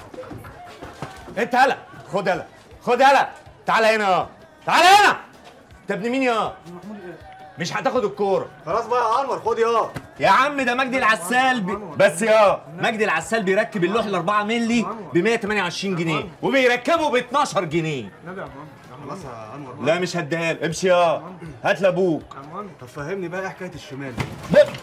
Speaker 2: انت هلا خد هلا خد هلا تعالى هنا يا تعالى هنا انت ابن مين يا مش هتاخد الكوره
Speaker 21: خلاص بقى يا انور خد يا
Speaker 2: يا عم ده مجدي العسال بي... بس يا مجدي العسال بيركب اللوح ال 4 مللي ب 128 جنيه وبيركبه ب 12 جنيه
Speaker 21: خلاص يا انور
Speaker 2: لا مش هديها له امشي يا هات لابوك
Speaker 21: طب فهمني بقى ايه حكايه الشمال دي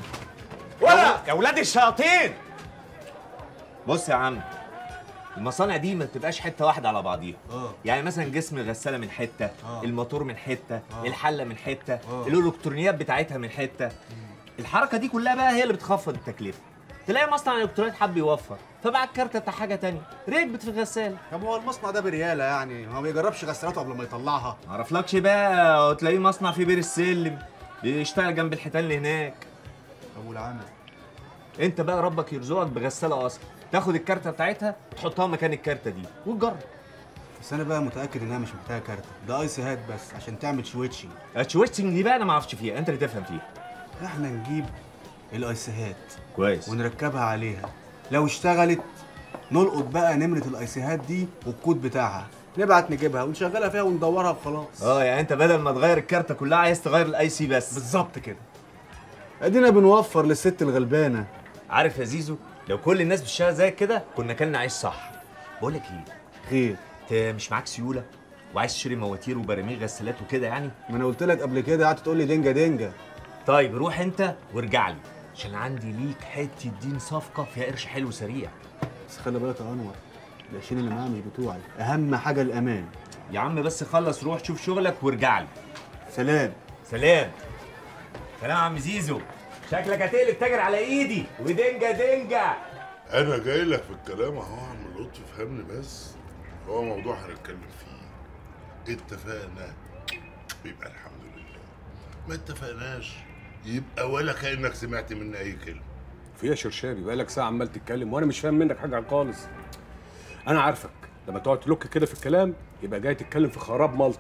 Speaker 2: ولا يا ولاد الشياطين بص يا عم المصانع دي ما بتبقاش حته واحده على بعضيها
Speaker 21: اه
Speaker 2: يعني مثلا جسم الغساله من حته
Speaker 21: آه.
Speaker 2: الموتور من حته
Speaker 21: آه.
Speaker 2: الحله من حته
Speaker 21: آه.
Speaker 2: الالكترونيات بتاعتها من حته الحركه دي كلها بقى هي اللي بتخفض التكلفه تلاقي مصنع الالكترونيات حب يوفر فبعت كارت بتاع حاجه تانية ركبت في الغساله
Speaker 21: طب هو المصنع ده برياله يعني ما بيجربش غسالاته قبل ما يطلعها
Speaker 2: معرفلكش بقى وتلاقيه مصنع في بير السلم بيشتغل جنب الحيتان اللي هناك
Speaker 21: طب والعمل
Speaker 2: انت بقى ربك يرزقك بغساله اصلا تاخد الكارته بتاعتها تحطها مكان الكارته دي وتجرب
Speaker 21: بس انا بقى متاكد انها مش محتاجه كارته ده ايس هات بس عشان تعمل شويتشنج
Speaker 2: الشويتشنج دي بقى انا ما اعرفش فيها انت اللي تفهم فيها
Speaker 21: احنا نجيب الايسهات
Speaker 2: كويس
Speaker 21: ونركبها عليها لو اشتغلت نلقط بقى نمره الايسهات دي والكود بتاعها نبعت نجيبها ونشغلها فيها وندورها وخلاص
Speaker 2: اه يعني انت بدل ما تغير الكارته كلها عايز تغير الاي سي بس
Speaker 21: بالظبط كده ادينا بنوفر للست الغلبانه
Speaker 2: عارف يا زيزو لو كل الناس بتشتغل زيك كده كنا كلنا عيش صح بقول لك ايه
Speaker 21: خير
Speaker 2: انت مش معاك سيوله وعايز تشتري مواتير وبراميل غسالات وكده يعني
Speaker 21: ما انا قلت لك قبل كده قعدت تقول لي دنجه دنجه
Speaker 2: طيب روح انت وارجع لي عشان عندي ليك حته دين صفقه فيها قرش حلو سريع
Speaker 21: بس خلي بالك يا انور القرشين اللي معايا مش بتوعي اهم حاجه الامان
Speaker 2: يا عم بس خلص روح شوف شغلك وارجع لي
Speaker 21: سلام
Speaker 2: سلام سلام يا عم زيزو شكلك هتقلب تاجر على ايدي ودنجه دنجه
Speaker 1: انا جاي لك في الكلام اهو يا عم لطفي فهمني بس هو موضوع هنتكلم فيه اتفقنا يبقى الحمد لله ما اتفقناش يبقى ولا كانك سمعت مني اي كلمه
Speaker 7: فيها شرشابي بقالك ساعه عمال تتكلم وانا مش فاهم منك حاجه خالص انا عارفك لما تقعد تلوك كده في الكلام يبقى جاي تتكلم في خراب مالطه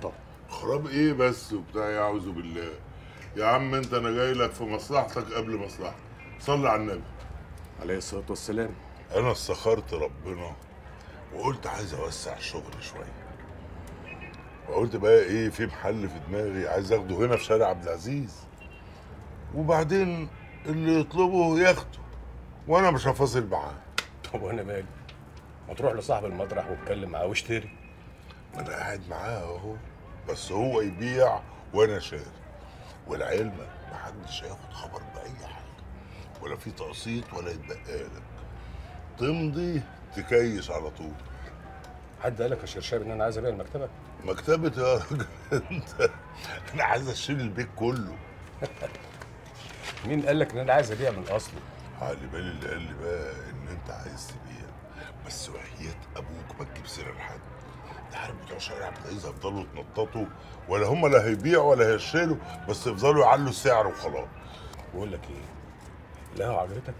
Speaker 1: خراب ايه بس وبتاع يعوذ بالله يا عم انت انا جاي لك في مصلحتك قبل مصلحتك صلي على النبي
Speaker 18: عليه الصلاه والسلام
Speaker 1: انا استخرت ربنا وقلت عايز اوسع الشغل شويه وقلت بقى ايه في محل في دماغي عايز اخده هنا في شارع عبد العزيز وبعدين اللي يطلبه ياخده وانا مش هفاصل معاه
Speaker 18: طب وانا مالي ما تروح لصاحب المطرح واتكلم معاه واشتري
Speaker 1: ما انا قاعد معاه اهو بس هو يبيع وانا شاري والعلم محدش هياخد خبر باي حاجه ولا في تقسيط ولا يتبقى لك تمضي تكيس على طول
Speaker 18: حد قال لك يا شرشاب ان انا عايز ابيع المكتبه
Speaker 1: مكتبة يا راجل انت انا عايز اشيل البيت كله
Speaker 18: مين قال لك ان انا عايز ابيع من اصله
Speaker 1: علي بالي اللي قال لي بقى ان انت عايز تبيع بس وحياة ابوك ما تجيب سيره لحد انت عارف بتوع شارع عبد العزيز هيفضلوا يتنططوا ولا هم لا هيبيعوا ولا هيشيلوا بس يفضلوا يعلوا السعر وخلاص
Speaker 18: بقول لك ايه لا عجبتك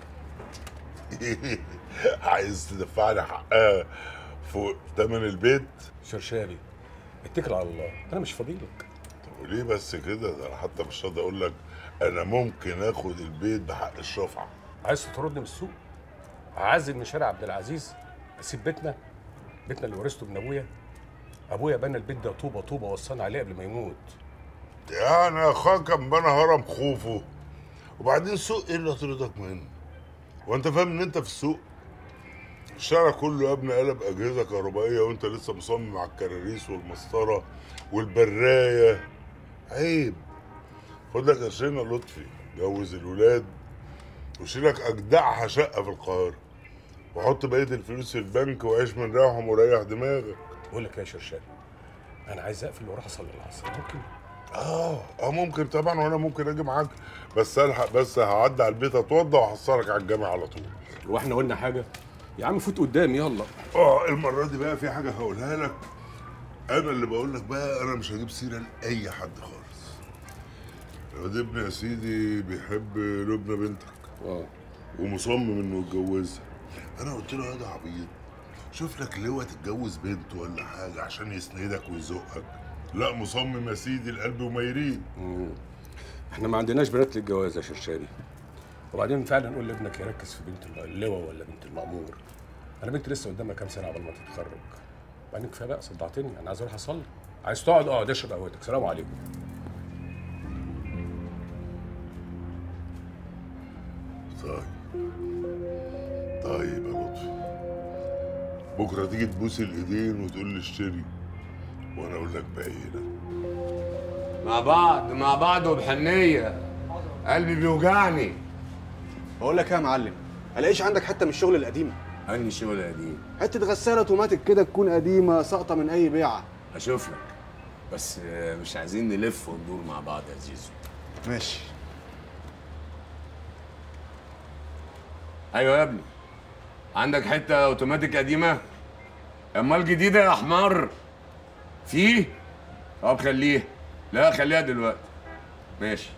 Speaker 1: عايز تدفعني حقها فوق ثمن البيت
Speaker 18: شرشابي اتكل على الله انا مش فاضيلك
Speaker 1: طب وليه بس كده ده انا حتى مش راضي اقول لك انا ممكن اخد البيت بحق الشفعه
Speaker 18: عايز تطردني من السوق اعزل من شارع عبد العزيز اسيب بيتنا بيتنا اللي ورثته من ابويا ابويا بنى البيت ده طوبه طوبه وصانا عليه قبل ما يموت
Speaker 1: يعني يا اخويا كان بنى هرم خوفه وبعدين سوق ايه اللي هترضك منه وانت فاهم ان انت في السوق الشارع كله يا ابني قلب اجهزه كهربائيه وانت لسه مصمم على الكراريس والمسطره والبرايه عيب خد لك قرشين يا لطفي جوز الولاد وشيلك اجدعها شقه في القاهره وحط بقيه الفلوس في البنك وعيش من ريحهم وريح دماغك
Speaker 18: بقول لك يا شرشابي انا عايز اقفل واروح اصلي العصر ممكن
Speaker 1: اه اه ممكن طبعا وانا ممكن اجي معاك بس الحق بس هعدي على البيت اتوضى واحصلك على الجامع على طول
Speaker 18: واحنا قلنا حاجه يا عم فوت قدامي يلا
Speaker 1: اه المره دي بقى في حاجه هقولها لك انا اللي بقول لك بقى انا مش هجيب سيره لاي حد خالص الواد ابني يا سيدي بيحب لبنى بنتك
Speaker 18: اه
Speaker 1: ومصمم انه يتجوزها انا قلت له يا ده عبيط شوف لك لواء تتجوز بنت ولا حاجه عشان يسندك ويزقك لا مصمم يا سيدي القلب وميرين
Speaker 18: احنا ما عندناش بنات للجواز يا شرشابي وبعدين فعلا قول لابنك يركز في بنت اللواء ولا بنت المأمور انا بنتي لسه قدامها كام سنه قبل ما تتخرج بعدين كفايه بقى صدعتني انا عايز اروح اصلي عايز تقعد اقعد اشرب قهوتك سلام عليكم
Speaker 1: طيب طيب يا لطفي بكره تيجي تبوس الايدين وتقول لي اشتري وانا اقول لك باقي
Speaker 16: مع بعض مع بعض وبحنيه قلبي بيوجعني
Speaker 3: بقول لك ايه يا معلم الاقيش عندك حته من الشغل القديم
Speaker 16: اني شغل قديم
Speaker 3: حته غساله اوتوماتيك كده تكون قديمه ساقطه من اي بيعه
Speaker 16: اشوف لك بس آه، مش عايزين نلف وندور مع بعض يا زيزو
Speaker 3: ماشي
Speaker 16: ايوه يا ابني عندك حته اوتوماتيك قديمه امال جديده يا حمار في طب خليها لا خليها دلوقتي ماشي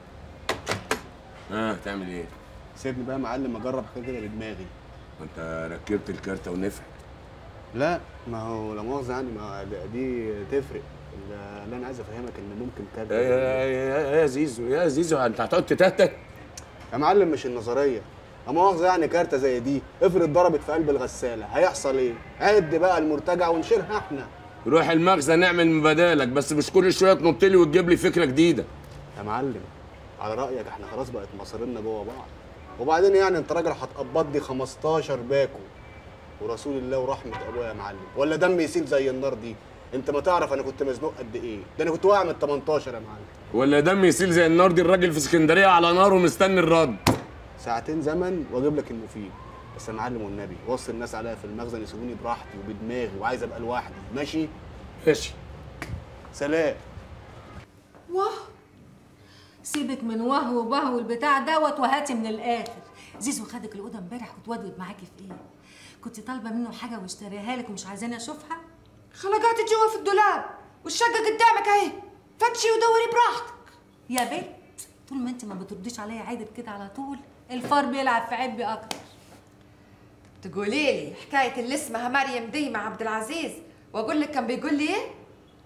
Speaker 16: اه تعمل ايه
Speaker 3: سيبني بقى يا معلم اجرب حاجه كده بدماغي
Speaker 16: ما انت ركبت الكارته ونفعت
Speaker 3: لا ما هو لا مؤاخذه يعني ما دي- دي تفرق اللي انا عايز افهمك ان ممكن كارت
Speaker 16: يا يا يا يا زيزو يا زيزو انت هتقعد تتهته
Speaker 3: يا معلم مش النظريه لا مؤاخذه يعني كارته زي دي افرض ضربت في قلب الغساله هيحصل ايه؟ عد بقى المرتجع ونشيلها احنا
Speaker 16: روح المخزن نعمل من بدالك بس مش كل شويه تنط لي وتجيب لي فكره جديده
Speaker 3: يا معلم على رايك احنا خلاص بقت مصارينا جوه بعض وبعدين يعني انت راجل هتقبض لي 15 باكو ورسول الله ورحمه ابويا يا معلم ولا دم يسيل زي النار دي انت ما تعرف انا كنت مزنوق قد ايه ده انا كنت واقع من ال 18 يا معلم
Speaker 16: ولا دم يسيل زي النار دي الراجل في اسكندريه على نار ومستني الرد
Speaker 3: ساعتين زمن واجيب لك المفيد بس يا معلم والنبي وصي الناس عليا في المخزن يسيبوني براحتي وبدماغي وعايز ابقى لوحدي ماشي
Speaker 16: ماشي
Speaker 3: سلام
Speaker 11: واه سيبك من وهو وبهو البتاع دوت وهاتي من الاخر زيزو خدك الاوضه امبارح وتودود معاكي في ايه كنت طالبه منه حاجه واشتريها لك ومش عايزاني اشوفها
Speaker 5: خلقات جوا في الدولاب والشقه قدامك اهي فتشي ودوري براحتك
Speaker 11: يا بنت طول ما انت ما بترديش عليا عادل كده على طول الفار بيلعب في عبي اكتر
Speaker 5: تقولي لي حكايه اللي اسمها مريم دي مع عبد العزيز واقول لك كان بيقول لي ايه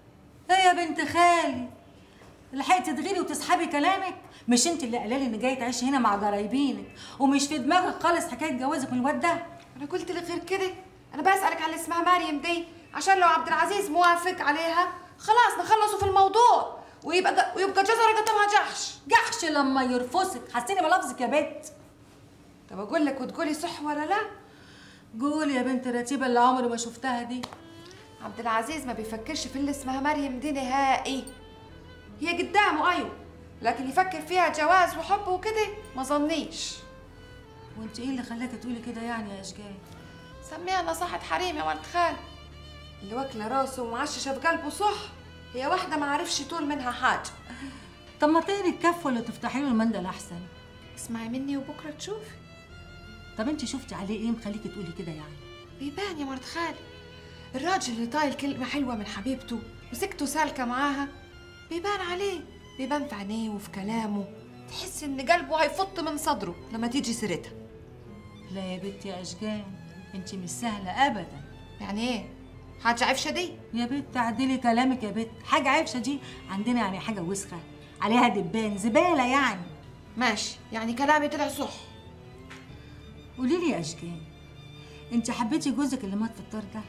Speaker 11: ايه يا بنت خالي لحقتي تغيري وتسحبي كلامك مش انت اللي قايله لي ان جايه تعيشي هنا مع قرايبينك ومش في دماغك خالص حكايه جوازك من الواد ده
Speaker 4: انا قلت لك غير كده انا بسالك على اللي اسمها مريم دي عشان لو عبد العزيز موافق عليها خلاص نخلصوا في الموضوع ويبقى ويبقى جزر قدامها جحش
Speaker 11: جحش لما يرفسك حسيني بلفظك يا بنت
Speaker 4: طب اقول لك وتقولي صح ولا لا
Speaker 11: قولي يا بنت رتيبه اللي عمري ما شفتها دي
Speaker 4: عبد العزيز ما بيفكرش في اللي اسمها مريم دي نهائي هي قدامه ايوه لكن يفكر فيها جواز وحب وكده ما ظنيش
Speaker 11: وانت ايه اللي خلاكي تقولي كده يعني يا اشجان
Speaker 4: سميها نصيحة حريم يا ولد خال اللي واكلة راسه ومعششة في قلبه صح هي واحدة ما عرفش طول منها حاجة
Speaker 11: طب ما تقري الكف ولا تفتحي له المندل احسن
Speaker 4: اسمعي مني وبكرة تشوفي
Speaker 11: طب انت شفتي عليه ايه مخليكي تقولي كده يعني
Speaker 4: بيبان يا مرت خالي الراجل اللي طايل كلمة حلوة من حبيبته وسكته سالكة معاها بيبان عليه بيبان في عينيه وفي كلامه تحس ان قلبه هيفط من صدره لما تيجي سيرتها
Speaker 11: لا يا بنتي يا اشجان انت مش سهله ابدا
Speaker 4: يعني ايه حاجة عفشة دي
Speaker 11: يا بنت عدلي كلامك يا بنت حاجه عفشه دي عندنا يعني حاجه وسخه عليها دبان زباله يعني
Speaker 4: ماشي يعني كلامي طلع صح
Speaker 11: قولي لي يا اشجان انت حبيتي جوزك اللي مات في الدار ده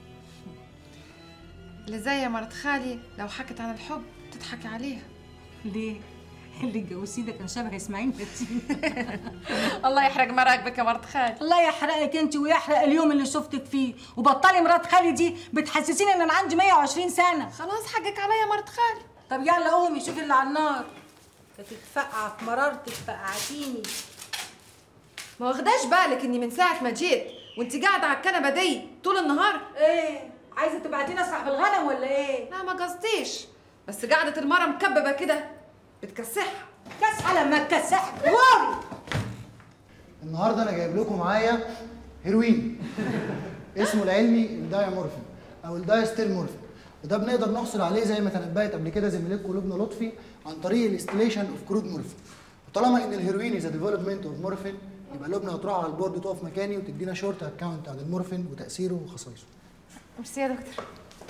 Speaker 4: اللي زي مرت خالي لو حكت عن الحب تضحكي عليها
Speaker 11: ليه اللي اتجوزتيه ده كان شبه اسماعيل ياسين
Speaker 4: الله يحرق مراكبك يا مرت خالي
Speaker 11: الله يحرقك انت ويحرق اليوم اللي شفتك فيه وبطلي مرات خالي دي بتحسسيني ان انا عندي 120 سنه
Speaker 4: خلاص حقك عليا مرت خالي
Speaker 11: طب يلا قومي شوفي اللي على النار تتفقع في مرارتك فقعتيني
Speaker 4: ما واخداش بالك اني من ساعة ما جيت وانت قاعدة على الكنبة دي طول النهار
Speaker 11: ايه عايزه تبعتيني اسرح بالغنم ولا ايه
Speaker 4: لا ما قصديش بس قعدة المرة مكببة كده بتكسحها
Speaker 11: كسحه لما تكسحها واري
Speaker 9: النهارده انا جايب لكم معايا هيروين اسمه العلمي الدايمورفين او الدايستيل مورفين وده بنقدر نحصل عليه زي ما تنبأت قبل كده زميلتكم لبنى لطفي عن طريق الاستيليشن اوف كرود مورفين وطالما ان الهيروين از ديفلوبمنت اوف مورفين يبقى لبنى هتروح على البورد تقف مكاني وتدينا شورت اكونت عن المورفين وتاثيره وخصائصه
Speaker 4: ميرسي يا دكتور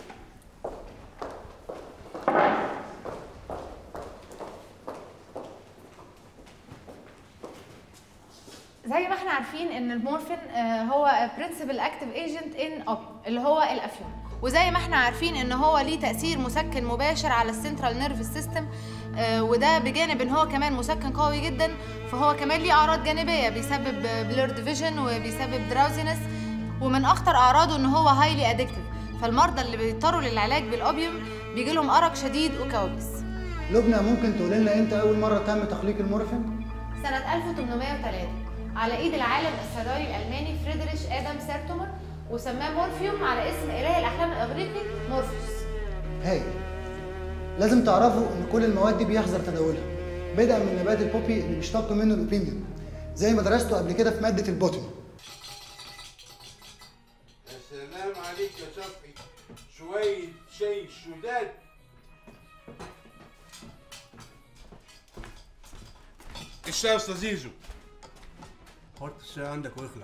Speaker 10: زي ما احنا عارفين ان المورفين آه، هو برنسبل اكتيف ايجنت ان اوب اللي هو الافيون وزي ما احنا عارفين ان هو ليه تاثير مسكن مباشر على السنترال نيرف سيستم وده بجانب ان هو كمان مسكن قوي جدا فهو كمان ليه اعراض جانبيه بيسبب بلورد فيجن وبيسبب دراوزينس ومن اخطر اعراضه ان هو هايلي ادكتيف فالمرضى اللي بيضطروا للعلاج بالاوبيوم بيجي لهم ارق شديد وكوابيس
Speaker 9: لبنى ممكن تقول لنا امتى اول مره تم تخليق المورفين
Speaker 10: سنة 1803 على ايد العالم الصيدلي الالماني فريدريش ادم سيرتومر وسماه مورفيوم على اسم اله الاحلام الاغريقي مورفوس
Speaker 9: هاي لازم تعرفوا ان كل المواد دي بيحظر تداولها بدءا من نبات البوبي اللي بيشتق منه الاوبينيون زي ما درسته قبل كده في ماده البوتني
Speaker 22: يا سلام عليك يا صفحي شوية شاي شداد الشاي يا استاذ زيزو
Speaker 6: حط الشاي عندك واخلع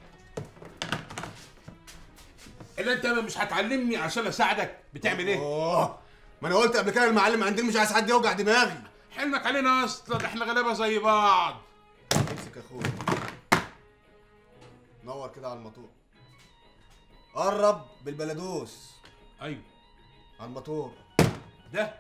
Speaker 22: اللي انت مش هتعلمني عشان اساعدك بتعمل ايه؟
Speaker 6: اوه ما انا قلت قبل كده المعلم عندنا مش عايز حد يوجع دماغي
Speaker 22: حلمك علينا اصلا احنا غلابه زي بعض
Speaker 6: امسك يا اخويا نور كده على الموتور قرب بالبلدوس
Speaker 22: ايوه
Speaker 6: على الموتور
Speaker 22: ده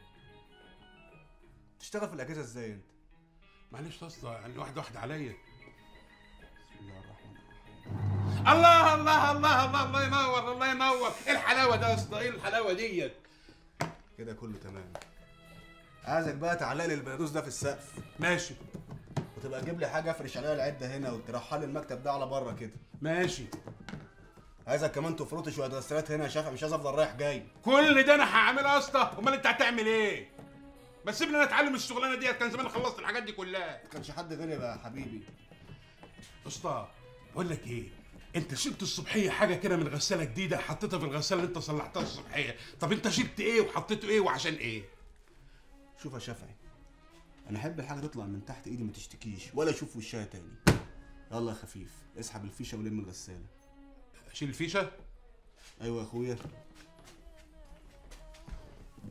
Speaker 6: تشتغل في الاجهزه ازاي انت
Speaker 22: معلش يا اسطى يعني واحده واحده عليا
Speaker 6: بسم الله الرحمن
Speaker 22: الله الله الله الله الله ينور الله ينور ايه الحلاوه ده يا اسطى ايه الحلاوه ديت
Speaker 6: كده كله تمام عايزك بقى تعلق لي البلدوس ده في السقف
Speaker 22: ماشي
Speaker 6: وتبقى تجيب لي حاجه افرش عليها العده هنا وترحل لي المكتب ده على بره كده
Speaker 22: ماشي
Speaker 6: عايزك كمان تفرط شويه غسالات هنا يا شافعي مش عايز افضل رايح جاي
Speaker 22: كل ده انا هعمله يا اسطى امال انت هتعمل ايه بس سيبني انا اتعلم الشغلانه ديت كان زمان خلصت الحاجات دي كلها
Speaker 6: ما كانش حد غيري بقى يا حبيبي
Speaker 22: يا اسطى بقول لك ايه انت شلت الصبحيه حاجه كده من غساله جديده حطيتها في الغساله اللي انت صلحتها الصبحيه طب انت شلت ايه وحطيته ايه وعشان ايه
Speaker 6: شوف يا شافعي انا احب الحاجه تطلع من تحت ايدي ما تشتكيش ولا اشوف وشها تاني يلا يا خفيف اسحب الفيشه ولم الغساله
Speaker 22: اشيل الفيشه
Speaker 6: ايوه يا اخويا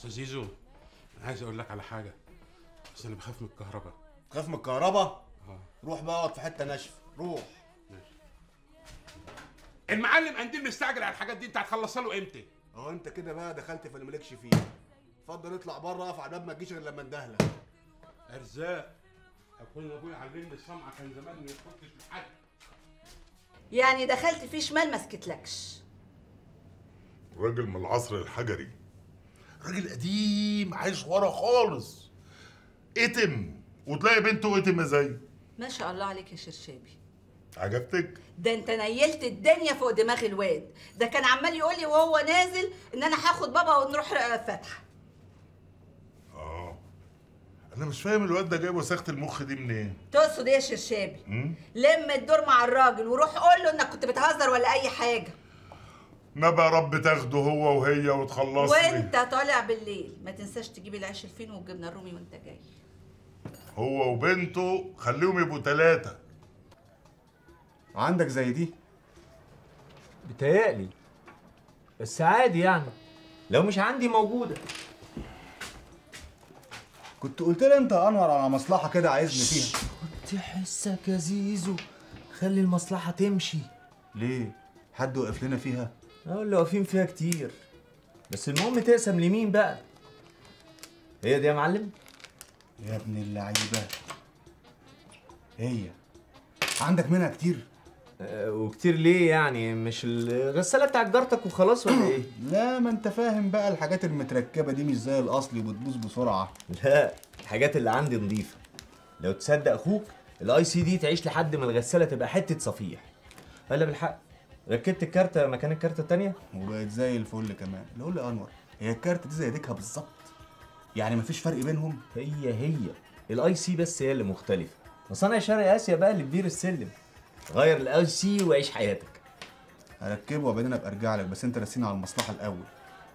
Speaker 22: استاذ زيزو انا عايز اقول لك على حاجه بس انا بخاف من الكهرباء
Speaker 3: خاف من الكهرباء
Speaker 22: اه
Speaker 3: روح بقى اقعد في حته ناشفه روح
Speaker 22: المعلم قنديل مستعجل على الحاجات دي انت هتخلصها له امتى
Speaker 3: اهو انت كده بقى دخلت في اللي مالكش فيه اتفضل اطلع بره اقف على الباب ما تجيش غير لما اندهلك
Speaker 22: ارزاق اكون ابويا علمني الصنعه كان زمان ما يخطش لحد
Speaker 19: يعني دخلت فيه شمال ما سكتلكش
Speaker 1: راجل من العصر الحجري راجل قديم عايش ورا خالص اتم وتلاقي بنته اتم زي
Speaker 19: ما شاء الله عليك يا شرشابي
Speaker 1: عجبتك
Speaker 19: ده انت نيلت الدنيا فوق دماغ الواد ده كان عمال يقول لي وهو نازل ان انا هاخد بابا ونروح فتحه
Speaker 1: اه انا مش فاهم الواد ده جايب وساخه المخ دي منين
Speaker 19: تقصد ايه يا شرشابي
Speaker 1: مم؟
Speaker 19: لم الدور مع الراجل وروح قول له انك كنت بتهزر ولا اي حاجه
Speaker 1: نبى رب تاخده هو وهي وتخلصني
Speaker 19: وانت طالع بالليل ما تنساش تجيب العيش الفين والجبنه الرومي وانت جاي
Speaker 1: هو وبنته خليهم يبقوا ثلاثه
Speaker 3: عندك زي دي
Speaker 2: بتهيألي بس عادي يعني لو مش عندي موجودة
Speaker 3: كنت قلت لي انت يا انور على مصلحه كده عايزني فيها
Speaker 2: كنت حسك يا زيزو خلي المصلحة تمشي
Speaker 3: ليه حد وقف لنا فيها
Speaker 2: اه اللي واقفين فيها كتير بس المهم تقسم لمين بقى هي دي يا معلم
Speaker 3: يا ابن اللعيبه هي عندك منها كتير
Speaker 2: آه وكتير ليه يعني مش الغسالة بتاعت جارتك وخلاص ولا ايه
Speaker 3: لا ما انت فاهم بقى الحاجات المتركبه دي مش زي الاصلي وبتبوظ بسرعه
Speaker 2: لا الحاجات اللي عندي نظيفة لو تصدق اخوك الاي سي دي تعيش لحد ما الغسالة تبقى حتة صفيح ولا بالحق ركبت الكارتة مكان الكارتة التانية
Speaker 3: وبقت زي الفل كمان اللي قول لي يا انور هي الكارت دي زي ديكها بالظبط يعني مفيش فرق بينهم
Speaker 2: هي هي الاي سي بس هي اللي مختلفة مصانع شرق اسيا بقى اللي كبير السلم غير الاي سي وعيش حياتك
Speaker 3: هركبه وبعدين ابقى ارجع لك بس انت رسيني على المصلحه الاول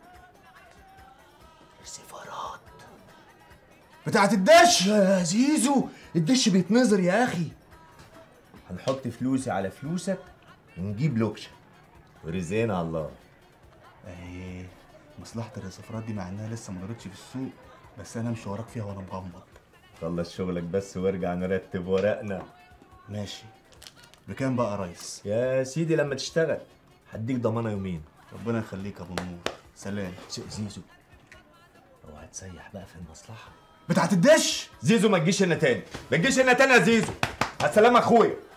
Speaker 2: السفارات
Speaker 3: بتاعت الدش
Speaker 2: يا زيزو الدش بيتنظر يا اخي هنحط فلوسي على فلوسك ونجيب لوكشه ورزقنا على الله
Speaker 3: ايه مصلحه الرصفرات دي مع انها لسه ما دارتش في السوق بس انا امشي وراك فيها وانا مغمض
Speaker 2: خلص شغلك بس وارجع نرتب ورقنا
Speaker 3: ماشي بكام بقى يا ريس
Speaker 2: يا سيدي لما تشتغل هديك ضمانه يومين
Speaker 3: ربنا يخليك يا ابو النور سلام
Speaker 2: زيزو اوعى تسيح بقى في المصلحه
Speaker 3: بتاعت الدش
Speaker 2: زيزو ما تجيش هنا تاني ما تجيش هنا تاني يا زيزو السلام اخويا